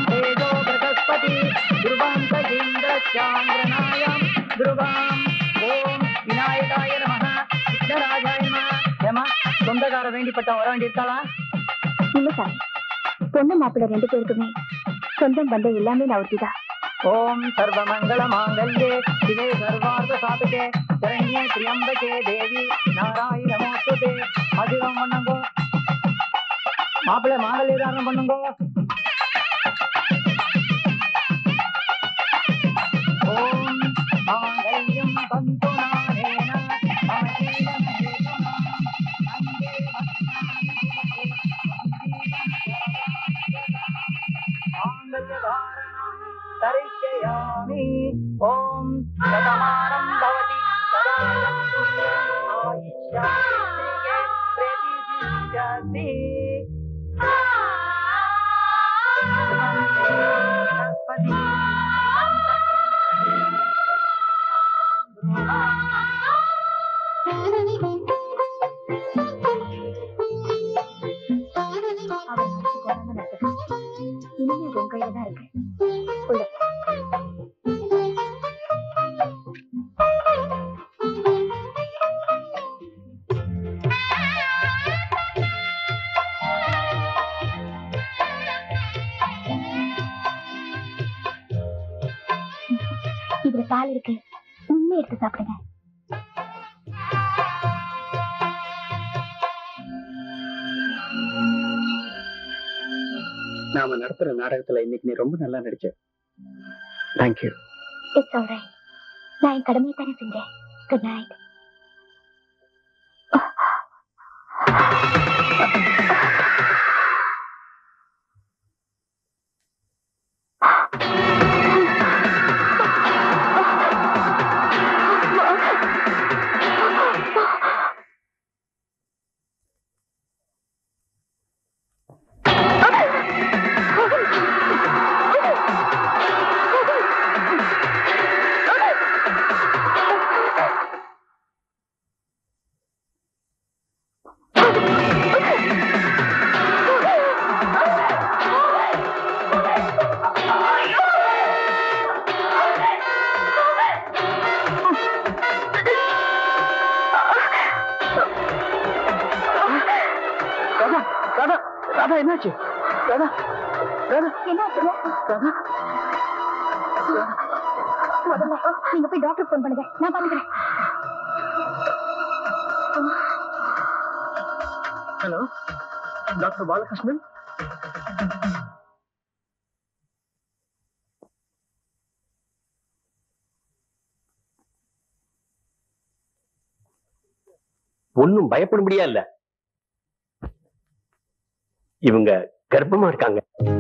B: துருகாம் ஓம் விநாயகாய நம விக்னராஜாய நம ஏமா சொந்தக்கார வேண்டிப்பட்ட வர வேண்டியிருக்காளா
C: இல்ல சாமி பொண்ணு மாப்பிள்ளை ரெண்டு பேருக்குமே சொந்தம் பந்தம் எல்லாமே நான் ஒருத்திதான்
B: ஓம் சர்வமங்கள மாங்கல்யே சிவே சர்வார்த்த சாதகே சரண்யே திரியம்பகே தேவி நாராயண நமோஸ்துதே அதிகம் பண்ணுங்கோ மாப்பிள்ளை மாங்கல்ய தாரணம் பண்ணுங்கோ ஓம் மாங்கல்யம் தந்து நானேன மம ஜீவன ஹேதுனா அங்கே மாங்கல்யதாரணம் தரிஷ்யாமி ஓம் சதமானம் பவதி சதா ஆயுஷ்யாமியே பிரதிஷ்யதி கணபதி
C: அவன் மனசுக்கு உடம்பு நடக்குது இனிமே அது உங்க கையில தான் இருக்கு உள்ள இதுல பால் இருக்கு நீங்களே எடுத்து சாப்பிடுங்க
F: நாம நடத்துற நாடகத்துல இன்னைக்கு நீ ரொம்ப நல்லா நடிச்ச தேங்க்யூ
C: இட்ஸ் ஆல் ரைட் நான் என் கடமையை தானே செஞ்சேன் குட் நைட்
F: ராதா ராதா ராதா என்னாச்சு ராதா ராதா
C: என்ன ஆச்சுங்க முதல்ல நீங்க போய் டாக்டர் ஃபோன் பண்ணுங்க நான் பாத்துக்கிறேன்
F: ஹலோ டாக்டர் பாலகிருஷ்ணன்
I: ஒன்னும் பயப்படும்படியா இல்ல இவங்க கர்ப்பமா இருக்காங்க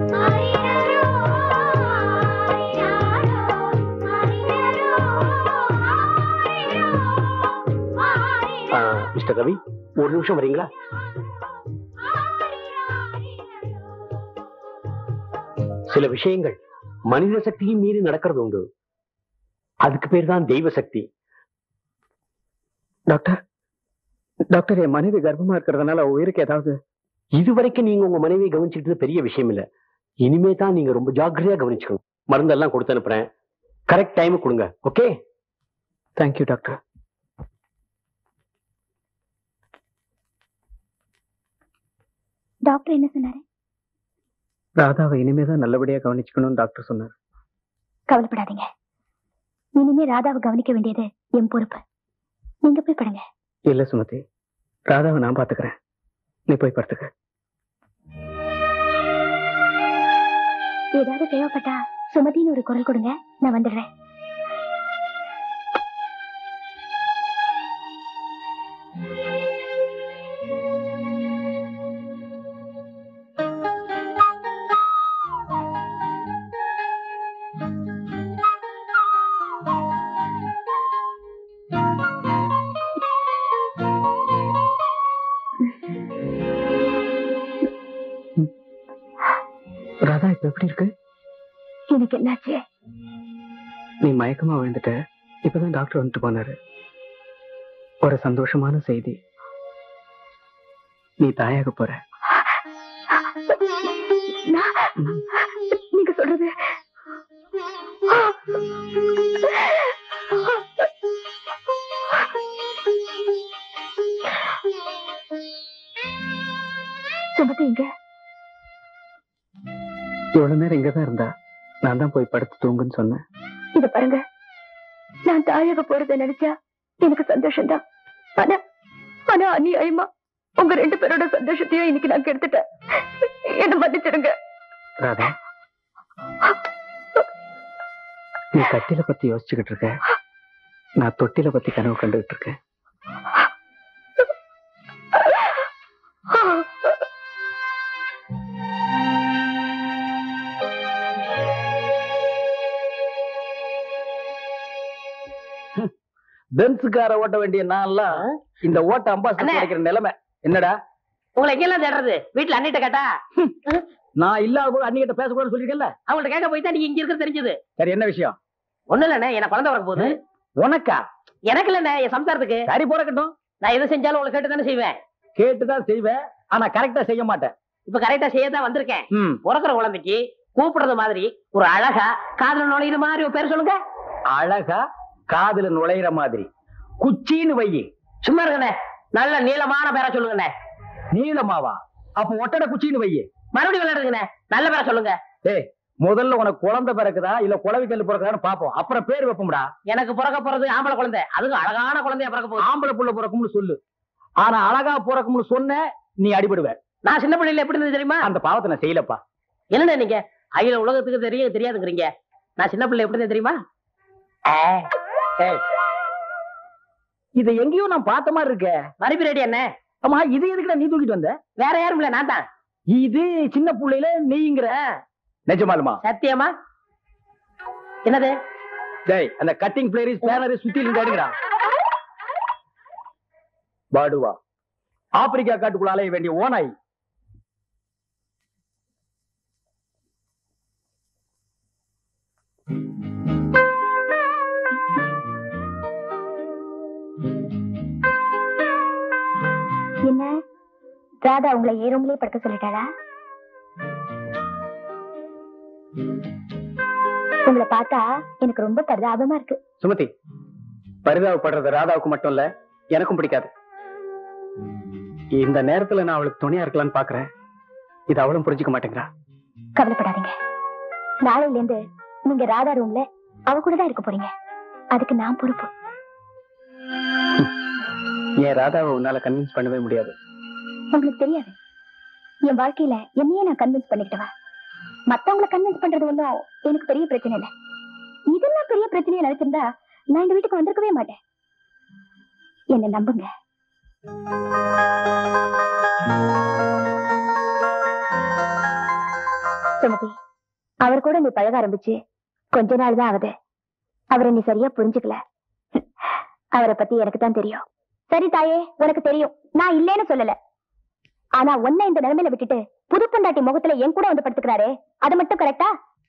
I: ஆ, மிஸ்டர் ரவி ஒரு நிமிஷம் வரீங்களா சில விஷயங்கள் மனித சக்தியும் மீறி நடக்கிறது உண்டு அதுக்கு பேர் தான் தெய்வ சக்தி
F: டாக்டர் டாக்டர் என் மனைவி கர்ப்பமா இருக்கிறதுனால அவ உயிருக்கு ஏதாவது
I: இதுவரைக்கும் நீங்க உங்க மனைவியை கவனிச்சுக்கிட்டது பெரிய விஷயம் இல்ல இனிமே தான் நீங்க ரொம்ப ஜாக்கிரதையா கவனிச்சுக்கணும் மருந்தெல்லாம் கொடுத்து அனுப்புறேன் கரெக்ட் டைம் கொடுங்க ஓகே
F: தேங்க்யூ டாக்டர்
C: டாக்டர் என்ன சொன்னாரு
F: ராதாவை இனிமே தான் நல்லபடியா கவனிச்சுக்கணும்னு டாக்டர் சொன்னார்
C: கவலைப்படாதீங்க இனிமே ராதாவை கவனிக்க வேண்டியது என் பொறுப்பு நீங்க போய் படுங்க
F: இல்ல சுமதி ராதாவை நான் பாத்துக்கிறேன் நீ போய் படுத்துக்க
C: ஏதாவது தேவைப்பட்டா சுமதின்னு ஒரு குரல் கொடுங்க நான் வந்துடுறேன்
F: ராதா இப்ப எப்படி இருக்கு
C: எனக்கு என்னாச்சு
F: நீ மயக்கமா விழுந்துட்ட இப்பதான் டாக்டர் வந்துட்டு போனாரு ஒரு சந்தோஷமான செய்தி நீ தாயாக போற
C: நான்- நீங்க சொல்றது சுமதி இங்க
F: இவ்வளவு நேரம் இங்கதான் இருந்தா நான் தான் போய் படுத்து தூங்குன்னு சொன்னேன்
C: இத பாருங்க நான் தாயக போறதை நினைச்சா எனக்கு சந்தோஷம்தான் ஆனா ஆனா அநியாயமா உங்க ரெண்டு பேரோட சந்தோஷத்தையும் இன்னைக்கு நான் கெடுத்துட்டேன் என்ன மன்னிச்சிருங்க
F: ராதா நீ கட்டில பத்தி யோசிச்சுக்கிட்டு இருக்க நான் தொட்டில பத்தி கனவு கண்டுகிட்டு இருக்கேன்
B: பென்ஸுக்கார ஓட்ட வேண்டிய நான்லாம் இந்த ஓட்ட அம்பாசிடர்
H: அண்ணே.
B: கிடைக்கிற நிலைமை என்னடா
H: உங்களை எங்கெல்லாம் தேடுறது வீட்டுல அண்ணிட்ட கேட்டா
B: நான் இல்லாத போது அன்னிகிட்ட பேசக்கூடாதுன்னு சொல்லிருக்கேன்ல
H: அவங்கள்ட்ட கேட்க போய் தான் நீங்க இங்க இருக்கிறது தெரிஞ்சது
B: சரி என்ன விஷயம்
H: ஒண்ணு இல்லண்ணே எனக்கு குழந்தை வரக்க போகுது
B: உனக்கா
H: எனக்கு இல்லண்ணே என் சம்சாரத்துக்கு
B: சரி போறக்கட்டும்
H: நான் எது செஞ்சாலும் உங்களை கேட்டு தானே செய்வேன்
B: கேட்டுதான் செய்வேன் ஆனா கரெக்டா செய்ய மாட்டேன்
H: இப்ப கரெக்டா செய்ய தான் வந்திருக்கேன்
B: ம்
H: பிறக்கிற குழந்தைக்கு கூப்பிடுறது மாதிரி ஒரு அழகா காதல நுழையிற மாதிரி ஒரு பேர் சொல்லுங்க
B: அழகா காதுல நுழையிற மாதிரி குச்சின்னு வையி
H: சும்மா இருக்கண்ணே நல்ல நீளமான பேரா சொல்லுங்கண்ணே
B: நீளமாவா அப்ப ஒட்டடை குச்சின்னு வையி
H: மறுபடியும் விளையாடுங்கண்ணே நல்ல பேரா சொல்லுங்க
B: டேய் முதல்ல உனக்கு குழந்தை பிறக்குதா இல்ல குழவி கல்லு பிறக்குதான்னு பாப்போம் அப்புறம் பேர் வைப்போம்டா
H: எனக்கு பிறக்க போறது ஆம்பளை குழந்தை அதுவும் அழகான குழந்தையா பிறக்க போகுது
B: ஆம்பளை புள்ள பிறக்கும்னு சொல்லு ஆனா அழகா பிறக்கும்னு சொன்ன நீ அடிபடுவ
H: நான் சின்ன பிள்ளையில எப்படி இருந்தது தெரியுமா
B: அந்த பாவத்தை நான் செய்யலப்பா
H: என்னண்ணே நீங்க அகில உலகத்துக்கு தெரியும் தெரியாதுங்கிறீங்க நான் சின்ன பிள்ளை எப்படி இருந்தது தெரியுமா
B: இத எங்கேயோ நான் பார்த்த மாதிரி இருக்க
H: மறுபடி ரெடி என்ன
B: ஆமா இது எதுக்குடா நீ தூக்கிட்டு வந்த
H: வேற யாரும் இல்ல நான் தான்
B: இது சின்ன புள்ளையில நீங்கிற நிஜமாலுமா
H: சத்தியமா என்னது
B: டேய் அந்த கட்டிங் பிளேயர் ஸ்பேனர் சுத்தி இருந்து அடிங்கடா பாடுவா ஆப்பிரிக்கா காட்டுக்குள்ள அலைய வேண்டிய ஓனாய்
C: என்ன ராதா உங்களை ஏ ரூம்லயே படுக்க சொல்லிட்டாளா உங்களை பார்த்தா எனக்கு ரொம்ப பரிதாபமா இருக்கு
F: சுமதி பரிதாபப்படுறது ராதாவுக்கு மட்டும் இல்ல எனக்கும் பிடிக்காது இந்த நேரத்துல நான் அவளுக்கு துணையா இருக்கலாம்னு பாக்குறேன் இது அவளும் புரிஞ்சுக்க மாட்டேங்கிறா
C: கவலைப்படாதீங்க நாளையில இருந்து நீங்க ராதா ரூம்ல அவ கூட தான் இருக்க போறீங்க அதுக்கு நான் பொறுப்பு
F: என் ராதாவை உன்னால கன்வின்ஸ் பண்ணவே முடியாது
C: உங்களுக்கு தெரியாது என் வாழ்க்கையில என்னையே நான் கன்வின்ஸ் பண்ணிக்கிட்டவன் மத்தவங்கள கன்வின்ஸ் பண்றது ஒன்றும் எனக்கு பெரிய பிரச்சனை இல்லை இதெல்லாம் பெரிய பிரச்சனையை நினைச்சிருந்தா நான் இந்த வீட்டுக்கு வந்திருக்கவே மாட்டேன் என்ன நம்புங்க சுமதி அவர் கூட நீ பழக ஆரம்பிச்சு கொஞ்ச நாள் தான் ஆகுது அவரை நீ சரியா புரிஞ்சுக்கல அவரை பத்தி எனக்கு தான் தெரியும் சரி தாயே உனக்கு தெரியும் நான் இல்லைன்னு சொல்லல ஆனா உன்னை இந்த நிலைமையில விட்டுட்டு புது பொண்டாட்டி முகத்துல என் கூட வந்து படுத்துக்கிறாரே அது மட்டும் கரெக்டா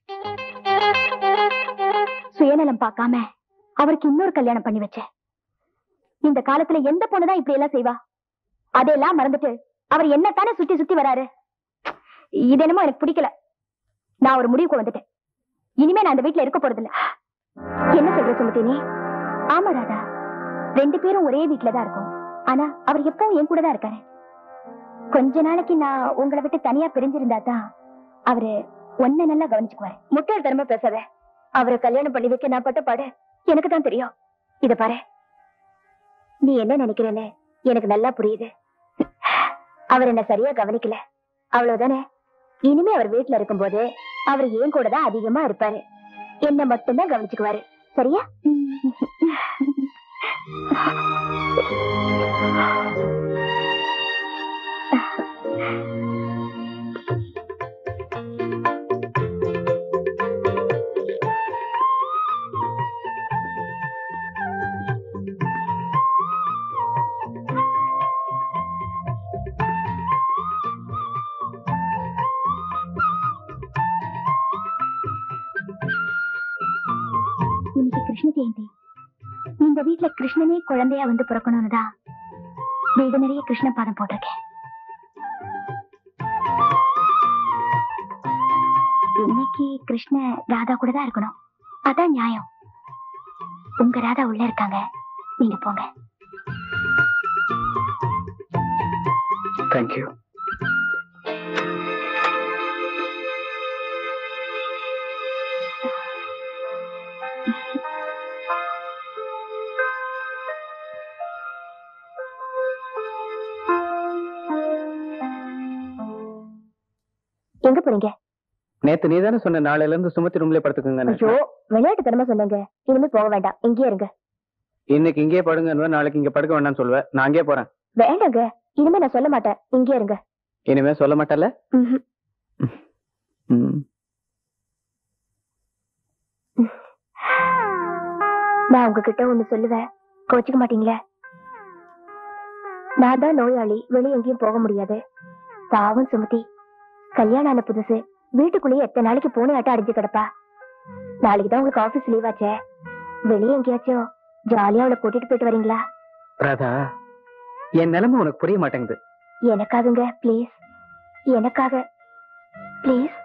C: சுயநலம் பார்க்காம அவருக்கு இன்னொரு கல்யாணம் பண்ணி வச்சேன் இந்த காலத்துல எந்த பொண்ணுதான் இப்படி எல்லாம் செய்வா அதையெல்லாம் மறந்துட்டு அவர் என்னத்தானே சுத்தி சுத்தி வராரு இது என்னமோ எனக்கு பிடிக்கல நான் ஒரு முடிவுக்கு வந்துட்டேன் இனிமே நான் அந்த வீட்டுல இருக்க போறதில்ல என்ன சொல்ற சுமதி நீ ஆமா ராதா ரெண்டு பேரும் ஒரே வீட்டுல தான் இருக்கோம் ஆனா அவர் எப்பவும் என் கூட தான் இருக்காரு கொஞ்ச நாளைக்கு நான் உங்களை விட்டு தனியா பிரிஞ்சிருந்தா தான் அவரு ஒன்ன நல்லா கவனிச்சுக்குவாரு முட்டாள் தரமா பேசாத அவரை கல்யாணம் பண்ணி வைக்க நான் பட்ட பாடு எனக்கு தான் தெரியும் இத பாரு நீ என்ன நினைக்கிறேன்னு எனக்கு நல்லா புரியுது அவர் என்ன சரியா கவனிக்கல அவ்வளவுதானே இனிமே அவர் வீட்டுல இருக்கும்போது அவர் ஏன் கூட தான் அதிகமா இருப்பாரு என்ன மட்டும்தான் கவனிச்சுக்குவாரு சரியா இன்னைக்கு கிருஷ்ண ஜெயந்தி இந்த வீட்ல கிருஷ்ணனே குழந்தையா வந்து பிறக்கணும்னு தான் வீடு நிறைய கிருஷ்ண பாதம் போட்டிருக்கேன் இன்னைக்கு கிருஷ்ண ராதா கூட தான் இருக்கணும் அதான் நியாயம் உங்க ராதா உள்ள இருக்காங்க நீங்க போங்க
F: தேங்க்யூ
C: எங்க போறீங்க
F: நேத்து நீ தானே சொன்ன நாளையில இருந்து சுமத்தி ரூம்ல படுத்துக்கங்க
C: ஐயோ விளையாட்டு தனமா சொன்னீங்க இனிமே போக வேண்டாம் இங்கேயே இருங்க
F: இன்னைக்கு இங்கேயே படுங்க நாளைக்கு இங்க படுக்க வேண்டாம்னு சொல்லுவேன் நான் அங்கேயே போறேன்
C: வேண்டாங்க இனிமே நான் சொல்ல மாட்டேன் இங்கேயே இருங்க
F: இனிமே சொல்ல மாட்டல
C: ம்ஹும். நான் உங்ககிட்ட ஒண்ணு சொல்லுவேன் கோச்சிக்க மாட்டீங்களே நான் தான் நோயாளி வெளியே எங்கேயும் போக முடியாது பாவம் சுமதி கல்யாணம் ஆன புதுசு வீட்டுக்குள்ளேயே எத்தனை நாளைக்கு பூனை ஆட்டம் அடிஞ்சு கிடப்பா நாளைக்கு தான் உங்களுக்கு ஆபீஸ் லீவ் ஆச்சே வெளியே எங்கேயாச்சும் ஜாலியா அவளை கூட்டிட்டு போயிட்டு வரீங்களா
F: ராதா என் நிலைமை உனக்கு புரிய மாட்டேங்குது
C: எனக்காகங்க ப்ளீஸ் எனக்காக ப்ளீஸ்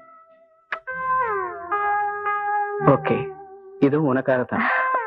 F: ஓகே இதுவும் உனக்காக தான்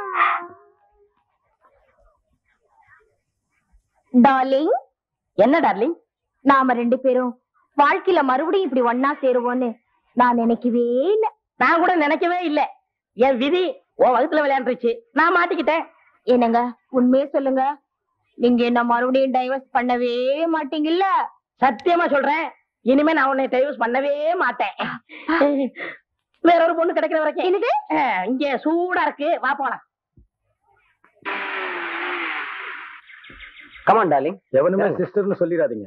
C: டார்லிங்
B: என்ன டார்லிங்
C: நாம ரெண்டு பேரும் வாழ்க்கையில மறுபடியும் இப்படி ஒன்னா சேருவோன்னு நான் நினைக்கவே இல்ல
B: நான் கூட நினைக்கவே இல்ல என் விதி உன் வகுத்துல விளையாண்டுருச்சு நான் மாட்டிக்கிட்டேன்
C: என்னங்க உண்மையே சொல்லுங்க நீங்க என்ன மறுபடியும் டைவர்ஸ் பண்ணவே மாட்டீங்கல்ல
B: சத்தியமா சொல்றேன் இனிமே நான் உன்னை டைவர்ஸ் பண்ணவே மாட்டேன் வேற ஒரு பொண்ணு கிடைக்கிற வரைக்கும்
C: என்னது
B: அஹ், இங்க சூடா இருக்கு வா போலாம்
A: கமான் டார்லிங்
D: எவனுமே சிஸ்டர்னு சொல்லிடாதீங்க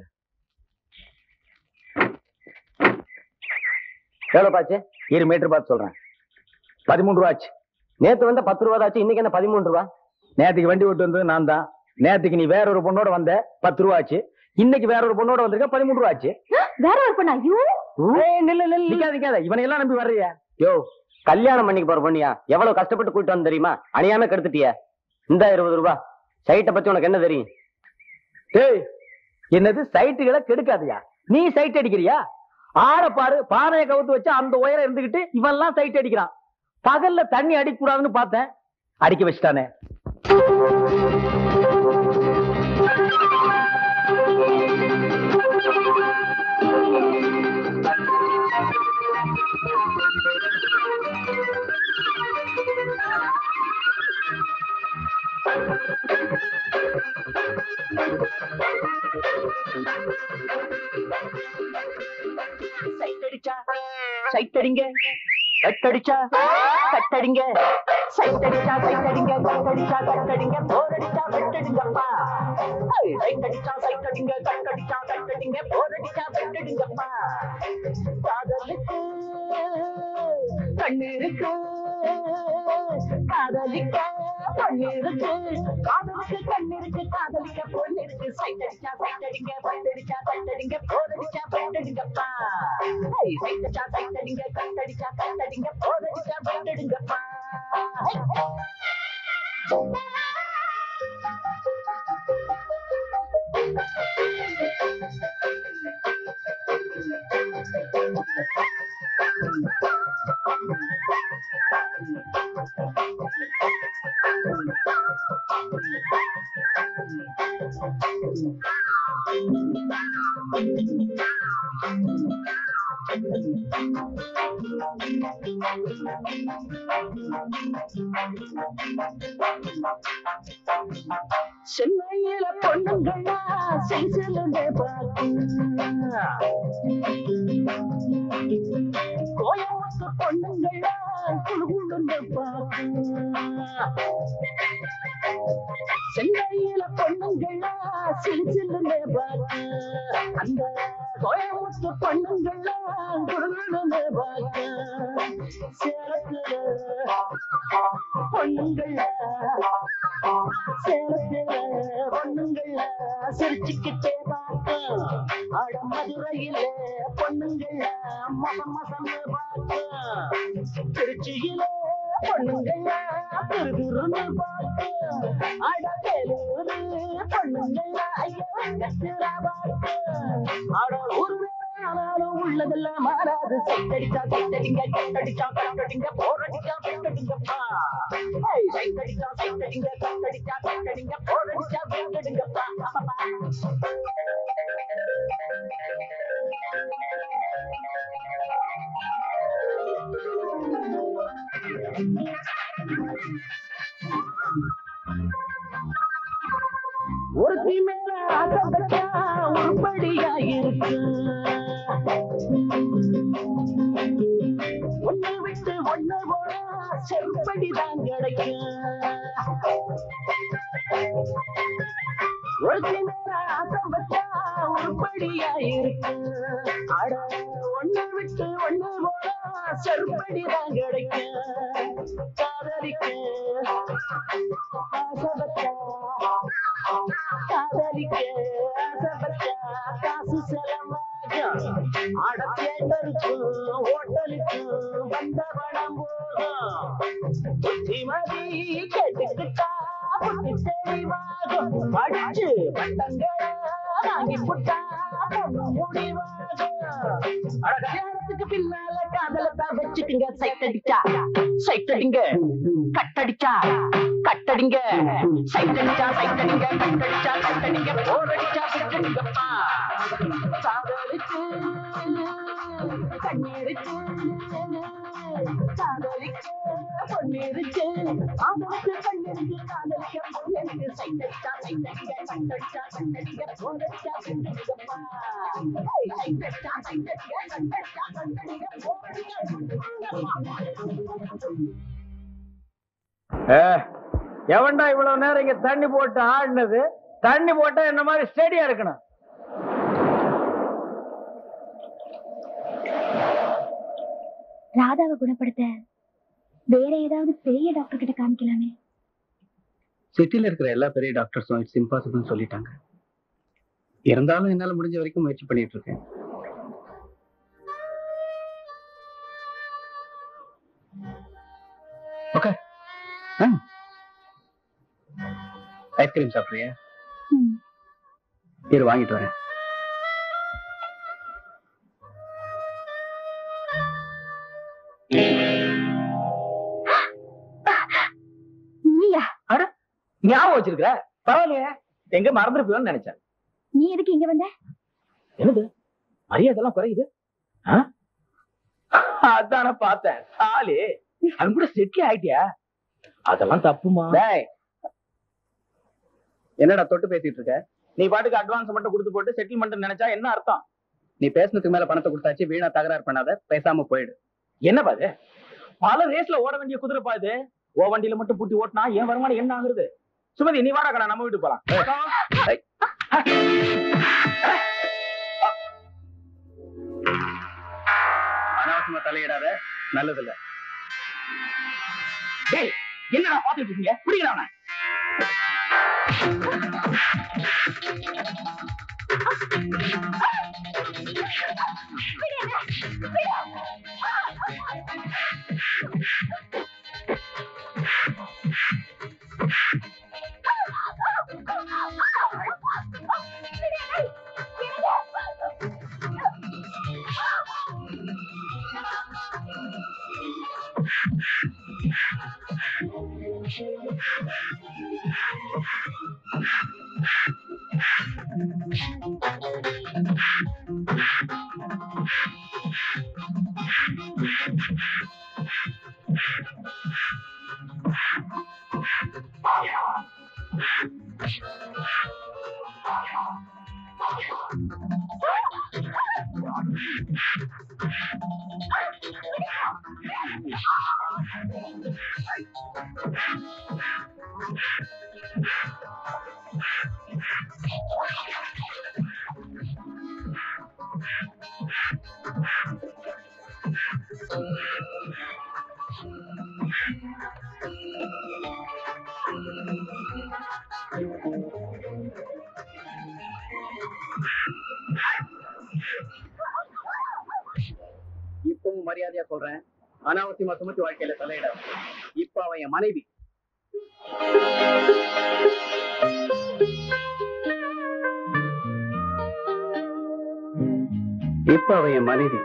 A: எவ்வளவு பாச்சு
H: இரு மீட்டர் பார்த்து சொல்றேன் பதிமூணு ரூபா ஆச்சு
A: நேத்து வந்த பத்து ரூபா ஆச்சு இன்னைக்கு என்ன பதிமூணு ரூபா
H: நேத்துக்கு வண்டி ஓட்டு வந்தது நான் தான் நேத்துக்கு நீ வேற ஒரு பொண்ணோட வந்த பத்து ரூபா ஆச்சு இன்னைக்கு வேற ஒரு பொண்ணோட வந்திருக்க பதிமூணு ரூபா ஆச்சு
C: வேற ஒரு பொண்ணா ஐயோ
H: ஏய், நில்லு நில்லு நிக்காத நிக்காத இவனை எல்லாம் நம்பி வர்றியா
A: யோ கல்யாணம் பண்ணிக்க போற பொண்ணியா எவ்வளவு கஷ்டப்பட்டு கூட்டிட்டு வந்து தெரியுமா அணியாம கெடுத்துட்டிய இந்த இருபது ரூபா சைட்டை பத்தி உனக்கு என்ன தெரியும்
H: டேய் என்னது சைட்டுகளை கெடுக்காதயா நீ சைட் அடிக்கிறியா ஆள பாரு பானையை கவுத்து வச்சு அந்த உயரம் இருந்துகிட்டு இவன் எல்லாம் சைட் அடிக்கிறான் பகல்ல தண்ணி அடிக்க கூடாதுன்னு பார்த்தேன் அடிக்க வச்சுட்டானே
B: சைட்டடிங்க கட்டடிச்சா கட்டடிங்க சைட்டடிச்சா சைட்டடிங்க கட்டடிச்சா கட்டடிங்க போரடிச்சா கட்டடிங்கப்பா சைட்டடிச்சா சைட்டடிங்க கட்டடிச்சா கட்டடிங்க போரடிச்சா கட்டடிங்கப்பா காதலுக்கு கண்ணீருக்கு காதலிக்க கண்ணீருக்கு காதலுக்கு கண்ணீருக்கு காதலிக்க பொண்ணிருக்கு சைட்டடிச்சா சைட்டடிங்க பட்டடிச்சா கட்டடிங்க போரடிச்சா பட்டடிங்கப்பா சைட்டடிச்சா சைட்டடிங்க கட்டடிச்சா கட்டடிங்க போரடிச்சா பட்டடிங்கப்பா சென்னையில பொண்ணுங்களா செல்லுங்க கோயம்புத்தூர் பொண்ணுங்களா குழுகுழுங்க சென்னையில பொண்ணுங்களா சிலு சில்லுங்க பாக்கு அந்த கோயம்புத்தூர் பொண்ணுங்களா குழுகுழுங்க பாக்கு சேலத்துல பொண்ணுங்களா சேலத்துல பொண்ணுங்கள சிரிச்சுக்கிட்டே பார்க்கும் அட மதுரையில பொண்ணுங்கள மசம் மசம்னு பார்க்கும் திருச்சியில பொண்ணுங்கள திருதுருன்னு பார்க்கும் அட வேலூரு பொண்ணுங்கள ஐயோ கத்துரா பார்க்கும் அட ஒரு ஆனாலும் உள்ளதெல்லாம் மாறாது சைத்தடிச்சா சைத்தடிங்க கட்டடிச்சா கட்டடிங்க போரடிச்சா கட்டடிங்கப்பா ஏய், சைத்தடிச்சா சைத்தடிங்க கட்டடிச்சா கட்டடிங்க போரடிச்சா கட்டடிங்கப்பா ஒரு மேல ஆசைப்பட்டா உருப்படியா இருக்கு
G: ஒண்ணு விட்டு ஒண்ணு போனா செருப்படிதான் கிடைக்கும் ஒருத்தி மேல ஆசம் வச்சா உருப்படியா இருக்கு அட ஒண்ணு விட்டு ஒண்ணு போனா செருப்படிதான் கிடைக்கும் காதலிக்க ஆசை வச்சா காதலிக்க ஆசை வச்சா காசு செலவாகும் அட தேட்டருக்கும் ஹோட்டலுக்கும் வந்த பணம் போகும் புத்திமதி கேட்டுக்கிட்டா புத்தி தெளிவாகும் படிச்சு பட்டங்களை வாங்கி புட்டா பொண்ணு முடிவாகும் அட கல்யாணத்துக்கு பின்னால காதலத்தான் வச்சுக்குங்க சைட் அடிச்சா சைட் அடிங்க கட்டடிச்சா கட்டடிங்க சைட் அடிச்சா சைட் அடிங்க கட்டடிச்சா கட்டடிங்க போர் அடிச்சா விட்டுடுங்கப்பா காதலிச்சு கண்ணீருக்கு காதலிக்க பொண்ணிருக்கு காதலிக்க கண்ணீருக்கு காதலிக்க பொண்ணிருக்கு சைட் அடிச்சா சைட் அடிங்க கட்டடிச்சா கட்டடிங்க போர் அடிச்சா விட்டுடுங்கப்பா சைட் அடிச்சா சைட் அடிங்க கட்டடிச்சா கட்டடிங்க போர் அடிச்சா விட்டுடுங்கப்பா
B: எவன்டா இவ்வளவு நேரம் இங்க தண்ணி போட்டு ஆடினது தண்ணி போட்டா என்ன மாதிரி ஸ்டேடியா இருக்கணும்
C: ராதாவை குணப்படுத்த வேற ஏதாவது பெரிய டாக்டர் கிட்ட காமிக்கலாமே
F: சிட்டில இருக்கிற எல்லா பெரிய டாக்டர்ஸும் இட்ஸ் இம்பாசிபிள் சொல்லிட்டாங்க இருந்தாலும் என்னால முடிஞ்ச வரைக்கும் முயற்சி பண்ணிட்டு இருக்கேன் ஓகே ஐஸ்கிரீம் சாப்பிடுறியா
C: ம்.
F: இரு வாங்கிட்டு வரேன்
C: நீயா
B: ஞாபகம் வச்சிருக்கிற பரவாயில்லையே எங்க மறந்துருப்பியோன்னு நினைச்சேன்
C: நீ எதுக்கு இங்க வந்த
B: என்னது மரியாதைலாம் குறையுது ஆ? அதான பார்த்தேன் ஆளு அவன் கூட செட்டில் ஆயிட்டியா அதெல்லாம் தப்புமா
F: என்னடா தொட்டு பேசிட்டு இருக்க
B: நீ பாட்டுக்கு அட்வான்ஸ் மட்டும் கொடுத்து போட்டு செட்டில்மெண்ட் நினைச்சா என்ன அர்த்தம்
F: நீ பேசுனதுக்கு மேல பணத்தை கொடுத்தாச்சு வீணா தகராறு பண்ணாத பேசாம போயிடு
B: என்ன பாது பல ரேஸ்ல ஓட வேண்டிய குதிரை பாது ஓ வண்டியில மட்டும் பூட்டி ஓட்டினா என் வருமானம் என்ன ஆகுறது சுமதி நீ வாடா கடா நம்ம வீட்டுக்கு போலாம்
F: அனாவசியமா தலையிடாத நல்லதில்ல
B: டேய் என்னடா பாத்துட்டு இருக்கீங்க பிடிக்கல அவனை
F: இப்பவும் மரியாதையா சொல்றேன் அனாவசியமா சுமத்தி வாழ்க்கையில தலையிட இப்ப அவன் என் மனைவி இப்ப அவ என் மனைவி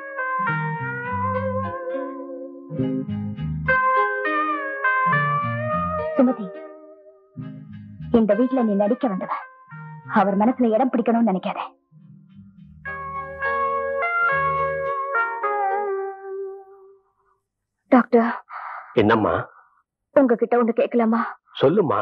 C: சுமதி இந்த வீட்டுல நீ நடிக்க வந்தவ அவர் மனசுல இடம் பிடிக்கணும்னு நினைக்காத டாக்டர்
I: என்னம்மா
C: உங்ககிட்ட ஒண்ணு கேட்கலாமா
I: சொல்லுமா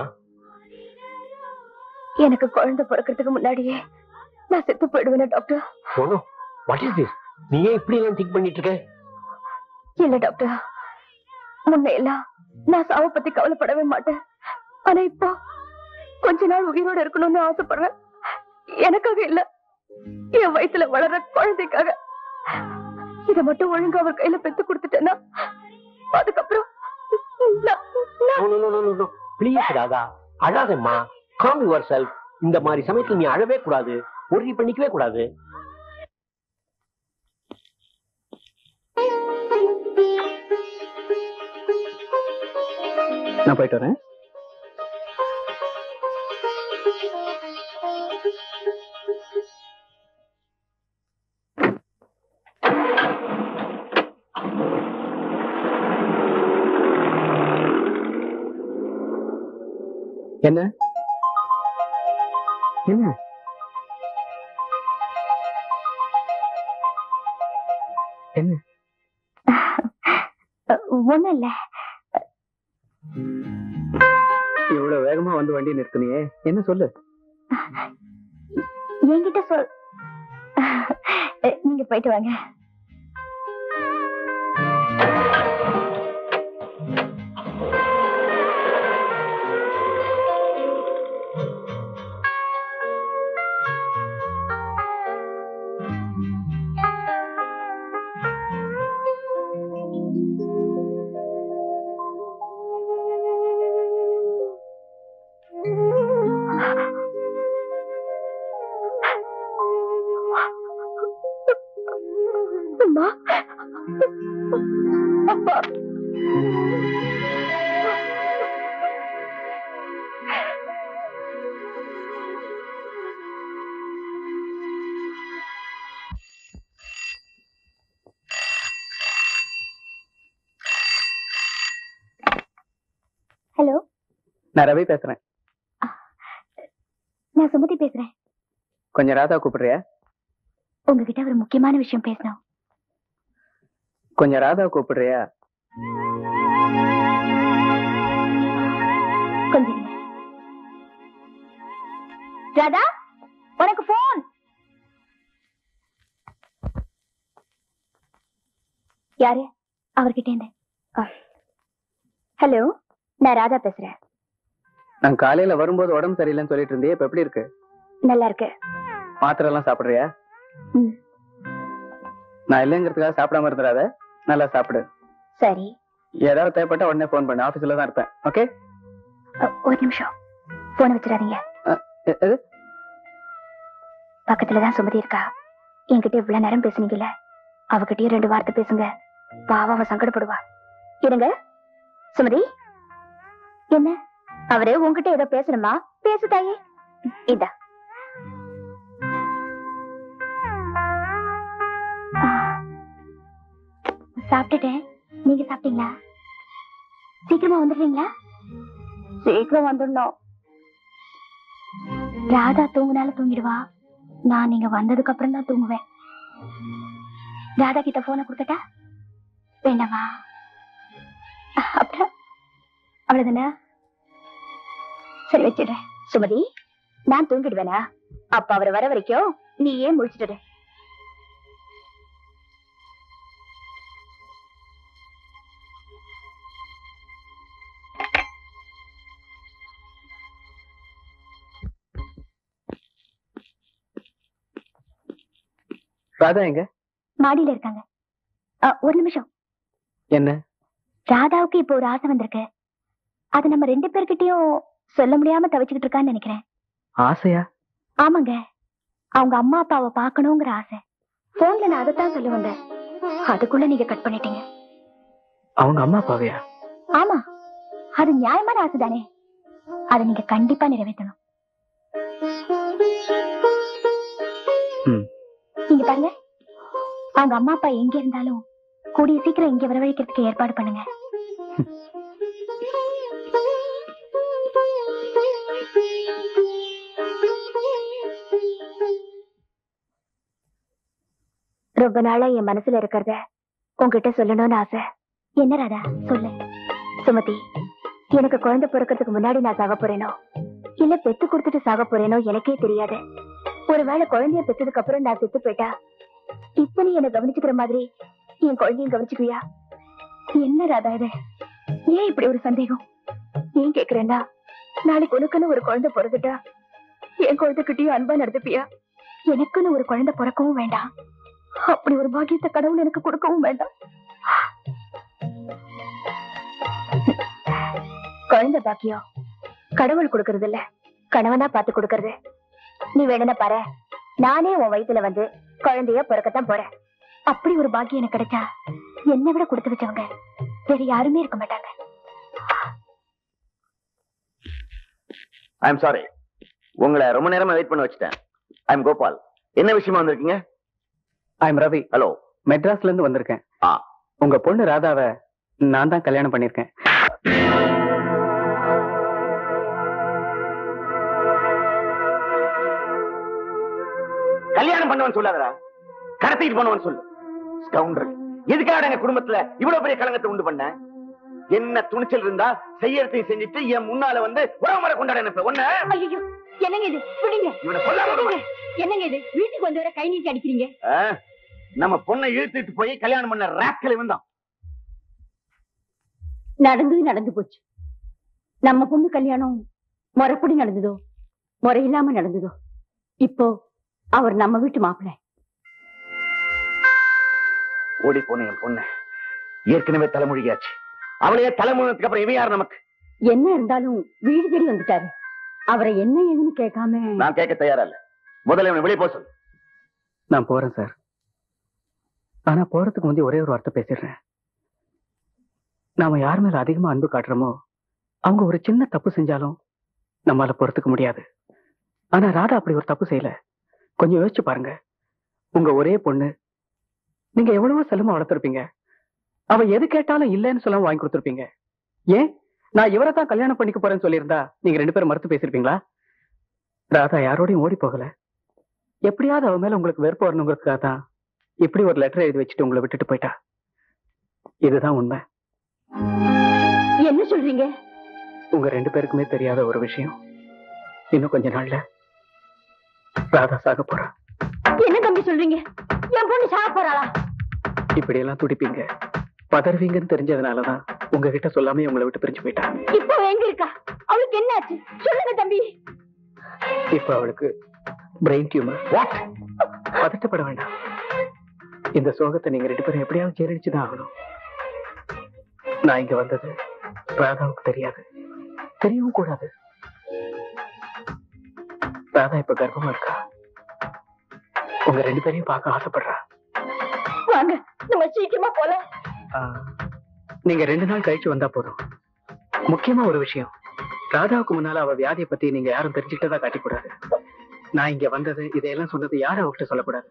C: எனக்கு குழந்தை பிறக்கிறதுக்கு முன்னாடியே நான் செத்து போயிடுவேன் doctor
I: Sonu what is this நீ ஏன் இப்படி எல்லாம் திங்க் பண்ணிட்டு இருக்க
C: இல்ல டாக்டர் முன்ன எல்லாம் நான் சாவை பத்தி கவலைப்படவே மாட்டேன் ஆனா இப்போ கொஞ்ச நாள் உயிரோட இருக்கணும்னு ஆசைப்படுறேன் எனக்காக இல்ல என் வயித்துல வளர்ற குழந்தைக்காக இத மட்டும் ஒழுங்கா அவர் கையில பெத்து கொடுத்துட்டேன்னா அதுக்கப்புறம் நான்- நான்
I: ப்ளீஸ் ராதா அழாதம்மா காம் யுவர் செல்ஃப் இந்த மாதிரி சமயத்துல நீ அழவே கூடாது ஒரி பண்ணிக்கவே கூடாது
F: நான் போயிட்டு வரேன் என்ன என்ன என்ன
C: ஒண்ணும் இல்ல
F: இவ்வளவு வேகமா வந்து வண்டி நிறுத்தினியே என்ன சொல்லு
C: என்கிட்ட சொல் நீங்க போயிட்டு வாங்க அம்மா அப்பா ஹலோ
F: நான் ரவி பேசுறேன்
C: நான் சுமதி பேசுறேன்
F: கொஞ்சம் ராதா கூப்பிடுறியா
C: உங்ககிட்ட ஒரு முக்கியமான விஷயம் பேசணும்
F: கொஞ்சம் ராதா கூப்பிடுறியா
C: கொஞ்சம் இருங்க. ராதா உனக்கு போன் யாரு அவர்கிட்ட இருந்து ஹலோ நான் ராதா பேசுறேன்
F: நான் காலையில வரும்போது உடம்பு சரியில்லைன்னு சொல்லிட்டு இருந்தியே இப்ப எப்படி இருக்கு
C: நல்லா இருக்கு
F: மாத்திரை எல்லாம் சாப்பிடுறியா
C: ம்.
F: நான் இல்லைங்கிறதுக்காக சாப்பிடாம இருந்துடாத நல்லா சாப்பிடு
C: சரி
F: ஏதாவது தேவைப்பட்டா உடனே ஃபோன் பண்ணு ஆபீஸ்ல தான் இருப்பேன் ஓகே
C: அ, ஒரு நிமிஷம் போன வச்சிடாதீங்க பக்கத்துலதான் சுமதி இருக்கா என்கிட்ட இவ்வளவு நேரம் பேசுனீங்கல்ல அவகிட்டயும் ரெண்டு வார்த்தை பேசுங்க பாவம் அவ சங்கடப்படுவா இருங்க சுமதி என்ன அவரே உன்கிட்ட ஏதோ பேசணுமா பேசு தாயே இதா சாப்பிட்டுட்டேன் நீங்க சாப்பிட்டீங்களா சீக்கிரமா வந்துடுறீங்களா சீக்கிரம் வந்துடணும் ராதா தூங்குனாலும் தூங்கிடுவா நான் நீங்க வந்ததுக்கு அப்புறம் தான் தூங்குவேன் ராதா கிட்ட போனை கொடுக்கட்டா வேண்டாமா அப்புறம் அவ்வளவுதானே சரி வச்சிடுறேன் சுமதி நான் தூங்கிடுவேனா அப்ப அவர் வர வரைக்கும் நீ ஏன் முடிச்சிட்டு
F: ராதா எங்க
C: மாடியில இருக்காங்க அ, ஒரு நிமிஷம்
F: என்ன
C: ராதாவுக்கு இப்போ ஒரு ஆசை வந்திருக்கு அது நம்ம ரெண்டு பேர்கிட்டயும் சொல்ல முடியாம தவிச்சுக்கிட்டு இருக்கான்னு நினைக்கிறேன்
F: ஆசையா
C: ஆமாங்க அவங்க அம்மா அப்பாவை பார்க்கணுங்கிற ஆசை போன்ல நான் அதைத்தான் சொல்ல வந்தேன் அதுக்குள்ள நீங்க கட் பண்ணிட்டீங்க
F: அவங்க அம்மா அப்பாவையா
C: ஆமா அது நியாயமான ஆசை தானே அதை நீங்க கண்டிப்பா நிறைவேற்றணும்
F: ம்.
C: நீங்க பாருங்க அவங்க அம்மா அப்பா எங்க இருந்தாலும் கூடிய சீக்கிரம் இங்க வரவழைக்கிறதுக்கு ஏற்பாடு பண்ணுங்க ரொம்ப நாளா என் மனசுல இருக்கிறத உன்கிட்ட சொல்லணும்னு ஆசை என்ன ராதா சொல்லு சுமதி எனக்கு குழந்தை பிறக்கிறதுக்கு முன்னாடி நான் சாக போறேனோ இல்ல பெத்து கொடுத்துட்டு சாக போறேனோ எனக்கே தெரியாது ஒருவேளை குழந்தைய பெத்ததுக்கு அப்புறம் நான் செத்து போயிட்டா இப்ப நீ என்ன கவனிச்சுக்கிற மாதிரி என் குழந்தையும் கவனிச்சுக்குவியா என்ன ராதா இது ஏன் இப்படி ஒரு சந்தேகம் ஏன் கேக்குறேன்னா நாளைக்கு உனக்குன்னு ஒரு குழந்தை பிறந்துட்டா என் குழந்தைகிட்டயும் அன்பா நடந்துப்பியா எனக்குன்னு ஒரு குழந்தை பிறக்கவும் வேண்டாம் அப்படி ஒரு பாக்கியத்தை கடவுள் எனக்கு கொடுக்கவும் வேண்டாம் குழந்தை பாக்கியம் கடவுள் கொடுக்கறது இல்ல கணவனா பார்த்து கொடுக்கறது நீ வேணும்னா பாரு நானே உன் வயித்துல வந்து குழந்தைய பிறக்கத்தான் போறேன் அப்படி ஒரு பாக்கியம் எனக்கு கிடைச்சா என்னை விட கொடுத்து வச்சவங்க வேற யாருமே இருக்க மாட்டாங்க
E: ஐ எம் சாரி உங்களை ரொம்ப நேரமா வெயிட் பண்ண வச்சுட்டேன் ஐ எம் கோபால் என்ன விஷயமா வந்திருக்கீங்க
F: ஐ எம் ரவி
E: ஹலோ
F: மெட்ராஸ்ல இருந்து வந்திருக்கேன்
E: ஆ.
F: உங்க பொண்ணு ராதாவை நான் தான் கல்யாணம் பண்ணிருக்கேன்
E: கல்யாணம் பண்ணவன் சொல்லாதடா கடத்திட்டு போனவன் சொல்லு ஸ்கவுண்டர் எதுக்காக எங்க குடும்பத்துல இவ்வளவு பெரிய கலங்கத்தை உண்டு பண்ண என்ன துணிச்சல் இருந்தா செய்யறதையும் செஞ்சுட்டு என் முன்னால வந்து உறவு முறை கொண்டாட நினைப்ப ஒண்ணு
C: ஐயோ என்னங்க இது விடுங்க
E: இவனை சொல்லாம விடுவேன்.
C: என்னங்க இது வீட்டுக்கு வந்து வர கை நீட்டி அடிக்கிறீங்க
E: ஆ, நம்ம பொண்ணை இழுத்துட்டு போய் கல்யாணம் பண்ண ராக்கல் இவன் தான்
J: நடந்தது நடந்து போச்சு நம்ம பொண்ணு கல்யாணம் முறைப்படி நடந்ததோ முறை இல்லாம நடந்ததோ இப்போ அவர் நம்ம வீட்டு மாப்பிள்ளை
E: ஓடி போன என் பொண்ணு ஏற்கனவே தலைமொழியாச்சு அவளையே தலைமுழுனதுக்கு அப்புறம் இவன் யார் நமக்கு
J: என்ன இருந்தாலும் வீடு தேடி வந்துட்டாரு அவரை என்ன ஏதுன்னு கேட்காம
E: நான் கேட்க தயாரா இல்ல முதல்ல இவனை வெளியே போக சொல்லு
F: நான் போறேன் சார் ஆனா போறதுக்கு முந்தைய ஒரே ஒரு வார்த்தை பேசிடுறேன் நாம யார் மேல அதிகமா அன்பு காட்டுறோமோ அவங்க ஒரு சின்ன தப்பு செஞ்சாலும் நம்மால பொறுத்துக்க முடியாது ஆனா ராதா அப்படி ஒரு தப்பு செய்யல கொஞ்சம் யோசிச்சு பாருங்க உங்க ஒரே பொண்ணு நீங்க எவ்வளவோ செல்லமா வளர்த்துருப்பீங்க அவ எது கேட்டாலும் இல்லைன்னு சொல்லாம வாங்கி கொடுத்துருப்பீங்க ஏன் நான் இவரை தான் கல்யாணம் பண்ணிக்க போறேன்னு சொல்லியிருந்தா நீங்க ரெண்டு பேரும் மறுத்து பேசிருப்பீங்களா ராதா யாரோடையும் ஓடி போகல எப்படியாவது அவ மேல உங்களுக்கு வெறுப்பு வரணுங்கிறதுக்காக தான் இப்படி ஒரு லெட்டர் எழுதி வச்சுட்டு உங்களை விட்டுட்டு போயிட்டா இதுதான் உண்மை
J: என்ன சொல்றீங்க
F: உங்க ரெண்டு பேருக்குமே தெரியாத ஒரு விஷயம் இன்னும் கொஞ்ச நாள்ல ராதா சாக போறா
J: என்ன தம்பி சொல்றீங்க என் பொண்ணு சாக போறாளா
F: இப்படி எல்லாம் துடிப்பீங்க பதறுவீங்கன்னு தெரிஞ்சதுனாலதான் உங்ககிட்ட சொல்லாமே உங்களை விட்டு பிரிஞ்சு போயிட்டா
J: இப்போ எங்க இருக்கா அவளுக்கு என்ன ஆச்சு சொல்லுங்க தம்பி
F: இப்ப அவளுக்கு பிரெயின் டியூமர் பதட்டப்பட வேண்டாம் இந்த சோகத்தை நீங்க ரெண்டு பேரும் எப்படியாவது ஜீரணிச்சுதான் ஆகணும் நான் இங்க வந்தது ராதாவுக்கு தெரியாது தெரியவும் கூடாது ராதா இப்ப கர்ப்பமா இருக்கா உங்க ரெண்டு பேரையும் பார்க்க ஆசைப்படுறா
J: வாங்க நம்ம சீக்கிரமா போலாம்
F: ஆ, நீங்க ரெண்டு நாள் கழிச்சு வந்தா போதும் முக்கியமா ஒரு விஷயம் ராதாவுக்கு முன்னால அவ வியாதியை பத்தி நீங்க யாரும் தெரிஞ்சுக்கிட்டதா காட்டிக்கூடாது நான் இங்க வந்தது இதையெல்லாம் சொன்னது யாரும் அவகிட்ட சொல்லக்கூடாது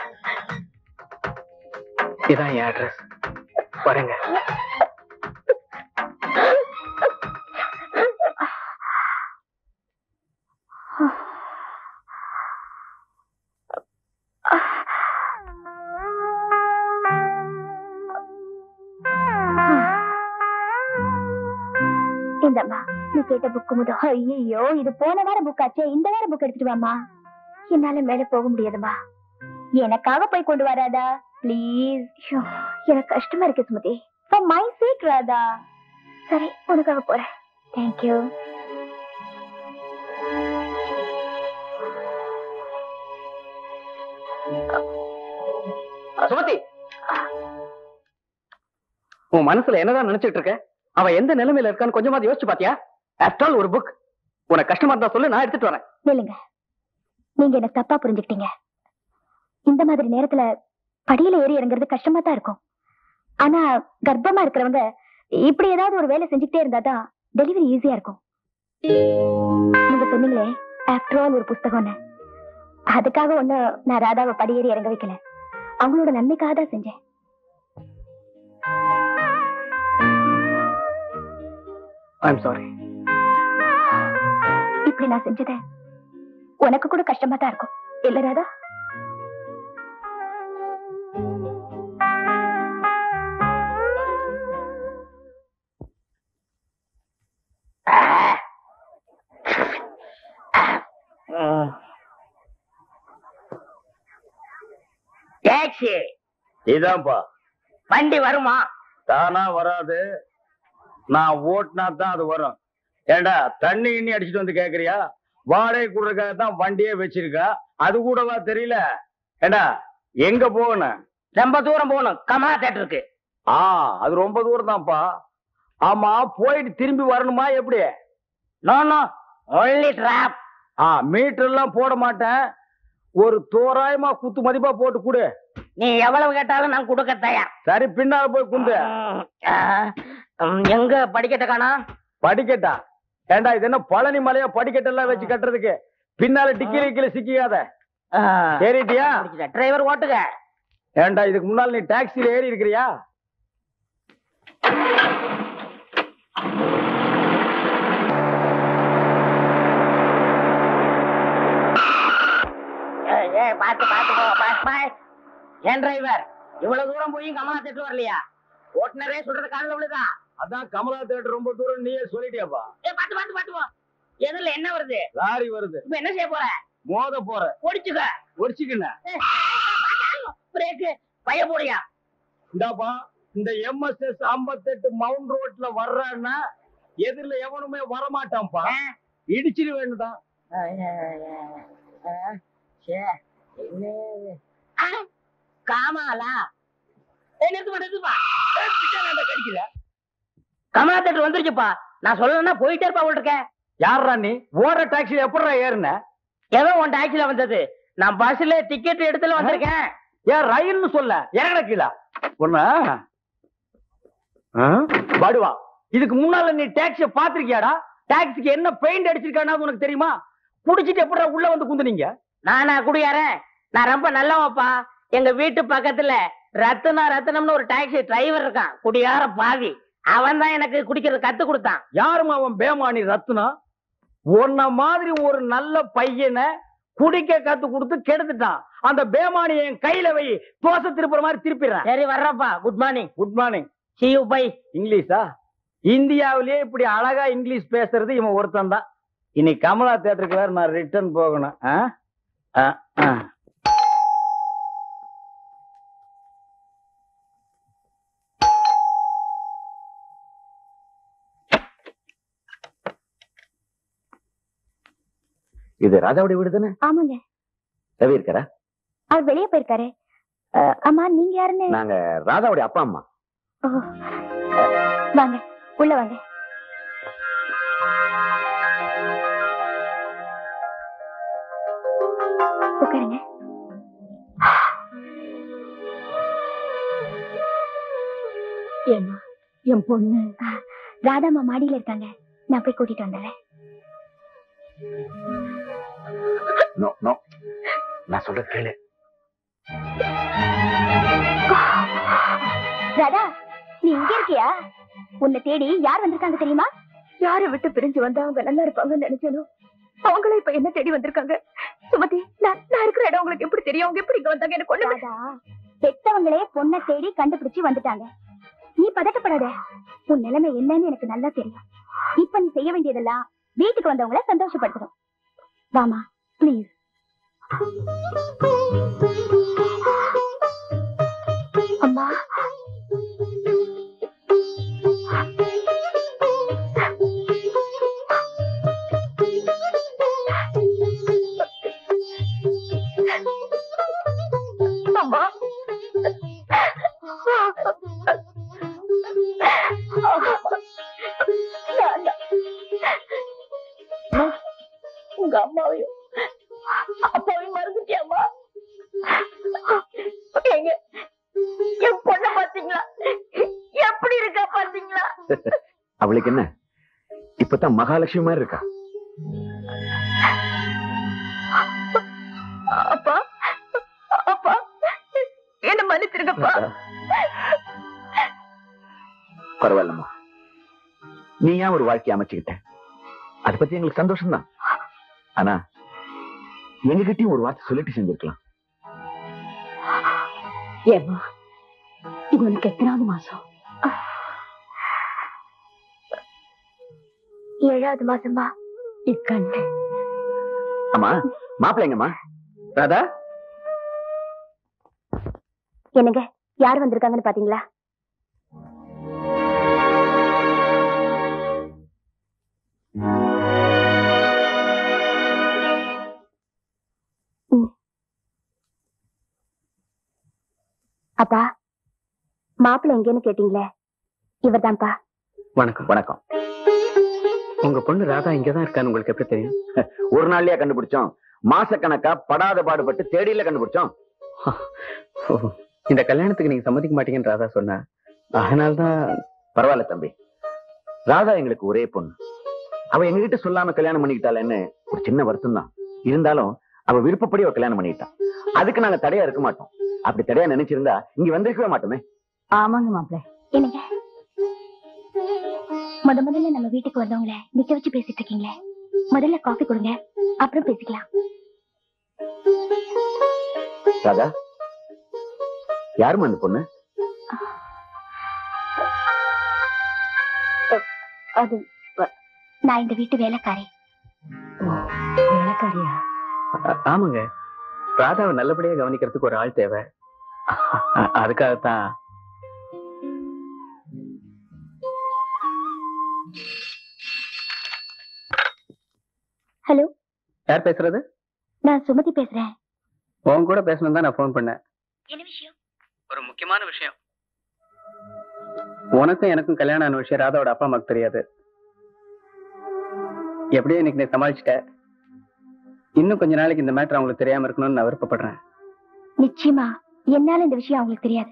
F: இதான் என் அட்ரஸ் வரேங்க
C: இந்தம்மா நீ கேட்ட புக்கு முதல் ஐயோ இது போன வாரம் புக் ஆச்சே இந்த வாரம் புக் எடுத்துட்டு வாமா என்னால மேல போக முடியாதுமா எனக்காக போய் கொண்டு வராதா ப்ளீஸ் எனக்கு கஷ்டமா இருக்கு Sumathi for my sake Radha சரி உனக்காக போறேன் தேங்க்யூ
F: சுமதி உன் மனசுல என்னதான் நினைச்சிட்டு இருக்க அவ எந்த நிலைமையில இருக்கான்னு கொஞ்சமாவது யோசிச்சு பாத்தியா ஆஃப்டர் ஆல் ஒரு புக் உனக்கு கஷ்டமா இருந்தா சொல்லு நான் எடுத்துட்டு வரேன்
C: நில்லுங்க நீங்க என்ன தப்பா புரிஞ்சுக்கிட்டீங்க இந்த மாதிரி நேரத்துல படியில ஏறி இறங்குறது கஷ்டமா தான் இருக்கும் ஆனா கர்ப்பமா இருக்கிறவங்க இப்படி ஏதாவது ஒரு வேலை செஞ்சுக்கிட்டே இருந்தாதான் டெலிவரி ஈஸியா இருக்கும் நீங்க சொன்னீங்களே ஆஃப்டர் ஆல் ஒரு புஸ்தகம்னு அதுக்காக ஒண்ணு நான் ராதாவை படியேறி இறங்க வைக்கல அவங்களோட நன்மைக்காக தான் செஞ்சேன்
F: ஐம் சாரி
C: இப்படி நான் செஞ்சது உனக்கு கூட கஷ்டமா தான் இருக்கும் இல்ல ராதா
B: டாக்ஸி
E: இதான்ப்பா
B: வண்டி வருமா
E: தானா வராது நான் ஓட்டினா தான் அது வரும் ஏண்டா தண்ணி இன்னி அடிச்சிட்டு வந்து கேக்குறியா வாடகை கொடுறதுக்காக தான் வண்டியே வச்சிருக்கா அது கூடவா தெரியல ஏண்டா எங்க போகணும்
B: ரொம்ப தூரம் போகணும் கமலா தேட்டருக்கு
E: ஆ அது ரொம்ப தூரம் தான்ப்பா ஆமா போயிட்டு திரும்பி வரணுமா எப்படி
B: நோ நோ ஒன்லி டிராப்
E: ஆ மீட்டர் எல்லாம் போட மாட்டேன் ஒரு தோராயமா குத்து மதிப்பா போட்டு கொடு
B: நீ எவ்வளவு கேட்டாலும் நான் கொடுக்க தயார்
E: சரி பின்னால போய் குந்து
B: ம், ஆ, ம், எங்க படிக்கட்ட காணா
E: படிக்கட்டா ஏண்டா இது என்ன பழனி மலையா படிக்கட்டெல்லாம் வச்சு கட்டுறதுக்கு பின்னால டிக்கில கீழே சிக்கிக்காத ஏறிட்டியா
B: டிரைவர் ஓட்டுக
E: ஏண்டா இதுக்கு முன்னால நீ டாக்ஸில ஏறி இருக்கிறியா
B: ஏய், ஏய், பாத்து பாத்து போ பாய் பாய் ஏன் டிரைவர் இவ்வளவு தூரம் போய் கமலா தேட்டர் வரலையா ஓட்டுநரே சொல்றது காதுல விழுதா
E: அதான் கமலா தேட்டர் ரொம்ப தூரம் நீயே சொல்லிட்டியாப்பா
B: ஏ பாத்து பாத்து பாத்து போ எதுல என்ன வருது
E: லாரி வருது
B: இப்ப என்ன செய்ய போற
E: மோத போற
B: ஒடிச்சுக்க
E: ஒடிச்சுக்கின
B: பிரேக் பைய போறியா
E: இந்தாப்பா இந்த எம்எஸ்எஸ் ஐம்பத்தெட்டு மவுண்ட் ரோட்ல வர்றான்னா எதிரில எவனுமே வரமாட்டான்ப்பா இடிச்சிட வேண்டுதான்
B: காமாலா ஏய், நிறுத்துப்பா நிறுத்துப்பா கடிக்கல கமலா தேட்டர் வந்துருச்சுப்பா நான் சொல்லணும்னா போயிட்டே இருப்பா உள்ள இருக்கேன்
E: யாரா நீ ஓடுற டாக்ஸில எப்படிடா ஏறுன
B: ஏதோ உன் டாக்ஸில வந்தது நான் பஸ்ல டிக்கெட் எடுத்துல வந்திருக்கேன்
E: ஏன் ரயில்னு சொல்ல இறங்கட கீழே பொண்ணா படுவா இதுக்கு முன்னால நீ டாக்ஸிய பாத்திருக்கியாடா டாக்ஸிக்கு என்ன பெயிண்ட் அடிச்சிருக்கானா உனக்கு தெரியுமா புடிச்சிட்டு எப்படிடா உள்ள வந்து குந்துனீங்க
B: நானா குடியாரன் நான் ரொம்ப நல்லவப்பா எங்க வீட்டு பக்கத்துல ரத்னா ரத்னம்னு ஒரு டாக்ஸி டிரைவர் இருக்கான் குடியார பாவி அவன் தான் எனக்கு குடிக்கிறது கத்து கொடுத்தான்
E: யாரும் அவன் பேமானி ரத்னம் உன்ன மாதிரி ஒரு நல்ல பையனை குடிக்க கத்து கொடுத்து கெடுத்துட்டான் அந்த பேமானி என் கையில வை தோசை திருப்புற மாதிரி திருப்பிடுறேன்
B: சரி வர்றப்பா good morning
E: good morning
B: see you bye
E: இங்கிலீஷா இந்தியாவிலேயே இப்படி அழகா இங்கிலீஷ் பேசுறது இவன் ஒருத்தன் தான் இன்னைக்கு கமலா தேட்டருக்கு வேற நான் ரிட்டர்ன் போகணும் ஆ? ஆ, ஆ. இது ராஜாவுடைய வீடு தானே
C: ஆமாங்க
E: ரவி இருக்கிறா
C: அவர் வெளியே போயிருக்காரு அஹ், அம்மா நீங்க யாருன்னு
E: நாங்க ராதாவுடைய அப்பா அம்மா
C: ஓ. வாங்க உள்ள வாங்க உட்காருங்க
J: ஏமா என் பொண்ணு
C: ராதாம்மா மாடியில இருக்காங்க நான் போய் கூட்டிட்டு வந்துடுறேன்
E: நோ நோ நான் சொல்ற கேளு
C: ராதா நீ இங்க இருக்கியா உன்னை தேடி யார் வந்திருக்காங்க தெரியுமா
J: யாரை விட்டு பிரிஞ்சு வந்தா அவங்க நல்லா இருப்பாங்கன்னு நினைச்சேனும் அவங்களே இப்ப என்ன தேடி வந்திருக்காங்க சுமதி நான் நான் இருக்கிற இடம் உங்களுக்கு எப்படி தெரியும் அவங்க எப்படி இங்க வந்தாங்க எனக்கு ஒண்ணு
C: ராதா பெத்தவங்களே பொண்ணை தேடி கண்டுபிடிச்சு வந்துட்டாங்க நீ பதட்டப்படாத உன் நிலைமை என்னன்னு எனக்கு நல்லா தெரியும் இப்ப நீ செய்ய வேண்டியதெல்லாம் வீட்டுக்கு வந்தவங்கள சந்தோஷப்படுத்தணும் வாமா ப்ளீஸ் அம்மா
J: அம்மா உங்க அம்மாவையும் அப்பாவையும் மறந்துட்டியாமா எங்க என் பொண்ண பாத்தீங்களா எப்படி இருக்கா பாத்தீங்களா
E: அவளுக்கு என்ன இப்பதான் மகாலட்சுமி மாதிரி இருக்கா
J: அப்பா அப்பா என்ன மன்னிச்சிருங்கப்பா
E: பரவாயில்லம்மா நீ ஏன் ஒரு வாழ்க்கையை அமைச்சுக்கிட்ட அதை பத்தி எங்களுக்கு சந்தோஷம் தான் ஆனா எங்ககிட்டயும் ஒரு வார்த்தை சொல்லிட்டு செஞ்சிருக்கலாம்
J: ஏமா இது உனக்கு எத்தனாவது மாசம்
C: ஏழாவது மாசமா
J: இக்கண்ணு
E: அம்மா மாப்பிள்ளைங்கம்மா ராதா
C: என்னங்க யார் வந்திருக்காங்கன்னு பாத்தீங்களா ம். அப்பா மாப்பிள்ளை எங்கேன்னு கேட்டீங்களே இவர்தான்ப்பா
F: வணக்கம்
A: வணக்கம்
F: உங்க பொண்ணு ராதா இங்கதான் இருக்கான்னு உங்களுக்கு எப்படி தெரியும்
A: ஒரு நாள்லயே கண்டுபிடிச்சோம் மாசக்கணக்கா படாத பாடுபட்டு தேடியில கண்டுபிடிச்சோம்
F: ஓ, இந்த கல்யாணத்துக்கு நீங்க சம்மதிக்க மாட்டீங்கன்னு ராதா சொன்னா அதனால்தான்
A: பரவாயில்ல தம்பி ராதா எங்களுக்கு ஒரே பொண்ணு அவ எங்ககிட்ட சொல்லாம கல்யாணம் பண்ணிக்கிட்டாளேன்னு ஒரு சின்ன வருத்தம் தான் இருந்தாலும் அவ விருப்பப்படி அவ கல்யாணம் பண்ணிக்கிட்டான் அதுக்கு நாங்க தடையா இருக்க மாட்டோம் அப்படி தடையா நினைச்சிருந்தா இங்க வந்திருக்கவே மாட்டோமே
J: ஆமாங்க மாப்பிள்ள
C: என்னங்க முத முதல்ல நம்ம வீட்டுக்கு வந்தவங்கள நிக்க வச்சு பேசிட்டு இருக்கீங்களே முதல்ல காஃபி கொடுங்க அப்புறம் பேசிக்கலாம்
A: ராதா யாரும்மா அந்த பொண்ணு
C: அது வ- நான் இந்த வீட்டு வேலைக்காரி
J: வேலைக்காரியா
F: ஆ- ஆமாங்க ராதாவை நல்லபடியா கவனிக்கிறதுக்கு ஒரு ஆள் தேவை அ- அதுக்காகத்தான்
C: ஹலோ
F: யார் பேசுறது
C: நான் சுமதி பேசுறேன்
F: உன் கூட பேசணும் தான் நான் ஃபோன் பண்ணேன்
C: என்ன விஷயம்
F: ஒரு முக்கியமான விஷயம் உனக்கும் எனக்கும் கல்யாணம் ஆன விஷயம் ராதாவோட அப்பா அம்மாக்கு தெரியாது எப்படியோ இன்னைக்கு நீ சமாளிச்சிட்ட இன்னும் கொஞ்ச நாளைக்கு இந்த மேட்டர் அவங்களுக்கு தெரியாம இருக்கணும்னு நான் விருப்பப்படுறேன்
C: நிச்சயமா என்னால இந்த விஷயம் அவங்களுக்கு தெரியாது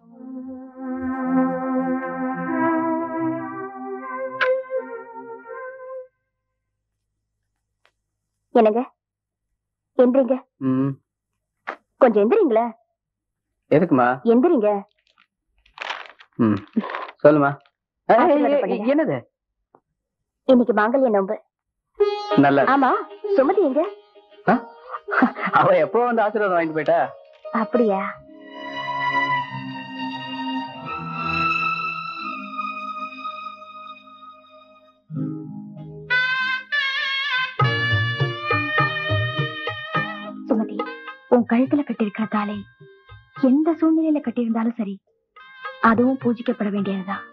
C: என்னங்க எந்திரிங்க
F: ம்
C: கொஞ்சம் எந்திரிங்களே
F: எதுக்குமா
C: எந்திரிங்க
F: ம் சொல்லுமா ஏய்,
C: ஆசீர்வாதம்
F: ஏய்,
C: பண்ணுங்க.
F: என்னது
C: இன்னைக்கு மாங்கல்ய நோம்பு
F: நல்லா
C: ஆமா சுமதி எங்க
F: அவ எப்போ வந்து ஆசீர்வாதம் வாங்கிட்டு போயிட்டா
C: அப்படியா சுமதி உன் கழுத்துல கட்டியிருக்கிற தாலை எந்த சூழ்நிலையில கட்டியிருந்தாலும் சரி அதுவும் பூஜிக்கப்பட வேண்டியதுதான்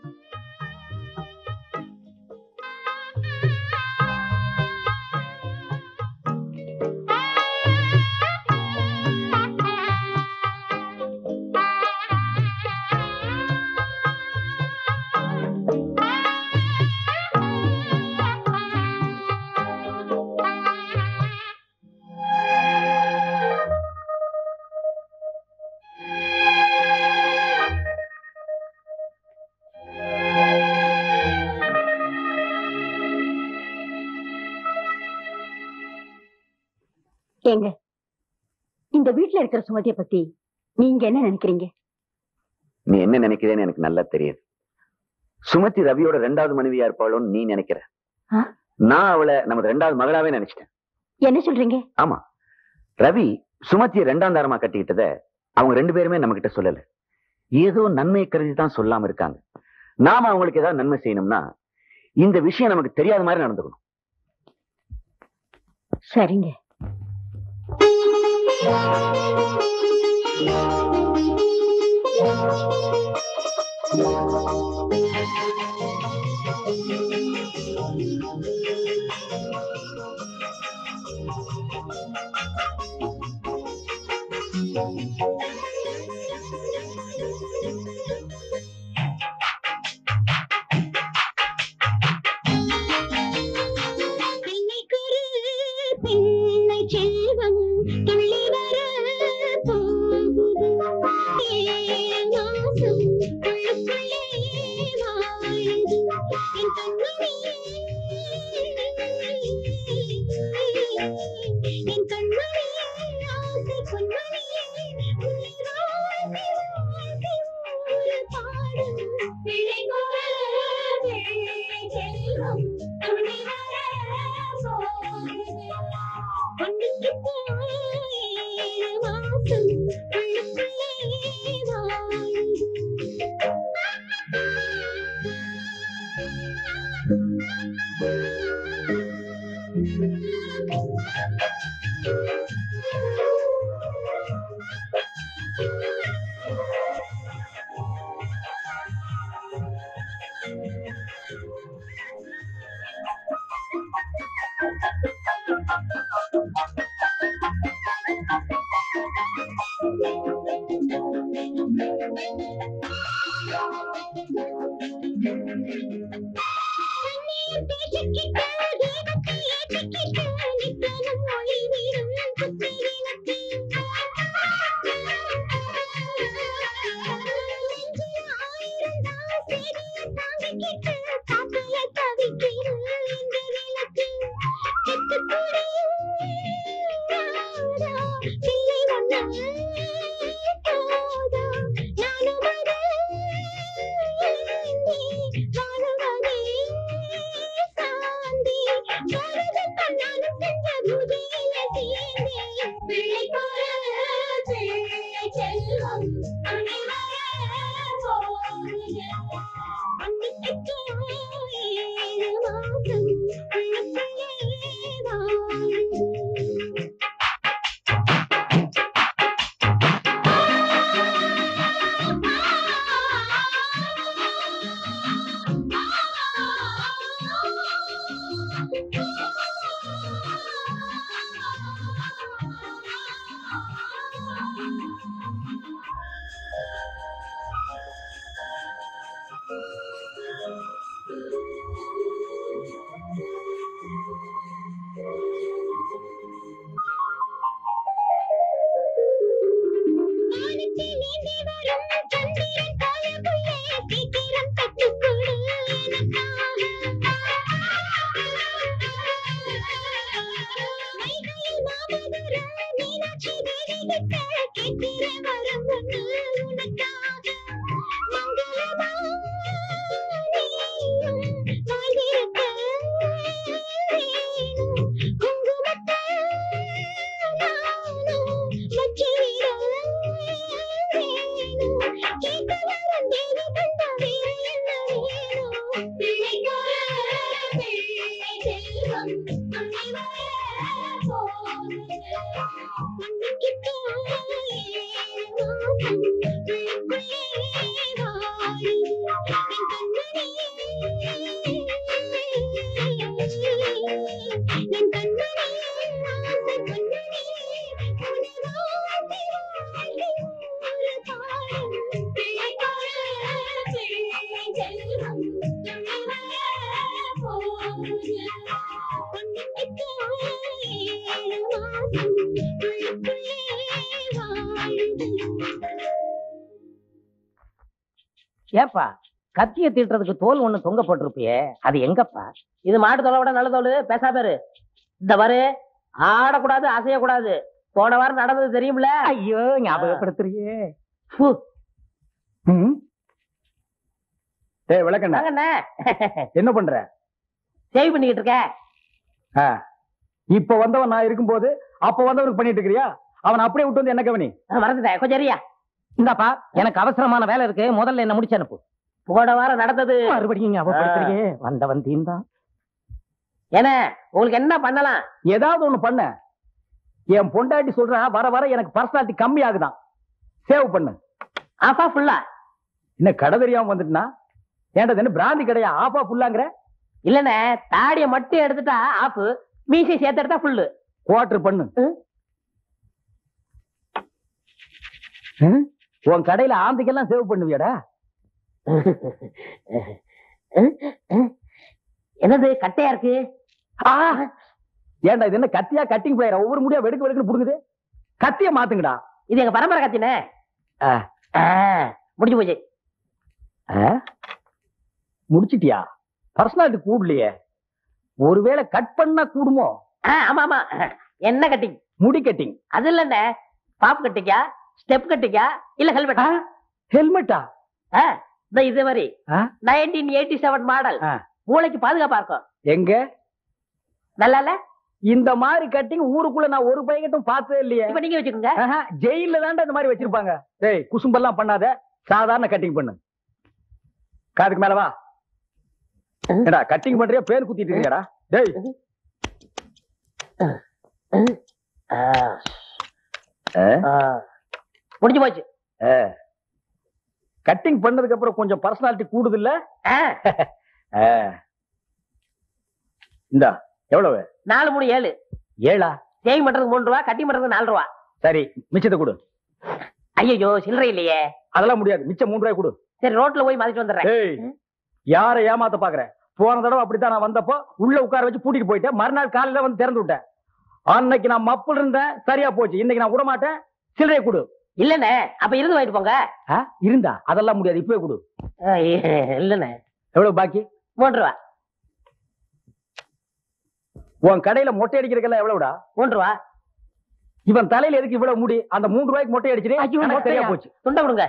J: ஏங்க இந்த வீட்ல இருக்கிற சுமதியை பத்தி நீங்க என்ன நினைக்கிறீங்க
A: நீ என்ன நினைக்கிறேன்னு எனக்கு நல்லா தெரியுது சுமதி ரவியோட ரெண்டாவது மனைவியா இருப்பாளோன்னு நீ நினைக்கிற
J: ஆ?
A: நான் அவளை நமது ரெண்டாவது மகளாவே நினைச்சிட்டேன்
J: என்ன சொல்றீங்க
A: ஆமா ரவி சுமதியை ரெண்டாம் தாரமா கட்டிக்கிட்டத அவங்க ரெண்டு பேருமே நம்ம கிட்ட சொல்லல ஏதோ நன்மை கருதி தான் சொல்லாம இருக்காங்க நாம அவங்களுக்கு ஏதாவது நன்மை செய்யணும்னா இந்த விஷயம் நமக்கு தெரியாத மாதிரி நடந்துக்கணும்
J: சரிங்க
G: பிள்ளை செல்வம் துள்ளி வர போகுது ஏழு மாசம் உள்ளுக்குள்ளே வாழுது என் கண்மணி என் கண்மணி ஆசை பொன்மணி ஒரு பாடும் பிள்ளை குரல் பிள்ளை செல்வம் துள்ளி வர போகுது பொண்ணுக்கு ஏழு மாசம் உள்ளுக்குள்ளே வாழுது
C: போய்விடும் குத்தி விளக்கு நெஞ்சில் ஆயிரம் தான் செய்தியை தாங்கிக்கிட்டு காத்துல தவிக்கிறேன் இந்த விளக்கு சிட்டுக்குருவியும் நானா, பிள்ளை ஒண்ணு போதும். நானும் அதை எண்ணி வாழுவதே சாந்தி. பாரதத்தான் நானும் செஞ்ச பூஜையில சேர்ந்தேன். பிள்ளை போல பிள்ளை செல்வம் துணை வர போகுது. அன்னைக்கு ஏழு மாசம் உள்ளுக்குள்ளே வாழுது. வானத்தில் நீந்தி வரும் சந்திரன் காயக்குள்ளே சீக்கிரம் பெற்றுக்கொடு எனக்காக. வைகையில் மாமதுர மீனாட்சி தேவி கிட்ட கேட்கிறேன் வரம் ஒண்ணு உனக்காக. மங்களமா நீயும் வாழ்ந்திருக்க வேணும். குங்குமத்தை நானும் வச்சிட வேணும். கேட்க வரும் தேவி கண்ட வேறு என்ன வேணும்? பிள்ளைக்கார பிள்ளை செல்வம் துணை வர போகுது. மண்ணுக்கிட்ட ஏழு மாசம் உள்ளுக்குள்ளே வாழுது. என் கண்மணி என் கண்மணி ஆசை பொன்மணி உன்னை வாழ்த்தி வாழ்த்தி ஒரு காலம் பிள்ளை போல பிள்ளை செல்வம் துணை வர போகுது. பொன்னுக்கு ஏழு மாசம் உள்ளுக்குள்ளே வாழுது.
B: ஏப்பா கத்திய தீட்டுறதுக்கு தோல் ஒண்ணு தொங்க போட்டிருப்பியே அது எங்கப்பா இது மாட்டு தோலை விட நல்ல தோல் பேசா பேரு இந்த வரு ஆடக்கூடாது அசையக்கூடாது போன வாரம் நடந்தது தெரியும்ல ஐயோ ஞாபகப்படுத்துறியே
H: ஏய் விளக்கண்ண
B: வாங்கண்ணே
H: என்ன பண்ற
B: சேவ் பண்ணிக்கிட்டு இருக்க
H: ஆ, இப்ப வந்தவன் நான் இருக்கும்போது அப்ப வந்தவனுக்கு பண்ணிட்டு இருக்கிறியா அவன் அப்படியே விட்டு வந்து என்ன கவனி
B: நான் மறந்துட்டேன் கொஞ்சம் சரியா இந்தாப்பா எனக்கு அவசரமான வேலை இருக்கு முதல்ல என்ன முடிச்சு அனுப்பு போன வாரம் நடந்தது மறுபடியும் ஞாபகப்படுத்துறியே வந்தவன் தீந்தான் என்ன உங்களுக்கு என்ன பண்ணலாம்
H: ஏதாவது ஒண்ணு பண்ண என் பொண்டாட்டி சொல்றா வர வர எனக்கு பர்சனாலிட்டி கம்மி ஆகுதான் சேவ் பண்ணு
B: ஆஃபா ஃபுல்லா
H: என்ன கடை தெரியாம வந்துட்டுனா ஏன்டா என்ன பிராந்தி கடையா ஆஃபா ஃபுல்லாங்கிற
B: இல்லண்ணே தாடிய மட்டும் எடுத்துட்டா ஆஃப் மீசை சேர்த்து எடுத்தா ஃபுல்லு
H: குவார்டர் பண்ணு ம்? உன் கடையில ஆந்திக்கெல்லாம் சேவ் பண்ணுவியாடா
B: என்னது கட்டையா இருக்கு
H: ஆ! ஏன்டா இது என்ன கத்தியா கட்டிங் பிளேயரா ஒவ்வொரு முடியா வெடுக்கு வெடுக்குன்னு புடுங்குது கத்திய மாத்துங்கடா
B: இது எங்க பரம்பரை கத்தினே
H: ஆ.
B: முடிஞ்சு போச்சு
H: ஆ? முடிச்சிட்டியா பர்சனாலிட்டி கூடலையே ஒருவேளை கட் பண்ணா கூடுமோ
B: ஆ, ஆமா ஆமா என்ன கட்டிங்
H: முடி கட்டிங்
B: அது இல்லண்ணே பாப் கட்டிக்கா ஸ்டெப் கட்டிக்கா இல்ல ஹெல்மெட்
H: ஹெல்மெட்டா
B: இந்த இது மாதிரி
H: ஆ?
B: நைன்டீன் எயிட்டி செவன் மாடல்
H: ஆ.
B: மூளைக்கு பாதுகாப்பா இருக்கும்
H: எங்க
B: நல்லா இல்ல
H: இந்த மாதிரி கட்டிங் ஊருக்குள்ள நான் ஒரு பையன்கிட்டும் பார்த்ததே இல்லையே
B: இப்ப நீங்க வச்சுக்கோங்க
H: ஆஹா, ஜெயில்ல தான்டா இந்த மாதிரி வச்சிருப்பாங்க டேய் குசும்பெல்லாம் பண்ணாத சாதாரண கட்டிங் பண்ணு காதுக்கு மேல வா ஏடா கட்டிங் பண்றியா பேர் குத்திட்டு இருக்கியாடா டேய்
B: முடிஞ்சு போச்சு
H: கட்டிங் பண்ணதுக்கு அப்புறம் கொஞ்சம் பர்சனாலிட்டி கூடுது இல்ல
B: ஆ,
H: இந்தா எவ்வளவு
B: நாலு மூணு ஏழு
H: ஏழா
B: சேவிங் பண்றதுக்கு மூணு ரூபா கட்டிங் பண்றதுக்கு நாலு ரூபா
H: சரி மிச்சத்தை கொடு
B: ஐயோ சில்லறை இல்லையே
H: அதெல்லாம் முடியாது மிச்சம் மூணு ரூபாய் கொடு
B: சரி ரோட்ல போய் மாத்திட்டு வந்துடுறேன்
H: ஏய் யாரை ஏமாத்த பாக்குற போன தடவை அப்படித்தான் நான் வந்தப்போ உள்ள உட்கார வச்சு பூட்டிட்டு போயிட்டேன் மறுநாள் காலையில வந்து திறந்து விட்டேன்
B: அன்னைக்கு நான் மப்புள் இருந்தேன் சரியா போச்சு இன்னைக்கு நான் விட மாட்டேன் சில்லறையை கொடு
G: இல்லண்ணே அப்ப இருந்து வாங்கிட்டு போங்க
B: ஆ, இருந்தா அதெல்லாம் முடியாது இப்பவே கொடு
G: அஹ் இல்லண்ணே
B: எவ்வளவு பாக்கி
G: மூன்று ரூபா
B: உன் கடையில மொட்டை அடிக்கிறதுக்கெல்லாம் எவ்வளவுடா
G: மூன்று ரூபா
B: இவன் தலையில எதுக்கு இவ்வளவு முடி அந்த மூணு ரூபாய்க்கு மொட்டை அடிச்சிட்டு
G: ஐயோ,
B: எனக்கு சரியா
G: மொட்டையா?
B: போச்சு
G: துண்டை கொடுங்க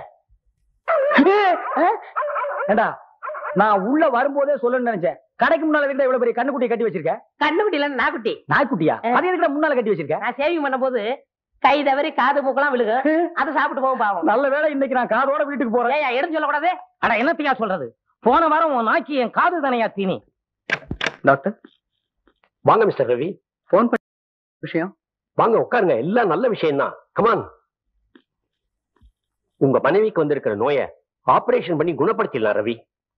B: ஏண்டா நான் உள்ள வரும்போதே சொல்லணும்னு நினைச்சேன் கடைக்கு முன்னால எதுக்குடா இவ்வளவு பெரிய கண்ணுக்குட்டி கட்டி வச்சிருக்க
G: கண்ணுக்குட்டி இல்ல நாக்குட்டி
B: நாய்க்குட்டியா
G: ஆ.
B: அது எதுக்குடா முன்னால கட்டி வச்சிருக்க
G: நான் சேவிங் பண்ணும்போது கை தவறி காது மூக்கெல்லாம் விழுகு அதை சாப்பிட்டு போகும் பாவம்
B: நல்ல வேளை இன்னைக்கு நான் காதோட வீட்டுக்கு போறேன்
G: ஏயா எடுத்து சொல்லக்கூடாது
B: அட என்னத்தையா சொல்றது போன வாரம் உன் நாய்க்கு என் காது தானையா தீனி
F: டாக்டர்
I: வாங்க மிஸ்டர் ரவி
F: போன் பண்ண விஷயம்
I: வாங்க உட்காருங்க எல்லாம் நல்ல விஷயம் தான் கமான் உங்க மனைவிக்கு வந்திருக்கிற நோயை ஆபரேஷன் பண்ணி குணப்படுத்திடலாம் ரவி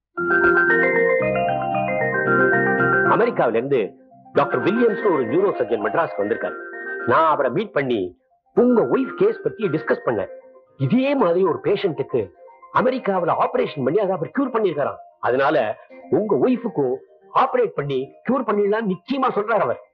I: அமெரிக்காவில இருந்து டாக்டர் வில்லியம்ஸ் ஒரு நியூரோ சர்ஜன் மெட்ராஸ்க்கு வந்திருக்காரு நான் அவரை மீட் பண்ணி உங்க ஒய்ஃப் கேஸ் பத்தி டிஸ்கஸ் பண்ணேன் இதே மாதிரி ஒரு பேஷண்ட்டுக்கு அமெரிக்காவுல ஆபரேஷன் பண்ணி அதை அவர் கியூர் பண்ணிருக்காராம் அதனால உங்க ஒய்ஃபுக்கும் ஆபரேட் பண்ணி கியூர் பண்ணிடலாம் நிச்சயமா சொல்றாரு அவர்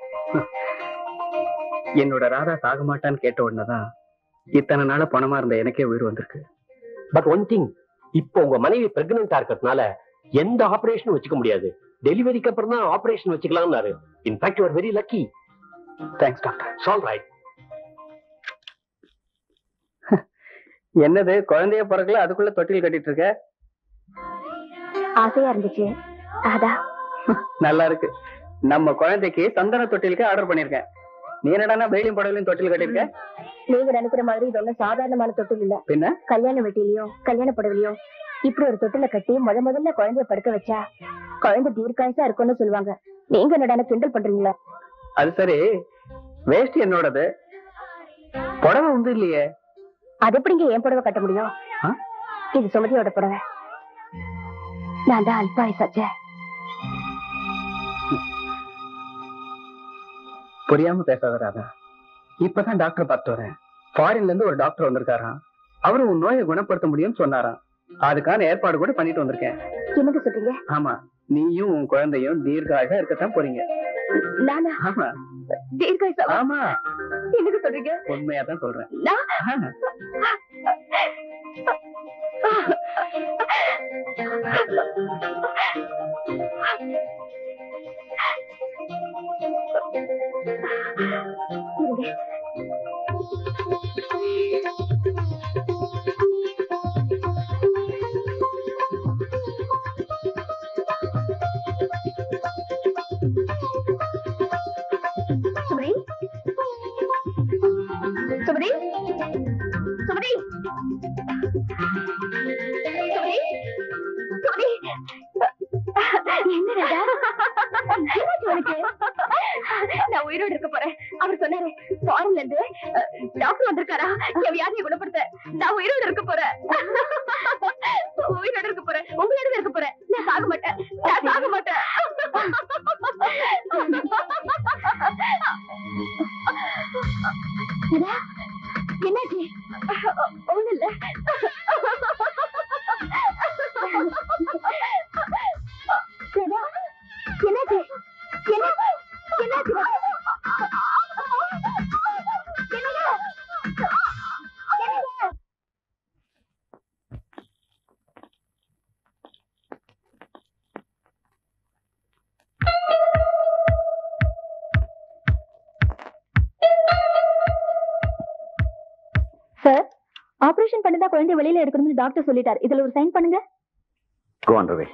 F: என்னோட ராதா சாக மாட்டான்னு கேட்ட உடனேதான் இத்தனை நாள பணமா இருந்த எனக்கே உயிர் வந்திருக்கு
I: பட் ஒன் திங் இப்போ உங்க மனைவி பிரெக்னண்டா இருக்கிறதுனால எந்த ஆபரேஷனும் வச்சுக்க முடியாது டெலிவரிக்கு அப்புறம் தான் ஆபரேஷன் வச்சுக்கலாம்னாரு in fact you are very lucky
F: thanks doctor
I: சால் ரைட்
F: என்னது குழந்தைய பிறக்கல அதுக்குள்ள தொட்டில் கட்டிட்டு இருக்க
C: ஆசையா இருந்துச்சு அதான்
F: நல்லா இருக்கு நம்ம குழந்தைக்கு சந்தன தொட்டிலுக்கு ஆர்டர் பண்ணிருக்கேன் நீ என்னடா வெயிலும் படவிலையும் தொட்டில் கட்டிருக்க
C: நீங்க நினைக்கிற மாதிரி இது ஒண்ணும் சாதாரணமான தொட்டில் இல்ல
F: பின்ன
C: கல்யாண வெட்டிலையோ கல்யாண புடவைலையோ இப்படி ஒரு தொட்டில கட்டி முத முதல்ல குழந்தைய படுக்க வச்சா குழந்தை தீர்க்காயசா இருக்கும்னு சொல்லுவாங்க நீங்க என்னடா கிண்டல் பண்றீங்களா
F: அது சரி வேஷ்டி என்னோடது புடவை வந்து இல்லையே
C: அது எப்படிங்க என் புடவை கட்ட முடியும்
F: ஆ?
C: இது சுமதியோட புடவை நான் தான் அல்பாயுசாச்சே
F: புரியாம பேசாத ராதா இப்பதான் டாக்டர் பார்த்து வரேன் ஃபாரின்ல இருந்து ஒரு டாக்டர் வந்திருக்காராம் அவரு உன் நோயை குணப்படுத்த முடியும்னு சொன்னாராம் அதுக்கான ஏற்பாடு கூட பண்ணிட்டு வந்திருக்கேன்
C: என்னங்க சொல்றீங்க
F: ஆமா நீயும் உன் குழந்தையும் தீர்காயாக இருக்கத்தான் போறீங்க
C: நானா
F: ஆமா
C: தீர்க்காயசா
F: ஆமா
C: என்னங்க சொல்றீங்க
F: உண்மையா தான் சொல்றேன்
C: நான்
F: ஆமா.
C: இருங்க சுமதி சுமதி சுமதி சுமதி சுமதி என்ன ராஜா என்னாச்சு உனக்கு நான் உயிரோடு இருக்க போறேன் அவர் சொன்னாரு ஃபாரின்ல இருந்து டாக்டர் வந்திருக்காரா என் வியாதியை குணப்படுத்த நான் உயிரோடு இருக்க போறேன் உயிரோடு இருக்க போறேன் உங்களோட இருக்க போறேன் நான் சாக மாட்டேன் நான் சாக மாட்டேன் இதா, என்னாச்சு ஒண்ணு இல்ல இதா, என்னாச்சு என்ன என்னாச்சு என்னங்க? என்னங்க? சார் ஆபரேஷன் பண்ணதா குழந்தை வெளியில எடுக்கணும்னு டாக்டர் சொல்லிட்டார் இதுல ஒரு சைன் பண்ணுங்க
E: Go on, Ravi.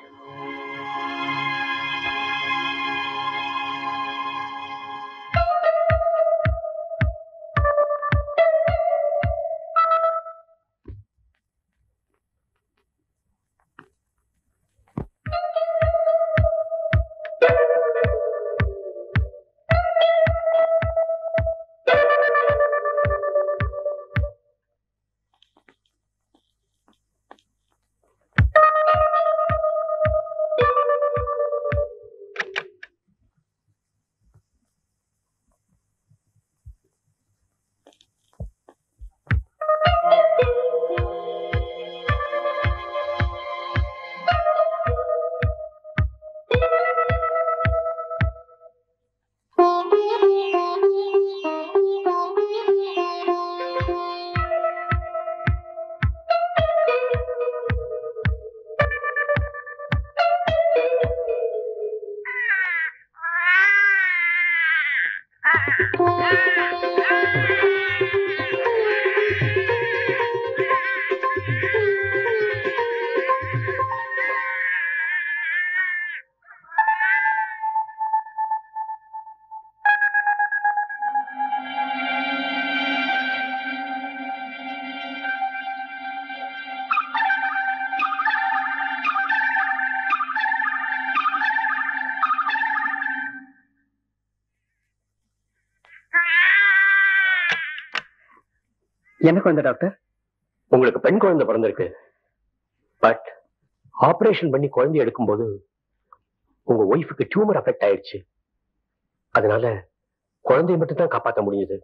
F: என்ன குழந்தை டாக்டர்
I: உங்களுக்கு பெண் குழந்தை பிறந்திருக்கு பட் ஆபரேஷன் பண்ணி குழந்தை எடுக்கும்போது உங்க ஒய்ஃபுக்கு டியூமர் அஃபெக்ட் ஆயிடுச்சு அதனால குழந்தையை மட்டும் தான் காப்பாற்ற முடியுது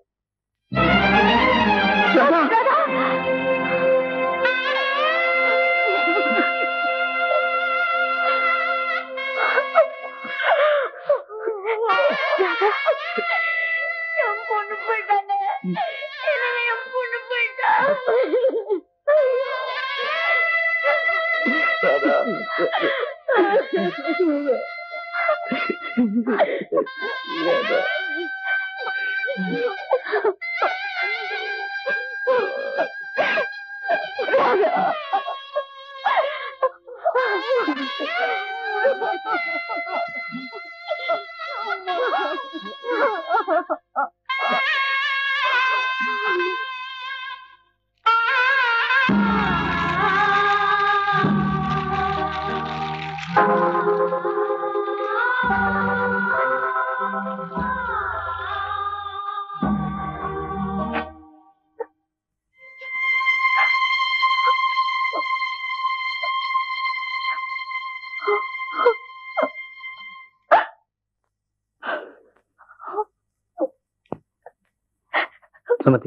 C: என் பொண்ணு போயிட்டானே இனிமே என் பொண்ணு போயிட்டா
F: சுமதி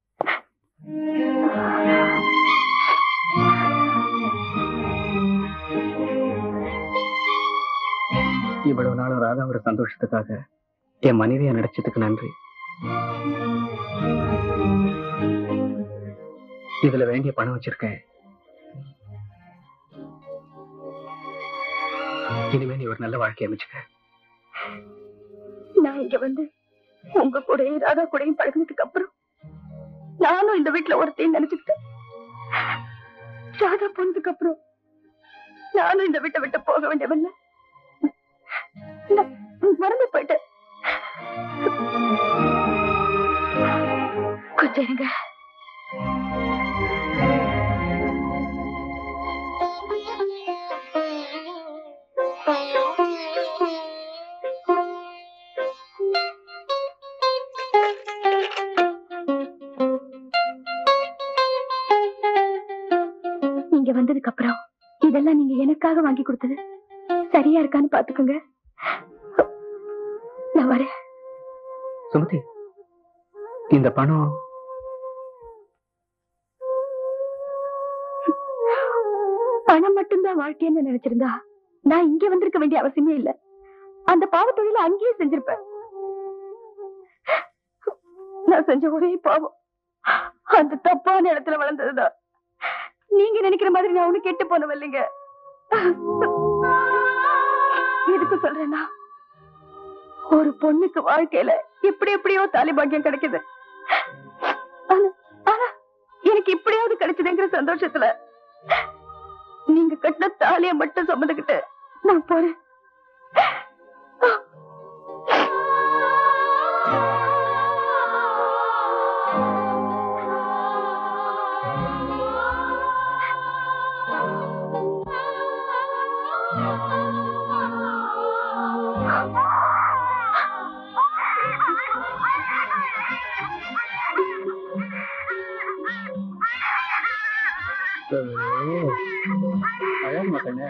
F: இவ்வளவு நாளும் ராதாவோட சந்தோஷத்துக்காக என் மனைவியை நடிச்சதுக்கு நன்றி இதுல வேண்டிய பணம் வச்சிருக்கேன் இனிமே நீ ஒரு நல்ல வாழ்க்கை அமைச்சுக்க
C: நான் இங்க வந்து உங்க கூடயும் ராதா கூடயும் பழகினதுக்கு அப்புறம் நானும் இந்த வீட்டுல ஒருத்தையும் நினைச்சுக்கிட்டேன் ராதா போனதுக்கு அப்புறம் நானும் இந்த வீட்டை விட்டு போக வேண்டியவல்ல நான் மறந்து போயிட்டேன் கொஞ்சம் இருங்க நீங்க வந்ததுக்கு அப்புறம் இதெல்லாம் நீங்க எனக்காக வாங்கி கொடுத்தது சரியா இருக்கான்னு பாத்துக்கோங்க நான் வரேன்
F: சுமதி இந்த பணம்
C: பணம் மட்டும்தான் வாழ்க்கைன்னு நினைச்சிருந்தா நான் இங்க வந்திருக்க வேண்டிய அவசியமே இல்ல அந்த பாவத் தொழில அங்கேயே செஞ்சிருப்பேன் நான் செஞ்ச ஒரே பாவம் அந்த தப்பான இடத்துல வளர்ந்ததுதான் நீங்க நினைக்கிற மாதிரி நான் ஒண்ணு கெட்டு போனவ இல்லைங்க எதுக்கு சொல்றேன்னா ஒரு பொண்ணுக்கு வாழ்க்கையில எப்படி எப்படியோ தாலிபாக்கியம் கிடைக்குது ஆனா ஆனா எனக்கு இப்படியாவது கிடைச்சதுங்கிற சந்தோஷத்துல நீங்க கட்டின தாலிய மட்டும் சுமந்துக்கிட்டு நான் போறேன்
F: அழகுமா கண்ணு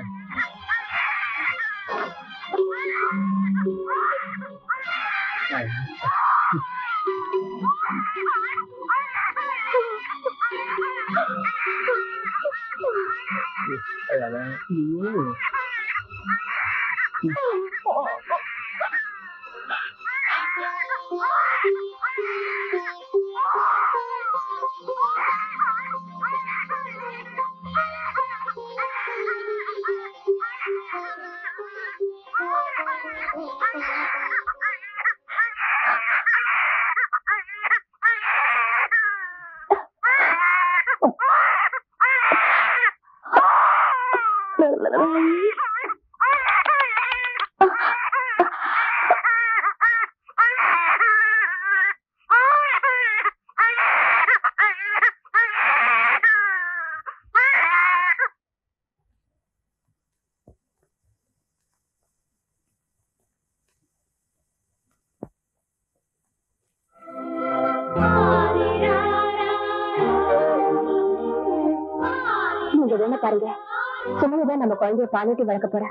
C: நீங்க வேணா பாருங்க சுமதிதான் நம்ம குழந்தைய பாலூட்டி வளர்க்க போறா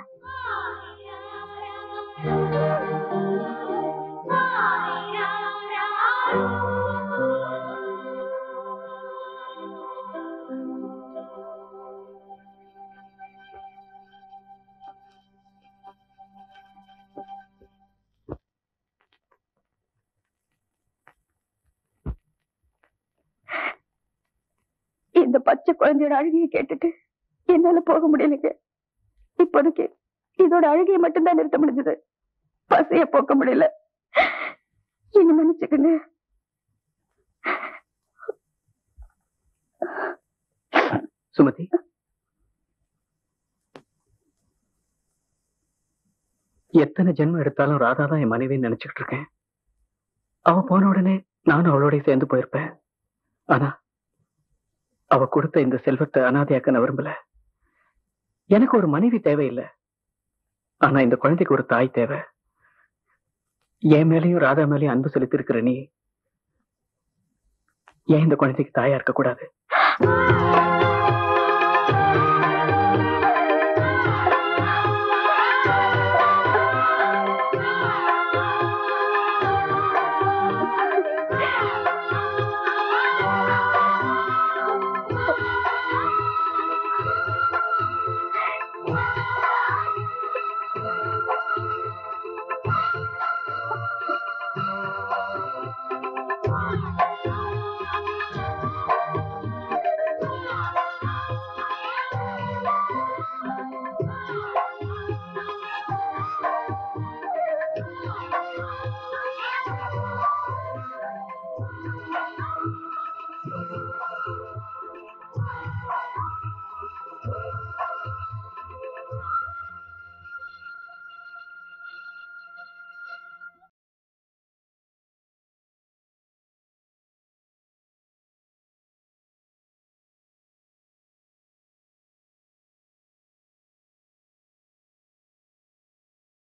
C: இந்த பச்சை குழந்தையோட அழுகையை கேட்டுட்டு என்னால போக முடியலைங்க இப்போதைக்கு இதோட அழுகையை மட்டும்தான் நிறுத்த முடிஞ்சது பசிய போக்க முடியல என்ன மன்னிச்சுக்கங்க
F: சுமதி எத்தனை ஜென்மம் எடுத்தாலும் ராதா தான் என் மனைவின்னு நினைச்சுக்கிட்டு இருக்கேன் அவ போன உடனே நானும் அவளோட சேர்ந்து போயிருப்பேன் ஆனா அவ கொடுத்த இந்த செல்வத்தை அனாதையாக்க நான் விரும்பல எனக்கு ஒரு மனைவி தேவையில்லை ஆனா இந்த குழந்தைக்கு ஒரு தாய் தேவை என் மேலயும் ராதா மேலயும் அன்பு செலுத்தி இருக்கிற நீ ஏன் இந்த குழந்தைக்கு தாயா இருக்க கூடாது